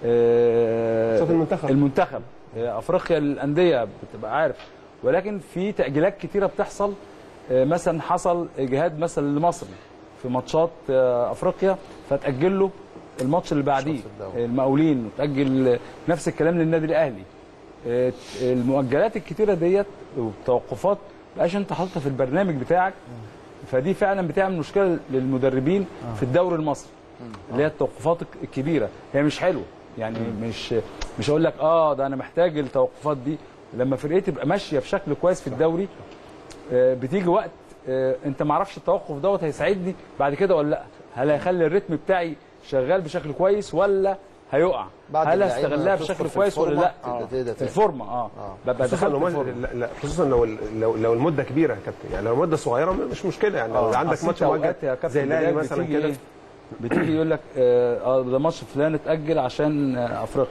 آه، صوت المنتخب. المنتخب آه، افريقيا للانديه بتبقى عارف ولكن في تاجيلات كتيره بتحصل آه، مثلا حصل اجهاد مثلا لمصر في ماتشات آه، افريقيا فتاجل له الماتش اللي بعديه الدوري. المقاولين وتاجل نفس الكلام للنادي الاهلي آه، المؤجلات الكتيره ديت والتوقفات بقاش انت حاططها في البرنامج بتاعك فدي فعلا بتعمل مشكله للمدربين في الدوري المصري اللي هي التوقفات الكبيره هي مش حلوه يعني مش مش هقول لك اه ده انا محتاج التوقفات دي لما فرقتي تبقى ماشيه بشكل كويس في الدوري آه، بتيجي وقت آه، انت ما اعرفش التوقف دوت هيساعدني بعد كده ولا لا هل هيخلي الريتم بتاعي شغال بشكل كويس ولا هيقع بعد هل اللعيبة هستغلها تدخل بشكل في كويس ولا الفورمة، لا تبدأ تهدى في تاني. الفورمه اه ببقى خصوصا دخلت لو الفورمة. لا- لا خصوصا لو لو لو المده كبيره يا كابتن يعني لو المده صغيره مش مشكله يعني لو آه، عندك أصل ماتش أنت مؤجل أوقات يا كابتن زي الاهلي بلال مثلا بتيجي كده إيه؟ بتيجي يقول لك اه آه، ده ماتش فلان اتاجل عشان آه، افريقيا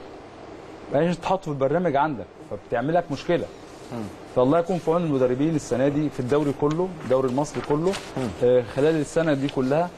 بعدين تحط في البرنامج عندك فبتعمل لك مشكله فالله يكون في عون المدربين السنه دي في الدوري كله الدوري المصري كله آه، خلال السنه دي كلها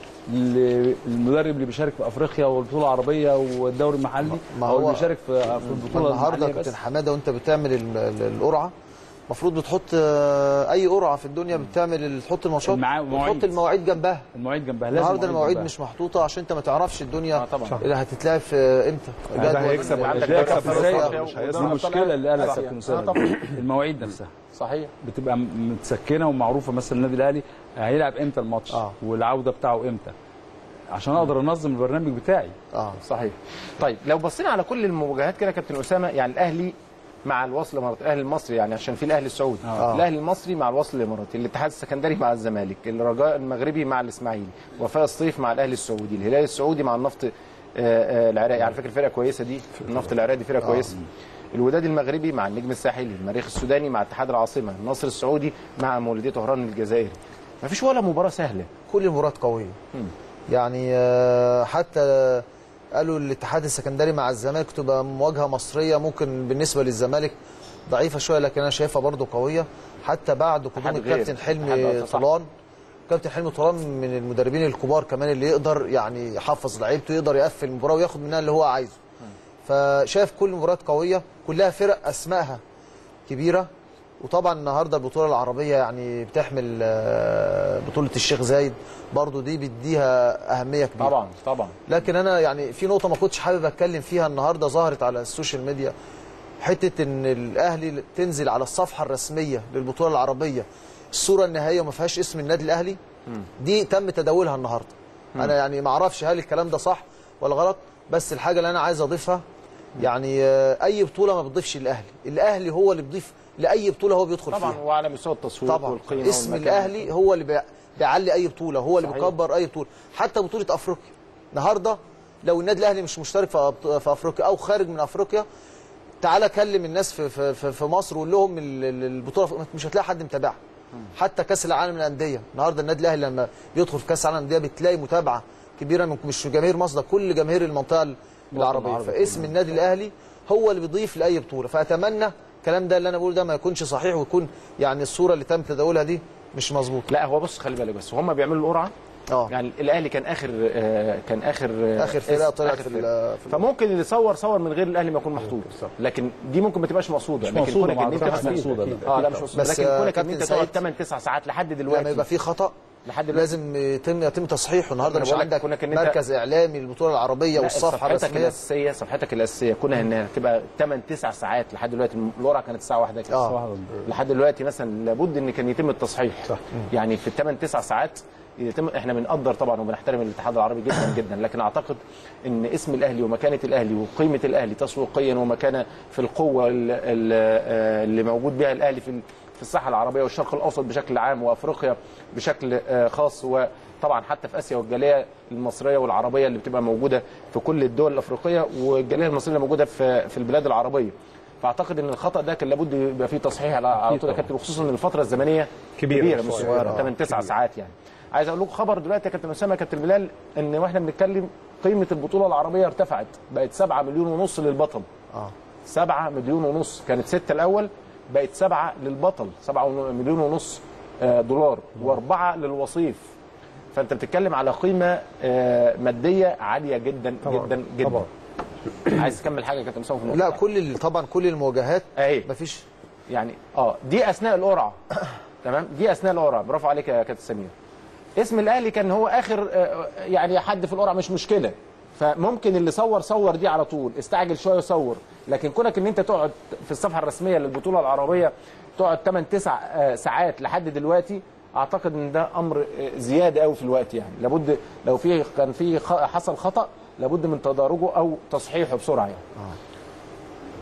ل- المدرب اللي بيشارك في افريقيا والبطوله العربيه والدوري المحلي ما او اللي هو بيشارك في في البطوله النهارده المحليه كابتن بس حماده وانت بتعمل ال- ال- القرعه المفروض بتحط آه، اي قرعه في الدنيا بتعمل ال- تحط الماتشات المع- وتحط مواعيد. المواعيد جنبها المواعيد جنبها لازم النهارده المواعيد جنبها. مش محطوطه عشان انت ما تعرفش الدنيا طبعا. اللي هتتلعب في امتى ده جدول هيكسب ال- وعندك ال- لا يا هيكسب كابتن في سيد الأفريقيا مش دي هيصعد. المشكله اللي قالها صحيح. كابتن آه، اسامه طبعا. المواعيد نفسها صحيح بتبقى م- متسكنه ومعروفه مثلا النادي الاهلي هيلعب امتى الماتش آه. والعوده بتاعه امتى عشان اقدر انظم البرنامج بتاعي اه صحيح طيب لو بصينا على كل المواجهات كده يا كابتن اسامه يعني الاهلي مع الوصل الاماراتي الاهلي المصري يعني عشان في الاهلي السعودي آه. الاهلي المصري مع الوصل الاماراتي الاتحاد السكندري مع الزمالك الرجاء المغربي مع الاسماعيلي وفاء الصيف مع الاهلي السعودي الهلال السعودي مع النفط آه، آه، العراقي على فكره فرقه كويسه دي النفط العراقي دي فرقه كويسه الوداد المغربي مع النجم الساحلي المريخ السوداني مع اتحاد العاصمه النصر السعودي مع مولوديه طهران الجزائري ما فيش ولا مباراه سهله كل المباريات قويه يعني آه، حتى قالوا الاتحاد السكندري مع الزمالك تبقى مواجهه مصريه ممكن بالنسبه للزمالك ضعيفه شويه لكن انا شايفها برضو قويه حتى بعد قدوم حد غير. الكابتن حد حلمي غير، صح. طولان كابتن حلمي طولان من المدربين الكبار كمان اللي يقدر يعني يحفظ لعيبته يقدر يقفل المباراه وياخد منها اللي هو عايزه فشايف كل المباريات قويه كلها فرق اسمائها كبيره وطبعا النهارده البطوله العربيه يعني بتحمل آه، بطوله الشيخ زايد برضو دي بيديها اهميه كبيره طبعا طبعا لكن انا يعني في نقطه ما كنتش حابب اتكلم فيها النهارده ظهرت على السوشيال ميديا حته ان الاهلي تنزل على الصفحه الرسميه للبطوله العربيه الصوره النهائيه وما فيهاش اسم النادي الاهلي دي تم تداولها النهارده انا يعني ما اعرفش هل الكلام ده صح ولا غلط بس الحاجه اللي انا عايز اضيفها يعني آه، اي بطوله ما بتضيفش الاهلي الاهلي هو اللي بيضيف لاي بطوله هو بيدخل طبعا فيها وعلى مستوى التصوير طبعا والقيمه اسم والمكان. الاهلي هو اللي بيع- بيعلي اي بطوله هو اللي صحيح. بيكبر اي بطوله حتى بطوله افريقيا النهارده لو النادي الاهلي مش مشترك في أبط- في افريقيا او خارج من افريقيا تعالى كلم الناس في في في, في مصر وقول لهم ال- ال- البطوله مش هتلاقي حد متابعها حتى كاس العالم للانديه النهارده النادي الاهلي لما بيدخل في كاس العالم للانديه بتلاقي متابعه كبيره من مش جماهير مصر ده كل جماهير المنطقه العربيه العربي فاسم النادي الاهلي هو اللي بيضيف لاي بطوله فاتمنى الكلام ده اللي انا بقوله ده ما يكونش صحيح ويكون يعني الصوره اللي تم تداولها دي مش مظبوطه لا هو بص خلي بالك بس هم بيعملوا القرعه اه يعني الاهلي كان اخر آه، كان اخر آه، اخر فرقه اسم- طلعت آخر في فرقة. ال- في فممكن اللي صور صور من غير الاهلي ما يكون محطوط لكن دي ممكن ما تبقاش مقصوده مش لكن مقصودة، كونك ان انت معروفة مثلا مقصودة. اه لا مش مقصوده بس، لكن آه، كونك ان كابتن انت تقعد سعيد، 8 9 ساعات لحد لما دلوقتي يبقى في خطا لحد دلوقتي لازم يتم يتم تصحيحه النهارده أنا مش بقول لك عندك كونك إن أنت- مركز اعلامي للبطوله العربيه لا، والصفحه صفحتك الرسميه الاساسيه صفحتك الاساسيه كونها انها تبقى 8 9 ساعات لحد دلوقتي القرعه كانت الساعه 1 كده اه لحد دلوقتي مثلا لابد ان كان يتم التصحيح صح. يعني في الثمان تسع ساعات يتم احنا بنقدر طبعا وبنحترم الاتحاد العربي جدا جدا لكن اعتقد ان اسم الاهلي ومكانه الاهلي وقيمه الاهلي تسويقيا ومكانه في القوه ال- ال- آه، اللي موجود بها الاهلي في ال- في الساحه العربيه والشرق الاوسط بشكل عام وافريقيا بشكل آه، خاص وطبعا حتى في اسيا والجاليه المصريه والعربيه اللي بتبقى موجوده في كل الدول الافريقيه والجاليه المصريه اللي موجوده في في البلاد العربيه فاعتقد ان الخطا ده كان لابد يبقى فيه تصحيح على على طول يا كابتن وخصوصا ان الفتره الزمنيه كبيرة كبيره مش مش صغيرة. صغيره 8 9 ساعات يعني عايز اقول لكم خبر دلوقتي يا كابتن اسامه يا كابتن بلال ان واحنا بنتكلم قيمه البطوله العربيه ارتفعت بقت 7 مليون ونص للبطل اه 7 مليون ونص كانت 6 الاول بقت 7 للبطل 7 مليون ونص آه، دولار واربعه للوصيف فانت بتتكلم على قيمه آه، ماديه عاليه جدا طبعاً. جدا جدا طبعاً. عايز تكمل حاجه يا كابتن اسامه في النقطة؟ لا كل ال- طبعا كل المواجهات اهي مفيش يعني اه دي اثناء القرعه تمام دي اثناء القرعه برافو عليك يا كابتن سمير اسم الاهلي كان هو اخر آه، يعني حد في القرعه مش مشكله فممكن اللي صور صور دي على طول استعجل شويه وصور لكن كونك ان انت تقعد في الصفحه الرسميه للبطوله العربيه تقعد 8 9 ساعات لحد دلوقتي اعتقد ان ده امر آه، زياده قوي في الوقت يعني لابد لو في كان في خ- حصل خطا لابد من تدارجه او تصحيحه بسرعه يعني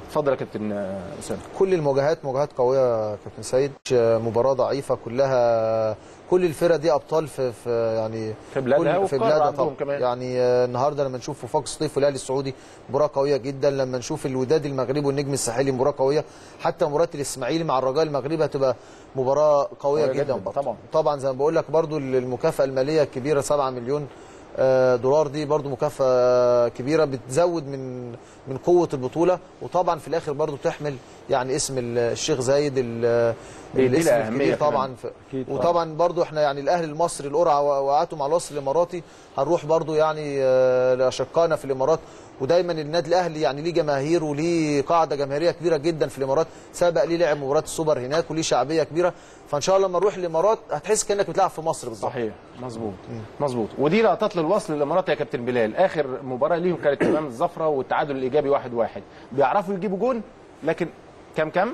اتفضل يا كابتن آه، اسامه كل المواجهات مواجهات قويه يا كابتن سيد مش مباراه ضعيفه كلها كل الفرق دي ابطال في, في يعني في بلادها كل- وفي في القارة بلادها عندهم طبعا كمان. يعني آه، النهارده لما نشوف وفاق سطيف والاهلي السعودي مباراه قويه جدا لما نشوف الوداد المغربي والنجم الساحلي مباراه قويه حتى مباراه الاسماعيلي مع الرجاء المغربي هتبقى مباراه قويه, قوية جدا, جداً، برضه. طبعا. طبعا زي ما بقول لك برضو المكافاه الماليه الكبيره 7 مليون آه، دولار دي برضو مكافاه كبيره بتزود من من قوه البطوله وطبعا في الاخر برضو تحمل يعني اسم الشيخ زايد ال- بيدي الاسم لها أهمية الكبير كمان. طبعا في أكيد طبعاً. وطبعا برضو احنا يعني الاهلي المصري القرعه وقعته مع الوصل الاماراتي هنروح برضو يعني آه، لاشقائنا في الامارات ودايما النادي الاهلي يعني ليه جماهير وليه قاعده جماهيريه كبيره جدا في الامارات سبق ليه لعب مباراه السوبر هناك وليه شعبيه كبيره فان شاء الله لما نروح الامارات هتحس كانك بتلعب في مصر بالظبط صحيح مظبوط مظبوط ودي لقطات للوصل للامارات يا كابتن بلال اخر مباراه ليهم كانت امام الزفره والتعادل الايجابي 1-1 واحد واحد. بيعرفوا يجيبوا جون لكن كام كام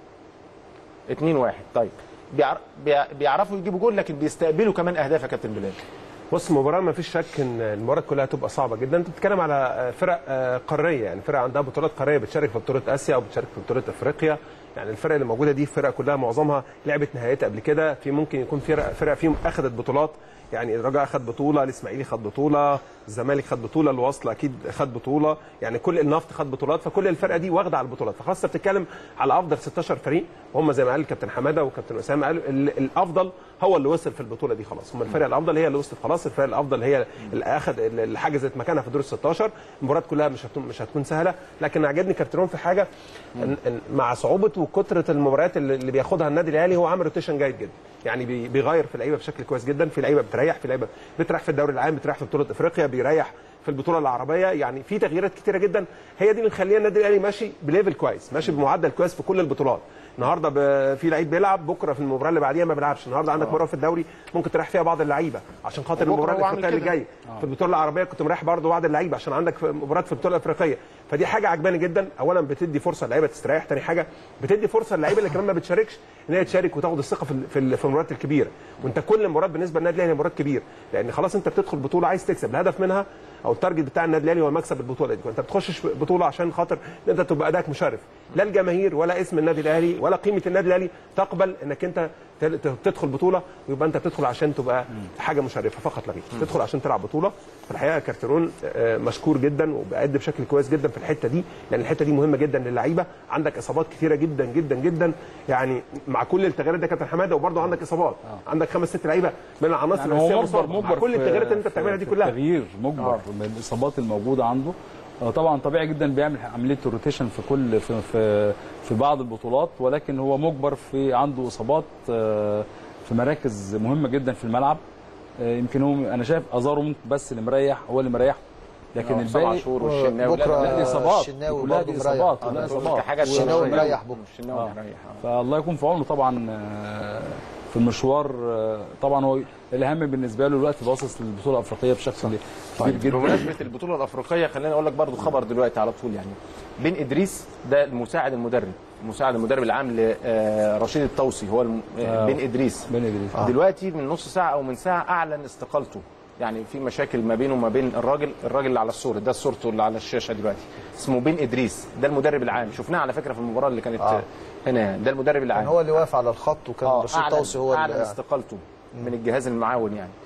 2-1 طيب بيعر... بيع- بيعرفوا يجيبوا جون لكن بيستقبلوا كمان اهداف يا كابتن بلال بص المباراه ما فيش شك ان المباراه كلها هتبقى صعبه جدا انت بتتكلم على فرق آه، قاريه يعني فرق عندها بطولات قاريه بتشارك في بطوله اسيا او بتشارك في بطوله افريقيا يعني الفرق اللي موجوده دي فرق كلها معظمها لعبت نهائيات قبل كده في ممكن يكون فرق فرق فيهم اخذت بطولات يعني الرجاء اخذ بطوله الاسماعيلي خد بطوله الزمالك خد بطوله الوصل اكيد خد بطوله يعني كل النفط خد بطولات فكل الفرقه دي واخده على البطولات فخلاص انت بتتكلم على افضل 16 فريق وهم زي ما قال الكابتن حماده وكابتن اسامه قالوا ال- الافضل هو اللي وصل في البطوله دي خلاص هم الفرق الافضل هي اللي وصلت خلاص الفرق الافضل هي اللي اخذ اللي حجزت مكانها في دور ال 16 المباريات كلها مش هتكون مش هتكون سهله لكن عجبني كابتن في حاجه إن إن مع صعوبه وكثره المباريات اللي اللي بياخدها النادي الاهلي هو عامل روتيشن جيد جدا يعني بي- بيغير في اللعيبه بشكل كويس جدا في لعيبه بتريح في لعيبه بتريح في الدوري العام بتريح في بطوله افريقيا بيريح في البطوله العربيه يعني في تغييرات كتيره جدا هي دي اللي مخليه النادي الاهلي ماشي بليفل كويس ماشي بمعدل كويس في كل البطولات النهارده ب- في لعيب بيلعب بكره في المباراه اللي بعديها ما بيلعبش النهارده عندك مباراه في الدوري ممكن تريح فيها بعض اللعيبه عشان خاطر وبكرة المباراه هو عامل الافريقيه اللي كده. جايه في البطوله العربيه كنت مريح برضه بعض اللعيبه عشان عندك في مباراه في البطوله الافريقيه فدي حاجه عجباني جدا اولا بتدي فرصه اللعيبه تستريح تاني حاجه بتدي فرصه اللعيبه اللي كمان ما بتشاركش ان هي تشارك وتاخد الثقه في ال- في ال- في المباريات الكبيره وانت كل مباراه بالنسبه للنادي الاهلي مباراه كبيره لان خلاص انت بتدخل بطوله عايز تكسب الهدف منها او التارجت بتاع النادي الاهلي هو مكسب البطوله دي انت ما بتخشش بطوله عشان خاطر ان انت تبقى ادائك مشرف لا الجماهير ولا اسم النادي الاهلي ولا قيمه النادي الاهلي تقبل انك انت تل- ت- تدخل بطوله ويبقى انت بتدخل عشان تبقى حاجه مشرفه فقط لا غير تدخل عشان تلعب بطوله في الحقيقه كارتيرون آه، مشكور جدا وبيأدي بشكل كويس جدا في الحته دي لان الحته دي مهمه جدا للعيبه عندك اصابات كثيره جدا جدا جدا يعني مع كل التغييرات ده كابتن حماده وبرده عندك اصابات عندك خمس ست لعيبه من العناصر يعني هو الأساسية مجبر مصابة. مع مجبر كل في- التغييرات اللي انت في- بتعملها دي في كلها التغيير مجبر آه. من الاصابات الموجوده عنده آه، طبعا طبيعي جدا بيعمل عمليه الروتيشن في كل في في, في بعض البطولات ولكن هو مجبر في عنده اصابات آه، في مراكز مهمه جدا في الملعب آه، يمكن هو انا شايف ازارو ممكن بس اللي مريح هو اللي مريح لكن آه، حسام الباقي عاشور والشناوي. لا، لا، لا، دي اصابات الشناوي كلها برضه دي مريح. اصابات آه، كلها ده اصابات كحاجة الشناوي الشناوي. مريح بكره الشناوي آه. مريح آه. فالله يكون في عونه طبعا آه، في المشوار آه، طبعا هو الاهم بالنسبه له الوقت باصص للبطوله الافريقيه بشكل كبير طيب جدا بمناسبه البطوله الافريقيه خليني اقول لك برضو خبر دلوقتي على طول يعني بن ادريس ده المساعد المدرب مساعد المدرب العام لرشيد الطوسي هو الم... آه. بن ادريس بن ادريس آه. دلوقتي من نص ساعه او من ساعه اعلن استقالته يعني في مشاكل ما بينه وما بين الراجل الراجل اللي على الصوره ده صورته اللي على الشاشه دلوقتي اسمه بن ادريس ده المدرب العام شفناه على فكره في المباراه اللي كانت آه. هنا ده المدرب العام كان هو اللي واقف على الخط وكان آه، رشيد أعلن- طوسي هو اعلن اللي استقالته من الجهاز المعاون يعني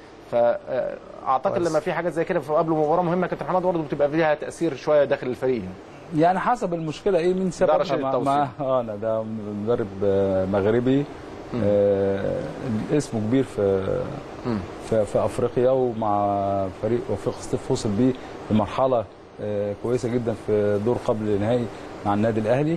فاعتقد كويس. لما في حاجات زي كده قبل مباراه مهمه كابتن حماد برضه بتبقى فيها تاثير شويه داخل الفريق يعني. يعني حسب المشكله ايه مين سببها رشيد مع- الطوسي. مع اه لا ده مدرب آه، مغربي آه اسمه كبير في في, في افريقيا ومع فريق وفيق ستيف وصل بيه لمرحله آه كويسه جدا في دور قبل نهائي مع النادي الاهلي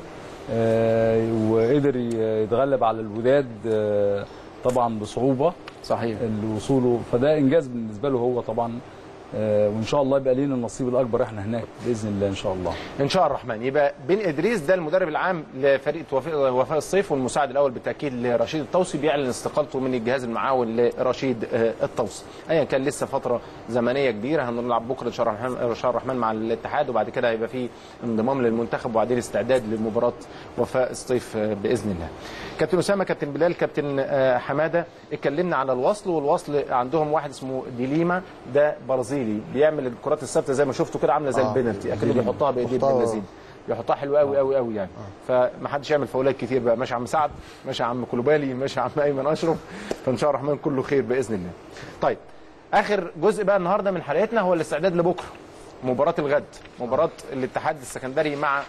آه وقدر ي- يتغلب على الوداد آه طبعا بصعوبه صحيح وصوله فده انجاز بالنسبه له هو طبعا آه وان شاء الله يبقى لينا النصيب الاكبر احنا هناك باذن الله ان شاء الله ان شاء الله الرحمن يبقى بن ادريس ده المدرب العام لفريق وفاء وفاء الصيف والمساعد الاول بالتاكيد لرشيد الطوسي بيعلن استقالته من الجهاز المعاون لرشيد آه، الطوسي ايا كان لسه فتره زمنيه كبيره هنلعب بكره ان شاء الله الرحمن ان شاء الله الرحمن مع الاتحاد وبعد كده هيبقى في انضمام للمنتخب وبعدين استعداد لمباراه وفاء الصيف آه، باذن الله كابتن اسامه كابتن بلال كابتن آه، حماده اتكلمنا على الوصل والوصل عندهم واحد اسمه ديليما ده برازيلي بيعمل الكرات الثابته زي ما شفتوا كده عامله زي آه، البنالتي اكيد ديليما. بيحطها بايديه بيحطها- ابن اللذين بيحطها حلو قوي قوي قوي يعني فما حدش يعمل فاولات كتير بقى ماشي يا عم سعد ماشي يا عم كلوبالي ماشي يا عم ايمن اشرف فان شاء الله الرحمن كله خير باذن الله طيب اخر جزء بقى النهارده من حلقتنا هو الاستعداد لبكره مباراه الغد مباراه الاتحاد السكندري مع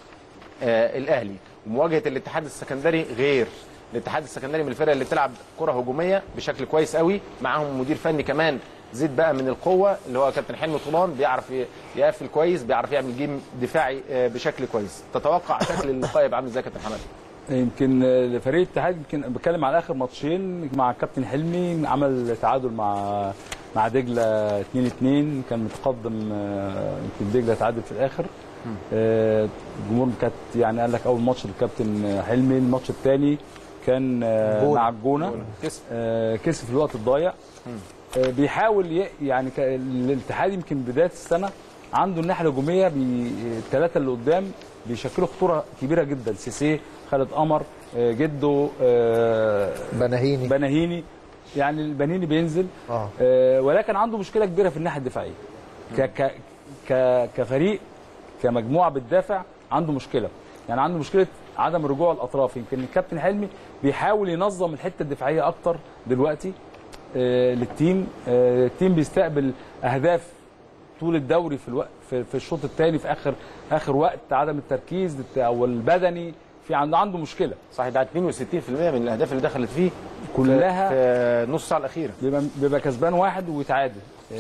آه الاهلي ومواجهه الاتحاد السكندري غير الاتحاد السكندري من الفرق اللي بتلعب كره هجوميه بشكل كويس قوي معاهم مدير فني كمان زيد بقى من القوه اللي هو كابتن حلمي طولان بيعرف ي- يقفل كويس بيعرف يعمل جيم دفاعي آه، بشكل كويس تتوقع شكل اللقاء يبقى عامل ازاي يا كابتن حماد يمكن آه، فريق الاتحاد يمكن بتكلم على اخر ماتشين مع الكابتن حلمي عمل تعادل مع مع دجله 2 2 كان متقدم آه، يمكن دجله تعادل في الاخر آه، الجمهور كانت يعني قال لك اول ماتش للكابتن حلمي الماتش الثاني كان آه، جونة. مع الجونه جونة. كسب. آه، كسب في الوقت الضايع آه، بيحاول ي- يعني ك- الاتحاد يمكن بدايه السنه عنده الناحيه الهجوميه بي- الثلاثه اللي قدام بيشكلوا خطوره كبيره جدا سيسي خالد قمر آه، جدو آه، بناهيني بناهيني يعني البنيني بينزل اه آه، ولكن عنده مشكله كبيره في الناحيه الدفاعيه ك ك ك كفريق كمجموعه بتدافع عنده مشكله يعني عنده مشكله عدم رجوع الاطراف يمكن الكابتن حلمي بيحاول ينظم الحته الدفاعيه اكتر دلوقتي آه، للتيم آه، التيم بيستقبل اهداف طول الدوري في الوقت في, في الشوط الثاني في اخر اخر وقت عدم التركيز او البدني في عنده عنده مشكله صحيح ده 62% من الاهداف اللي دخلت فيه كلها في نص ساعه الاخيره بيبقى بيبقى كسبان واحد ويتعادل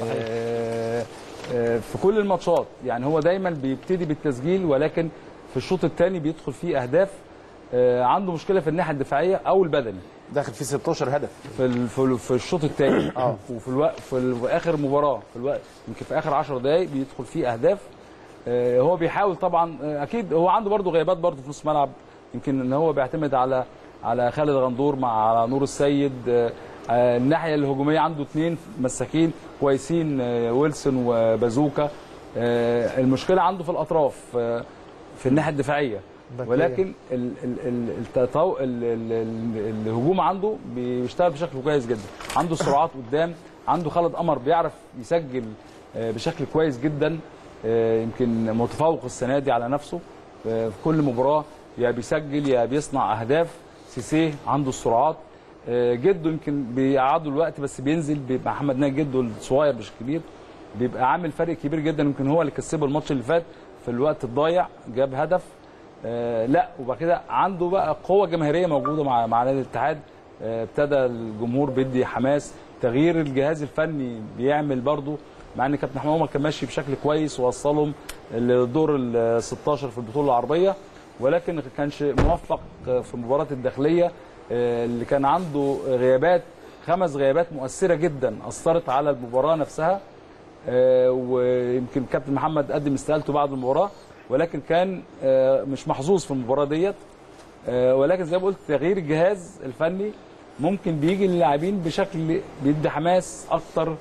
آه، آه، في كل الماتشات يعني هو دايما بيبتدي بالتسجيل ولكن في الشوط الثاني بيدخل فيه اهداف آه، عنده مشكله في الناحيه الدفاعيه او البدني داخل فيه 16 هدف في ال- في, ال- في الشوط الثاني اه وفي الوقت في, ال- في اخر مباراه في الوقت يمكن في اخر 10 دقائق بيدخل فيه اهداف آه، هو بيحاول طبعا آه، اكيد هو عنده برضه غيابات برضه في نص الملعب يمكن ان هو بيعتمد على على خالد غندور مع على نور السيد آه، آه، الناحيه الهجوميه عنده اثنين مساكين كويسين آه، ويلسون وبازوكا آه، المشكله عنده في الاطراف آه، في الناحيه الدفاعيه باكية. ولكن ال ال ال التطو... ال ال ال الهجوم عنده بيشتغل بشكل كويس جدا عنده سرعات قدام عنده خالد قمر بيعرف يسجل آه، بشكل كويس جدا آه، يمكن متفوق السنه دي على نفسه آه، في كل مباراه يا بيسجل يا بيصنع اهداف سيسيه عنده السرعات آه، جده يمكن بيقعدوا الوقت بس بينزل بيبقى محمد ناجي جده الصغير مش كبير بيبقى عامل فرق كبير جدا يمكن هو اللي كسبه الماتش اللي فات في الوقت الضايع جاب هدف آه، لا وبعد كده عنده بقى قوه جماهيريه موجوده مع مع نادي الاتحاد آه، ابتدى الجمهور بيدي حماس تغيير الجهاز الفني بيعمل برضه مع ان كابتن محمد عمر كان ماشي بشكل كويس ووصلهم للدور ال 16 في البطوله العربيه ولكن ما كانش موفق في مباراه الداخليه آه، اللي كان عنده غيابات خمس غيابات مؤثره جدا اثرت على المباراه نفسها آه، ويمكن كابتن محمد قدم استقالته بعد المباراه ولكن كان آه، مش محظوظ في المباراه ديت آه، ولكن زي ما قلت تغيير الجهاز الفني ممكن بيجي للاعبين بشكل بيدي حماس اكتر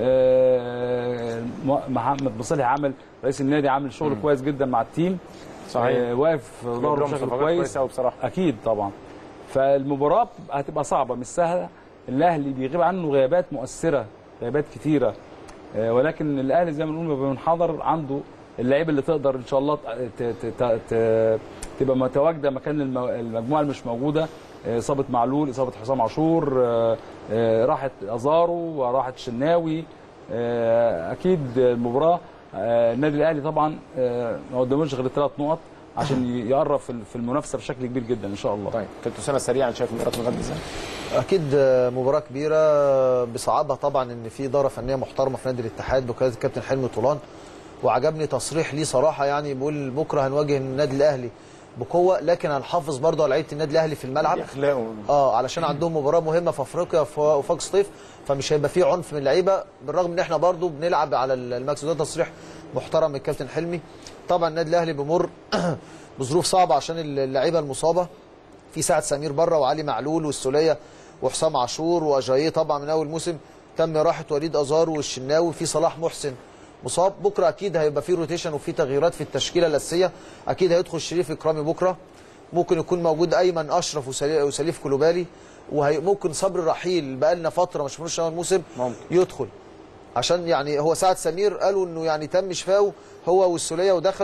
آه، محمد مصالح عمل رئيس النادي عامل شغل كويس جدا مع التيم صحيح. آه، واقف في ظهره بيبرم بشكل صفقات كويس كويسة أوي بصراحة. اكيد طبعا فالمباراه هتبقى صعبه مش سهله الاهلي بيغيب عنه غيابات مؤثره غيابات كتيره آه، ولكن الاهلي زي ما بنقول بيبقى منحدر عنده اللعيبه اللي تقدر ان شاء الله ت- ت- ت- ت- تبقى متواجده مكان الم- المجموعه اللي مش موجوده آه، اصابه معلول اصابه حسام عاشور آه، آه، راحت ازارو وراحت شناوي آه، اكيد المباراه آه، النادي الاهلي طبعا آه، ما قداموش غير الثلاث نقط عشان ي- يقرب في ال- في المنافسه بشكل كبير جدا ان شاء الله طيب كابتن اسامه سريعا شايف مباراه الغد ازاي؟ اكيد آه، مباراه كبيره بصعبها طبعا ان في اداره فنيه محترمه في نادي الاتحاد بقياده الكابتن حلمي طولان وعجبني تصريح ليه صراحه يعني بيقول بكره هنواجه النادي الاهلي بقوه لكن هنحافظ برضه على لعيبه النادي الاهلي في الملعب اخلاقه اه علشان عندهم مباراه مهمه في افريقيا في وفاق سطيف فمش هيبقى فيه عنف من اللعيبه بالرغم ان احنا برضو بنلعب على المكسب ده تصريح محترم من الكابتن حلمي طبعا النادي الاهلي بيمر بظروف صعبه عشان اللعيبه المصابه في سعد سمير بره وعلي معلول والسوليه وحسام عاشور واجاييه طبعا من اول موسم تم راحه وليد ازار والشناوي في صلاح محسن مصاب بكره اكيد هيبقى في روتيشن وفي تغييرات في التشكيله الاساسيه اكيد هيدخل شريف اكرامي بكره ممكن يكون موجود ايمن اشرف وسلي- وسليف كلوبالي وممكن صبري رحيل بقى لنا فتره ما شفناش اول موسم ممكن. يدخل عشان يعني هو سعد سمير قالوا انه يعني تم شفاؤه هو والسوليه ودخلوا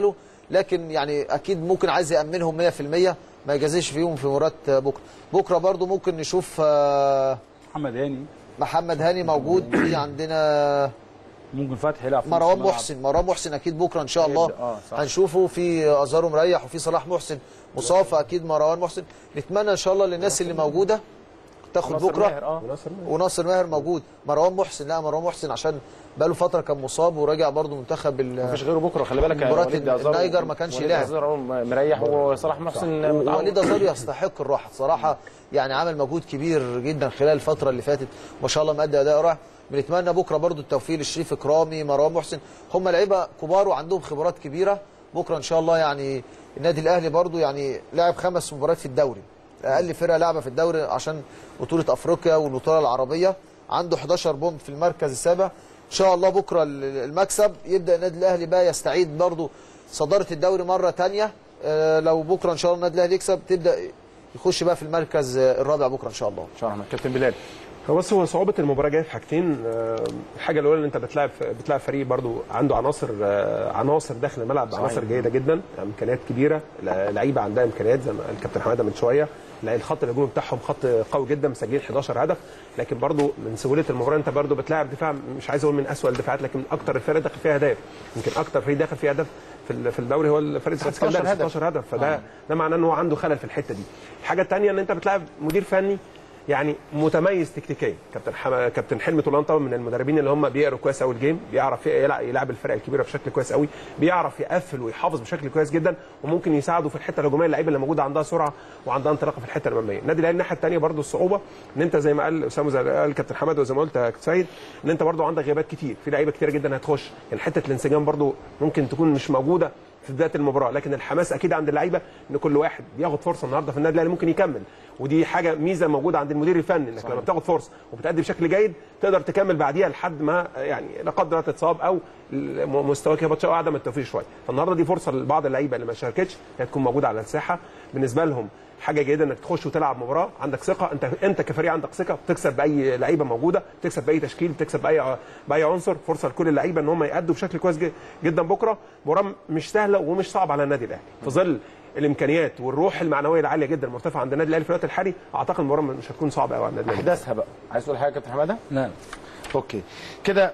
لكن يعني اكيد ممكن عايز يامنهم 100% ما يجازيش فيهم في مباراه بكره بكره برضو ممكن نشوف آه، محمد هاني محمد هاني موجود في عندنا ممكن فتحي يلعب في نص مروان الملعب. محسن مروان محسن اكيد بكره ان شاء الله اه صح هنشوفه في ازارو مريح وفي صلاح محسن مصاب فاكيد مروان محسن نتمنى ان شاء الله للناس اللي موجوده تاخد ناصر بكره ماهر، اه وناصر ماهر موجود مروان محسن لا مروان محسن عشان بقاله فتره كان مصاب وراجع برضه منتخب ال- مفيش غيره بكره خلي بالك يا مباراة وليد أزارو- النيجر ما كانش وليد لاعب. أزارو مريح وصلاح محسن متعود. وليد ازارو يستحق الراحه صراحه يعني عمل مجهود كبير جدا خلال الفتره اللي فاتت ما شاء الله مادي اداء رائع بنتمنى بكره برضو التوفيق للشريف اكرامي مروان محسن هم لعيبه كبار وعندهم خبرات كبيره بكره ان شاء الله يعني النادي الاهلي برضو يعني لعب خمس مباريات في الدوري اقل فرقه لعبه في الدوري عشان بطوله افريقيا والبطوله العربيه عنده 11 بونت في المركز السابع ان شاء الله بكره المكسب يبدا النادي الاهلي بقى يستعيد برضو صداره الدوري مره ثانيه لو بكره ان شاء الله النادي الاهلي يكسب تبدا يخش بقى في المركز الرابع بكره ان شاء الله ان شاء الله كابتن بلال هو بس هو صعوبه المباراه جايه في حاجتين آه، الحاجه الاولى ان انت بتلعب بتلعب فريق برضو عنده عناصر آه، عناصر داخل الملعب صحيح. عناصر جيده جدا امكانيات كبيره ل- لعيبه عندها امكانيات زي ما قال الكابتن حماده من شويه لا، الخط الهجومي بتاعهم خط قوي جدا مسجلين 11 هدف لكن برضو من سهوله المباراه انت برضو بتلاعب دفاع مش عايز اقول من اسوء الدفاعات لكن اكتر الفرق داخل فيها اهداف يمكن اكتر فريق داخل فيه هدف في ال- في الدوري هو الفريق 16 اسكندريه هدف. 16 هدف فده ده معناه ان هو عنده خلل في الحته دي الحاجه الثانيه ان انت بتلاعب مدير فني يعني متميز تكتيكيا كابتن حما... كابتن حلمي طولان طبعا من المدربين اللي هم بيقروا كويس قوي الجيم بيعرف يلعب, يلعب الفرق الكبيره بشكل كويس قوي بيعرف يقفل ويحافظ بشكل كويس جدا وممكن يساعده في الحته الهجوميه اللعيبه اللي موجوده عندها سرعه وعندها انطلاقه في الحته الاماميه النادي الاهلي الناحيه الثانيه برده الصعوبه ان انت زي ما قال اسامه زي ما قال كابتن حماد وزي ما قلت يا كابتن سيد ان انت برده عندك غيابات كتير في لعيبه كتير جدا هتخش يعني حته الانسجام برده ممكن تكون مش موجوده في بدايه المباراه لكن الحماس اكيد عند اللعيبه ان كل واحد بياخد فرصه النهارده في النادي الاهلي ممكن يكمل ودي حاجه ميزه موجوده عند المدير الفني انك لما بتاخد فرصه وبتأدي بشكل جيد تقدر تكمل بعديها لحد ما يعني لا قدر الله تتصاب او م- مستواك يهبط شويه او عدم التوفيق شويه فالنهارده دي فرصه لبعض اللعيبه اللي ما شاركتش هي تكون موجوده على الساحه بالنسبه لهم حاجه جيده انك تخش وتلعب مباراه عندك ثقه انت انت كفريق عندك ثقه بتكسب باي لعيبه موجوده بتكسب باي تشكيل بتكسب باي باي عنصر فرصه لكل اللعيبه ان هم يادوا بشكل كويس ج- جدا بكره مباراه مش سهله ومش صعبه على النادي الاهلي في ظل الامكانيات والروح المعنويه العاليه جدا المرتفعه عند النادي الاهلي في الوقت الحالي اعتقد المباراه مش هتكون صعبه قوي على النادي الاهلي احداثها بقى عايز تقول حاجه يا كابتن حماده لا اوكي كده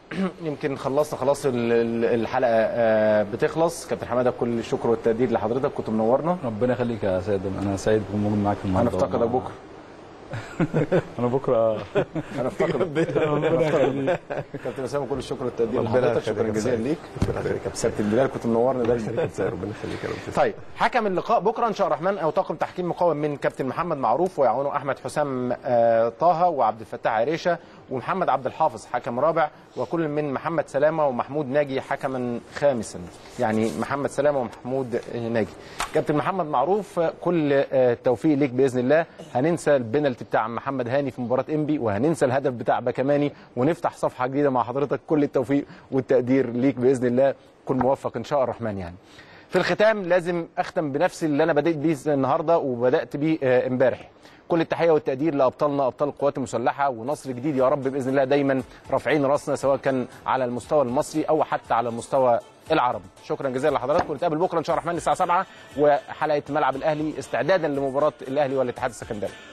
يمكن خلصنا خلاص ال- ال- الحلقه آه، بتخلص كابتن حماده كل الشكر والتقدير لحضرتك كنت منورنا ربنا يخليك يا سيد انا سعيد بكون موجود معاك النهارده هنفتقدك بكره انا بكره هنفتقدك ربنا يخليك. كابتن اسامه كل الشكر والتقدير ربنا لحضرتك يخليك شكرا يا جزيلا سيد. ليك ربنا يخليك يا كابتن بلال كنت منورنا دايما ربنا يخليك يا رب طيب حكم اللقاء بكره ان شاء الرحمن او طاقم تحكيم مكون من كابتن محمد معروف ويعاونه احمد حسام آه، طه وعبد الفتاح عريشه ومحمد عبد الحافظ حكم رابع وكل من محمد سلامه ومحمود ناجي حكما خامسا يعني محمد سلامه ومحمود ناجي كابتن محمد معروف آه، كل آه، التوفيق ليك باذن الله هننسى البنالتي بتاع محمد هاني في مباراه انبي وهننسى الهدف بتاع بكماني ونفتح صفحه جديده مع حضرتك كل التوفيق والتقدير ليك باذن الله كن موفق ان شاء الرحمن يعني في الختام لازم اختم بنفس اللي انا بدات بيه النهارده وبدات بيه آه، امبارح كل التحيه والتقدير لابطالنا ابطال القوات المسلحه ونصر جديد يا رب باذن الله دايما رافعين راسنا سواء كان على المستوى المصري او حتى على المستوى العربي شكرا جزيلا لحضراتكم ونتقابل بكره ان شاء الله الرحمن الساعه 7 وحلقه ملعب الاهلي استعدادا لمباراه الاهلي والاتحاد السكندري